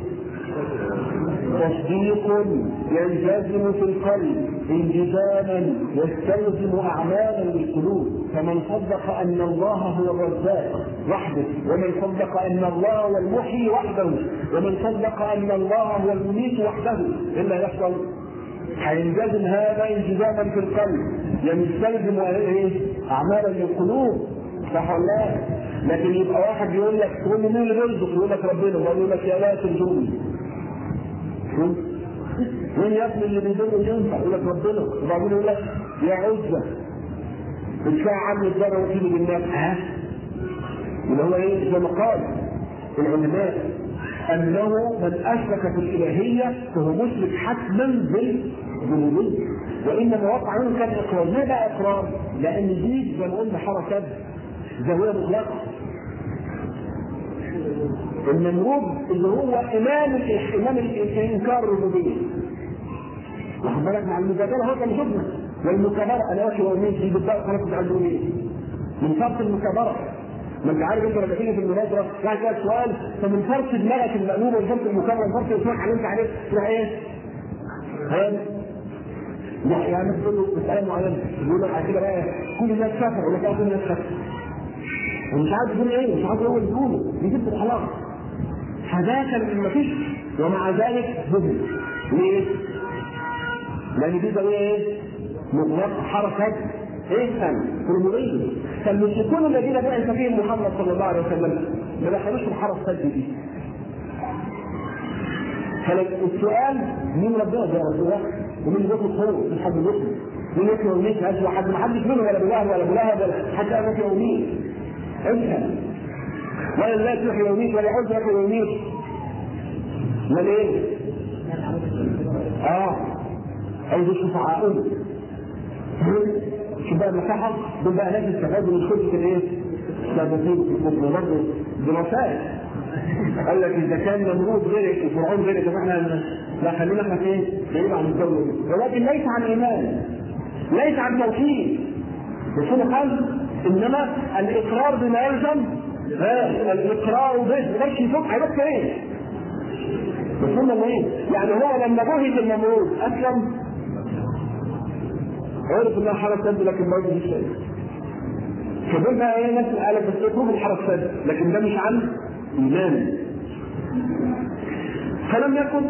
تصديق ينجزم في القلب انجزاما يستلزم اعمالا للقلوب فمن صدق ان الله هو الرزاق وحده ومن صدق ان الله هو المحيي وحده ومن صدق ان الله هو المميت وحده الا يحصل هينجزم هذا انجزاما في القلب يستلزم ايه؟ اعمالا للقلوب صح ولا لا؟ لكن يبقى واحد يقول لك تقول له مين اللي بيرزق؟ يقول لك ربنا وبعدين يقول لك يا لا ترجوني مين يا ابني اللي بيضر ينفع؟ يقول لك ربنا وبعدين يقول لك يا عزة ادفع عني الضرر وتيجي بالناس ها؟ اللي هو ايه؟ زي ما قال العلماء انه من اشرك في الالهيه فهو مشرك حتما بالربوبيه وانما وقع منه كان اقرار، ليه بقى اقرار؟ لان دي زي ما قلنا حركات زاويه مطلقه النمرود اللي هو امام امام انكار الربوبيه واخد بالك مع المجادله هو كان شفنا والمكابره انا واخد يومين دي بالضبط خلاص بتعلموا ايه؟ من فرط المكابره ما انت عارف انت لما تيجي في المناظره يعني كده سؤال فمن فرط دماغك المقلوبه ومن فرط المكابره ومن فرط اسمك على انت عليه تروح ايه؟ هان يعني تقول له مساله معينه يقول لك على كده بقى كل الناس كفر ولا كل الناس كفر ومش عارف يقول ايه مش عارف هو اللي يقوله يجيب الحلاقه فده كان ما فيش ومع ذلك ذهل ليه؟ لان دي زاويه ايه؟ مطلق حركه ايه كان؟ هرمونيه فالمشركون الذين بعث فيهم محمد صلى الله عليه وسلم ما دخلوش في الحرس السد دي فالسؤال مين ربنا ده رسول ومين بيطلب خير مش حد بيطلب مين يكفي ومين هذا حد ما حدش منهم ولا بلهب ولا بلهب ولا حتى انا في يومين افهم ولا لا تروح يوميك ولا يعود يروح يوميك امال ايه؟ اه عايز يشوف عقله شوف بقى المساحه دول بقى ناس استفادوا من خطه الايه؟ السابقين في برضه دراسات قال لك اذا كان نمرود غيرك وفرعون غيرك طب احنا لا خلينا احنا فين؟ بعيد عن الدوله ولكن ليس عن ايمان ليس عن توحيد بصوره قلب انما الاقرار بما يلزم الاقرار به ما يفك هيروح فين؟ بصوره ايه؟ يعني هو لما بهج النمرود اسلم عرف انها حرس سد لكن برضه مش شيء فدول بقى ايه ناس قال لك بس يكون الحرس سد لكن ده مش عن ايمان فلم يكن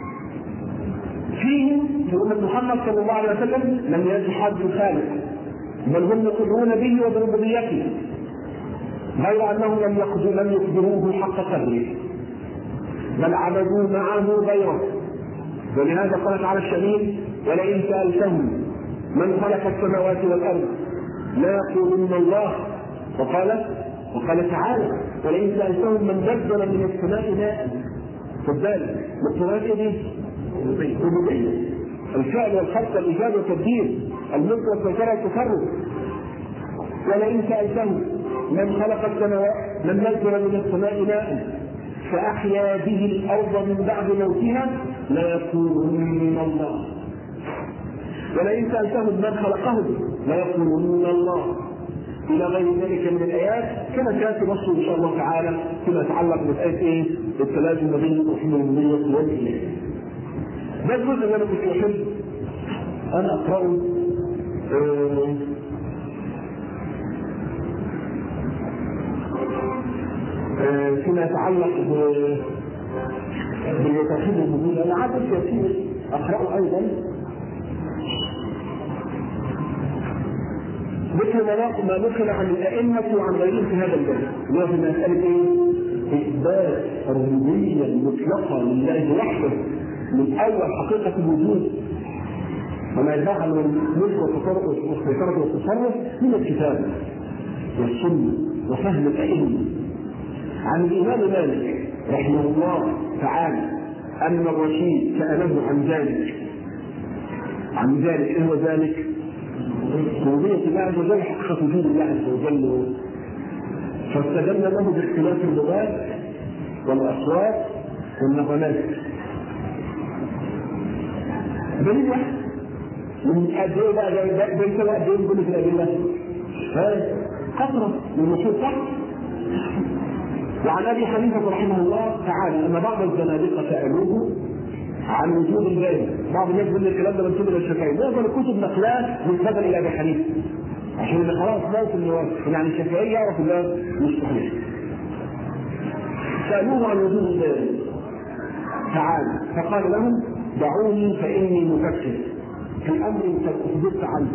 فيهم في أمة محمد صلى الله عليه وسلم لم يجحد الخالق بل هم يقرون به وبربوبيته غير انهم لم يقدروا لم يقدروه حق قدره بل عبدوا معه غيره ولهذا قال تعالى الشهيد ولئن سالتهم من خلق السماوات والارض لا يقولن الله وقال وقال تعالى ولئن سالتهم من نزل من السماء ماء خد بالك مقتضيات ايه دي؟ ربوبيه الفعل والخلق والايجاد والتدبير الملك والسيطره والتصرف ولئن سالتهم من خلق السماوات من نزل من السماء ماء فاحيا به الارض من بعد موتها ليقولن الله ولئن سالتهم من خلقهم ليقولن الله الى غير ذلك من الايات كما سياتي نصه ان شاء الله تعالى فيما يتعلق بالايه ايه؟ التلازم ما بين التوحيد والربوبيه والاله. ده الجزء اللي انا كنت احب انا اقراه آه آه فيما يتعلق بتوحيد الربوبيه انا عادة كثير اقراه ايضا مثل ما نقل عن الائمه وعن غيرهم في هذا الباب اللي هو في مساله ايه؟ اثبات الربوبيه المطلقه لله وحده من اول حقيقه الوجود وما يدعى من الملك والتصرف والسيطره والتصرف من الكتاب والسنه وفهم الائمه عن الامام مالك رحمه الله تعالى ان الرشيد ساله عن ذلك عن ذلك ايه هو ذلك؟ ربوبية الله عز وجل حقيقة وجود الله عز وجل فاستدل له باختلاف اللغات والأصوات والنغمات دليل واحد من قد ايه بقى بين سنة قد ايه نقول في الأدلة؟ كثرة من النصوص صح؟ وعن ابي حنيفه رحمه الله تعالى ان بعض الزنادقه سالوه عن وجود الباري بعض الناس بيقول الكلام ده منسوب الى الشافعي معظم الكتب نقلاه منسبه الى ابي حنيفه عشان اللي خلاص موت ان يعني الشافعي يعرف الله مش صحيح سالوه عن وجود الباري تعالى فقال لهم دعوني فاني مفكر في امر قد اخبرت عنه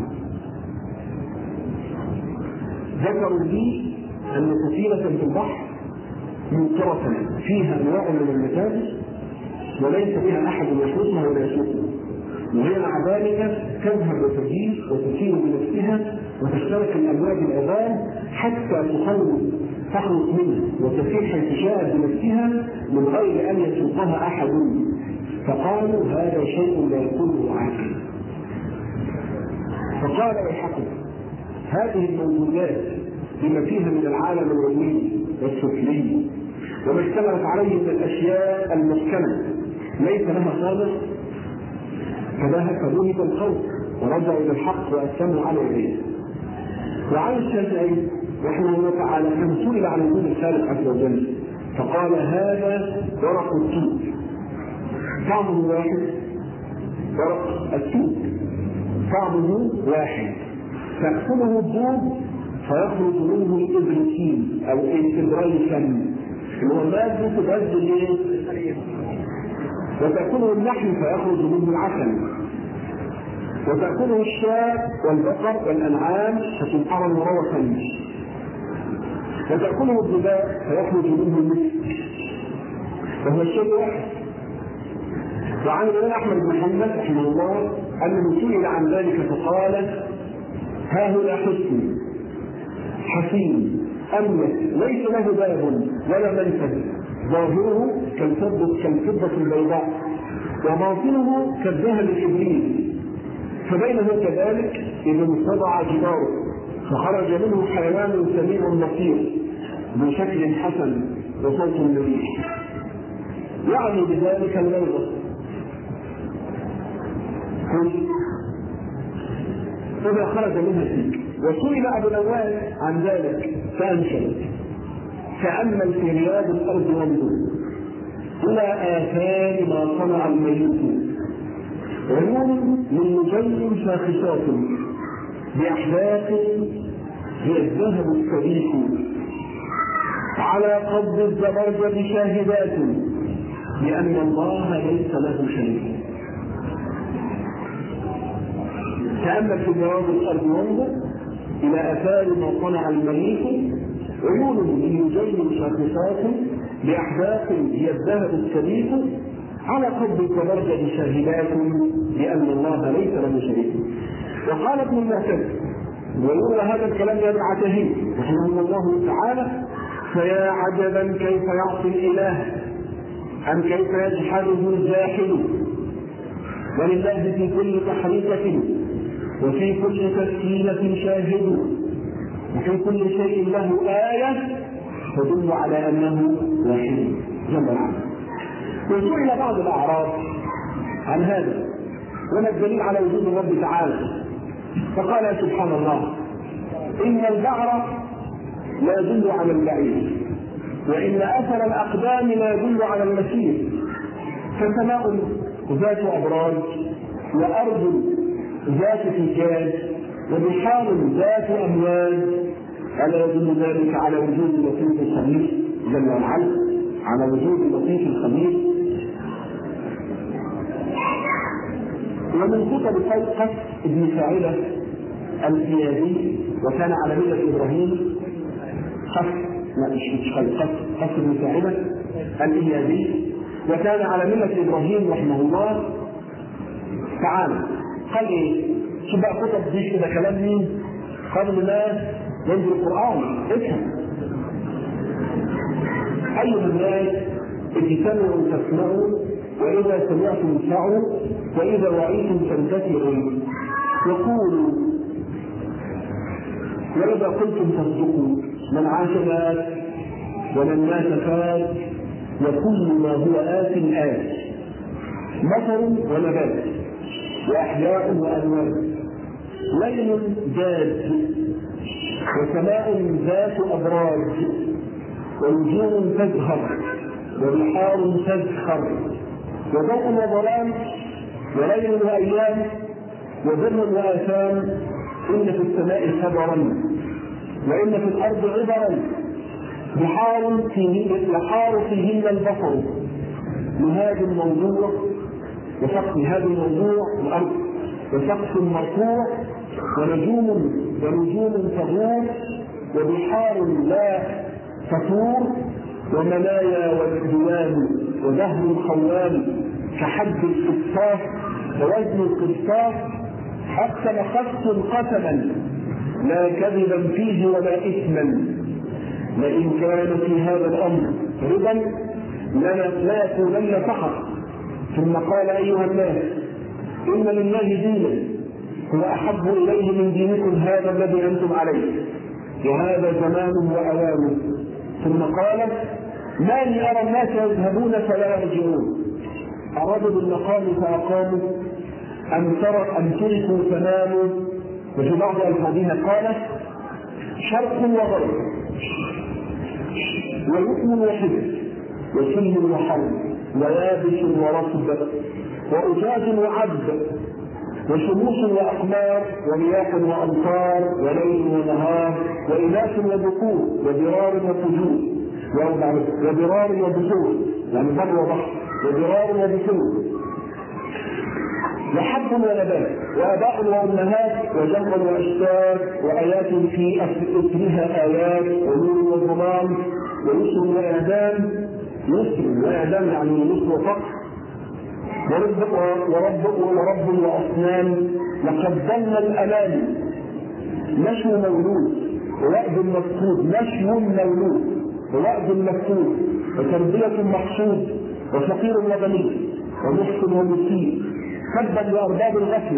ذكروا لي ان سفينه في البحر منكرة فيها انواع من المتاعب وليس بها احد يشوفها ولا يشوفها وهي مع ذلك تذهب وتجيب وتسير بنفسها وتشترك الامواج العظام حتى تخلص تخلص منها وتسير حيث شاءت بنفسها من غير ان يسوقها احد فقالوا هذا شيء لا يكون عاقل فقال ويحكم هذه الموجودات بما فيها من العالم العلوي والسفلي وما اشتملت عليه من الاشياء المسكنه ليس لها صادق فذهب فذهب الخوف ورجعوا الى الحق واسلموا على يديه وعن الشافعي رحمه الله تعالى انه سئل عن وجود الخالق عز وجل فقال هذا ورق التوت طعمه واحد ورق التوت طعمه واحد تأكله الدود فيخرج منه الإبريكين أو الإبريكن اللي هو مادة تغذي الايه؟ وتأكله اللحم فيخرج منه العسل وتأكله الشاة والبقر والأنعام فتنحر مروحا وتأكله الظباء فيخرج منه المسك وهو الشيء واحد وعن الإمام أحمد بن محمد رحمه الله أنه سئل عن ذلك فقال ها هنا حسن حسين أملك ليس له باب ولا منفذ ظاهره كالفضة كالفضة البيضاء وباطنه كالذهب الإبريق فبينه كذلك إذا انصدع جداره فخرج منه حيوان سميع نصير بشكل حسن وصوت النبي يعني بذلك الليلة إذا خرج منها فيك وسئل أبو الأول عن ذلك فأنشد تأمل في رياض الأرض وانظر إلى آثار ما صنع الميت عيون من نجيم شاخصات بأحداث هي الذهب السبيك على قبض الزبرجد شاهدات بأن الله ليس له شريك تأمل في جواب الأرض وانظر إلى آثار ما صنع المليك عيون من نجيم شاخصات بأحداث هي الذهب السبيك على قبض الزبرجد شاهدات بأن الله ليس له شريك وقال ابن المعتز ويروى هذا الكلام لابن عتهي رحمه الله تعالى فيا عجبا كيف يعصي الاله ام كيف يجحده الجاحد ولله في كل تحريكة وفي كل تسكينة شاهد وفي كل شيء له آية تدل على أنه واحد جل وعلا وسئل بعض الأعراب عن هذا وما الدليل على وجود الرب تعالى فقال سبحان الله إن البعر لا يدل على البعير وإن أثر الأقدام لا يدل على المسير فسماء ذات أبراج وأرض ذات فجاج وبحار ذات أمواج ألا يدل ذلك على وجود لطيف الخبيث جل وعلا على وجود لطيف الخبيث ومن كتب قيس ابن ساعدة الزيادي وكان على ملة إبراهيم قص لا مش مش قص قص ابن ساعدة الإيادي وكان على ملة إبراهيم رحمه الله تعالى قال إيه؟ شو بقى كتب دي كده كلام مين؟ قبل ما ينزل القرآن افهم أيها الناس اجتمعوا تسمعوا وإذا سمعتم اسمعوا وإذا وعيتم فانتفعوا وقولوا وإذا قلتم تصدقوا من عاش مات ومن مات فات وكل ما هو آت آت مطر ونبات وأحياء وألوان ليل جاد وسماء ذات أبراج ونجوم تزهر وبحار تزخر وضوء وظلام وليل وأيام وبر وآثام إن في السماء خبرا وإن في الأرض عبرا بحار فيه يحار فيهن البصر لهذا الموضوع وسقف هذا الموضوع الأرض وسقف مرفوع ونجوم ونجوم تغور وبحار لا تفور ومنايا والديان ودهر خوان كحد القسطاس ووزن القسطاس أقسم قسط قسما لا كذبا فيه ولا إثما لئن كان في هذا الأمر ربا لا يكونن فقط ثم قال أيها الناس إن لله دينا هو أحب إليه من دينكم هذا الذي أنتم عليه وهذا زمان وأوان ثم قال ما لي أرى الناس يذهبون فلا يرجعون أرادوا بالمقام فأقاموا أم ترى أم تركوا فناموا وفي بعض ألفاظها قال شرق وغرب وركن وحزب وسلم وحرب ويابس ورطب وأجاج وعبد وشموس وأقمار ورياح وأمطار وليل ونهار وإناث وذكور وضرار وفجور وضرار وبثور يعني بر وبحر وضرار وبثور وحب ونبات وآباء وأمهات وجمع وأشتات وآيات في أثرها آيات ونور وظلام ويسر وإعدام يسر وإعدام يعني يسر وفقر ورب ورب ورب واصنام لقد ضل الامام نشو مولود ووأد مفقود نشو مولود ووأد مفقود وتربية مقصود وفقير وغني ومحسن ومسيء تبا لأرباب الغفل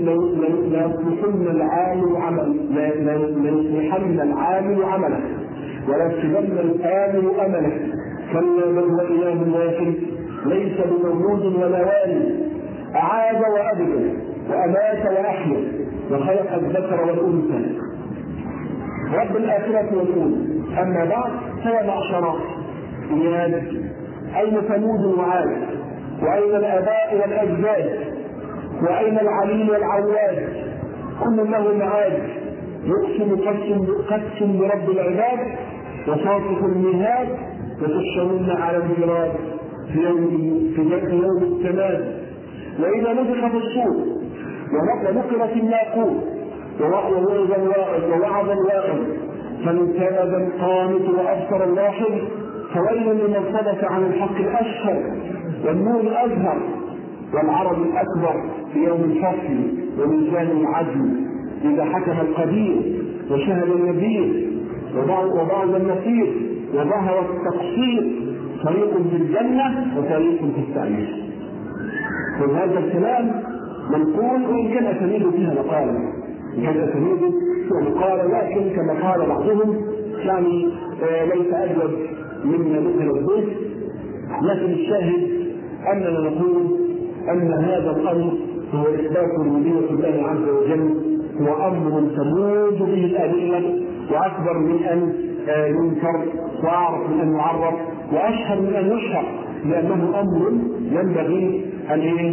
ليصلحن العامل عمل ليصلحن العامل عمله ولا يكتبن الآمن أمله كلا بل هو إله واحد ليس بمولود ولا والد أعاد وأبدل وأمات وأحيا وخلق الذكر والأنثى رب الآخرة والأولى أما بعد فيا معشر إياد أين ثمود وعاد وأين الآباء والأجداد وأين العليم والعواد كل له معاد يقسم قسم قسم برب العباد وصافح المهاد وتحشرون على الجراد في يوم في يوم التمام وإذا نفخ في الصور ونقرت الناقور ووعظ الواعظ ووعظ الواعظ فمن كان ذا القانت وأبصر اللاحظ فويل لمن صدف عن الحق الأشهر والنور الأزهر والعرب الأكبر في يوم الفصل وميزان العدل إذا حكم القدير وشهد النذير وبعض النصير وظهر التقصير فريق في الجنة وفريق في السعير وهذا الكلام منقول وإن كان أسانيده فيها مقالة إن كان أسانيده فيها مقالة لكن كما قال بعضهم يعني آه ليس أجود مما نقل الضيف لكن الشاهد أننا نقول أن هذا الأمر هو إثبات ربوبية الله عز وجل هو أمر تموج به الأدلة وأكبر من أن ينكر وأعرف من أن يعرف وأشهر من أن يشهر لأنه أمر ينبغي أن إيه؟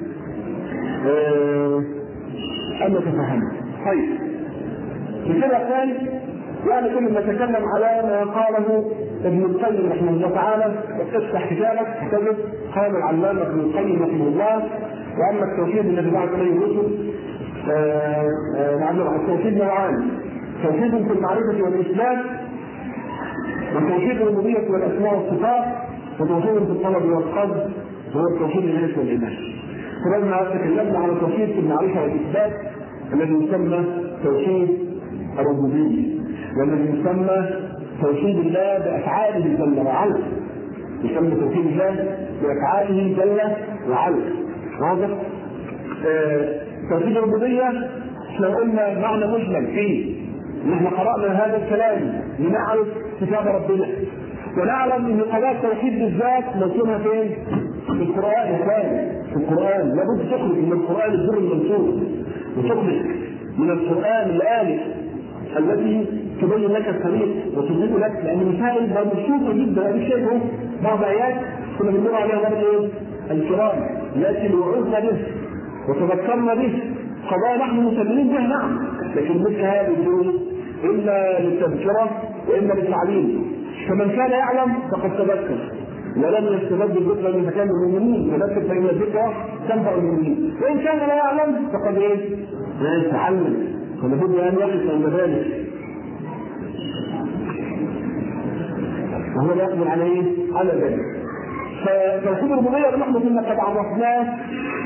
أن نتفهمه. طيب. بكده قال يعني كل ما نتكلم على ما قاله ابن القيم رحمه الله تعالى وتفتح كتابك كتبت قال العلامة ابن القيم رحمه الله وأما التوحيد الذي بعد عليه الرسل معذرة التوحيد نوعان توحيد في المعرفة والإثبات وتوحيد الربوبية والأسماء والصفات وتوحيد في الطلب والقصد وهو التوحيد الناس والإيمان. فلما تكلمنا على التوحيد في المعرفة والإثبات الذي يسمى توحيد الربوبية والذي يسمى توحيد الله بأفعاله جل وعلا يسمى توحيد الله بأفعاله جل وعلا واضح؟ آه توحيد الربوبية احنا قلنا معنى مجمل فيه ان احنا قرأنا هذا الكلام لنعرف كتاب ربنا ونعلم ان قضايا التوحيد بالذات موسومها فين؟ في القرآن الكامل في القرآن لابد تخرج من القرآن الدر المنصور وتخرج من القرآن الآلف التي تبين لك الطريق وتبين لك لان المسائل مبسوطه جدا انا شايفه بعض ايات كنا بنقول عليها برضه ايه؟ الكرام التي وعظنا به وتذكرنا به قضايا نحن مسلمين بها نعم لكن مثل هذه الدروس الا للتذكره واما للتعليم فمن كان يعلم فقد تذكر ولم يستبد الذكر من مكان المؤمنين فذكر فان الذكرى تنفع المؤمنين وان كان لا يعلم فقد ايه؟ يتعلم فلابد ان يقف عند ذلك وهو لا يقدر على ايه؟ على ذلك فتوحيد الربوبيه اللي احنا كنا قد عرفناه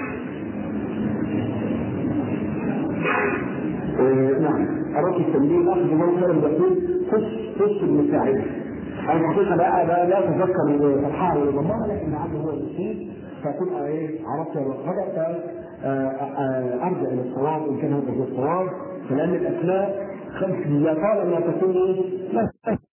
آه نعم أردت التمرين أخذ من خير الدخول قص قص المساعدة أنا الحقيقة لا لا, لا أتذكر فتحها ولا ضمها لكن لعله هو الأصول فكنت إيه عرفت الخطأ فأرجع إلى الصواب إن كان هذا هو الصواب فلأن الأسماء خمس لا طالما تكون لا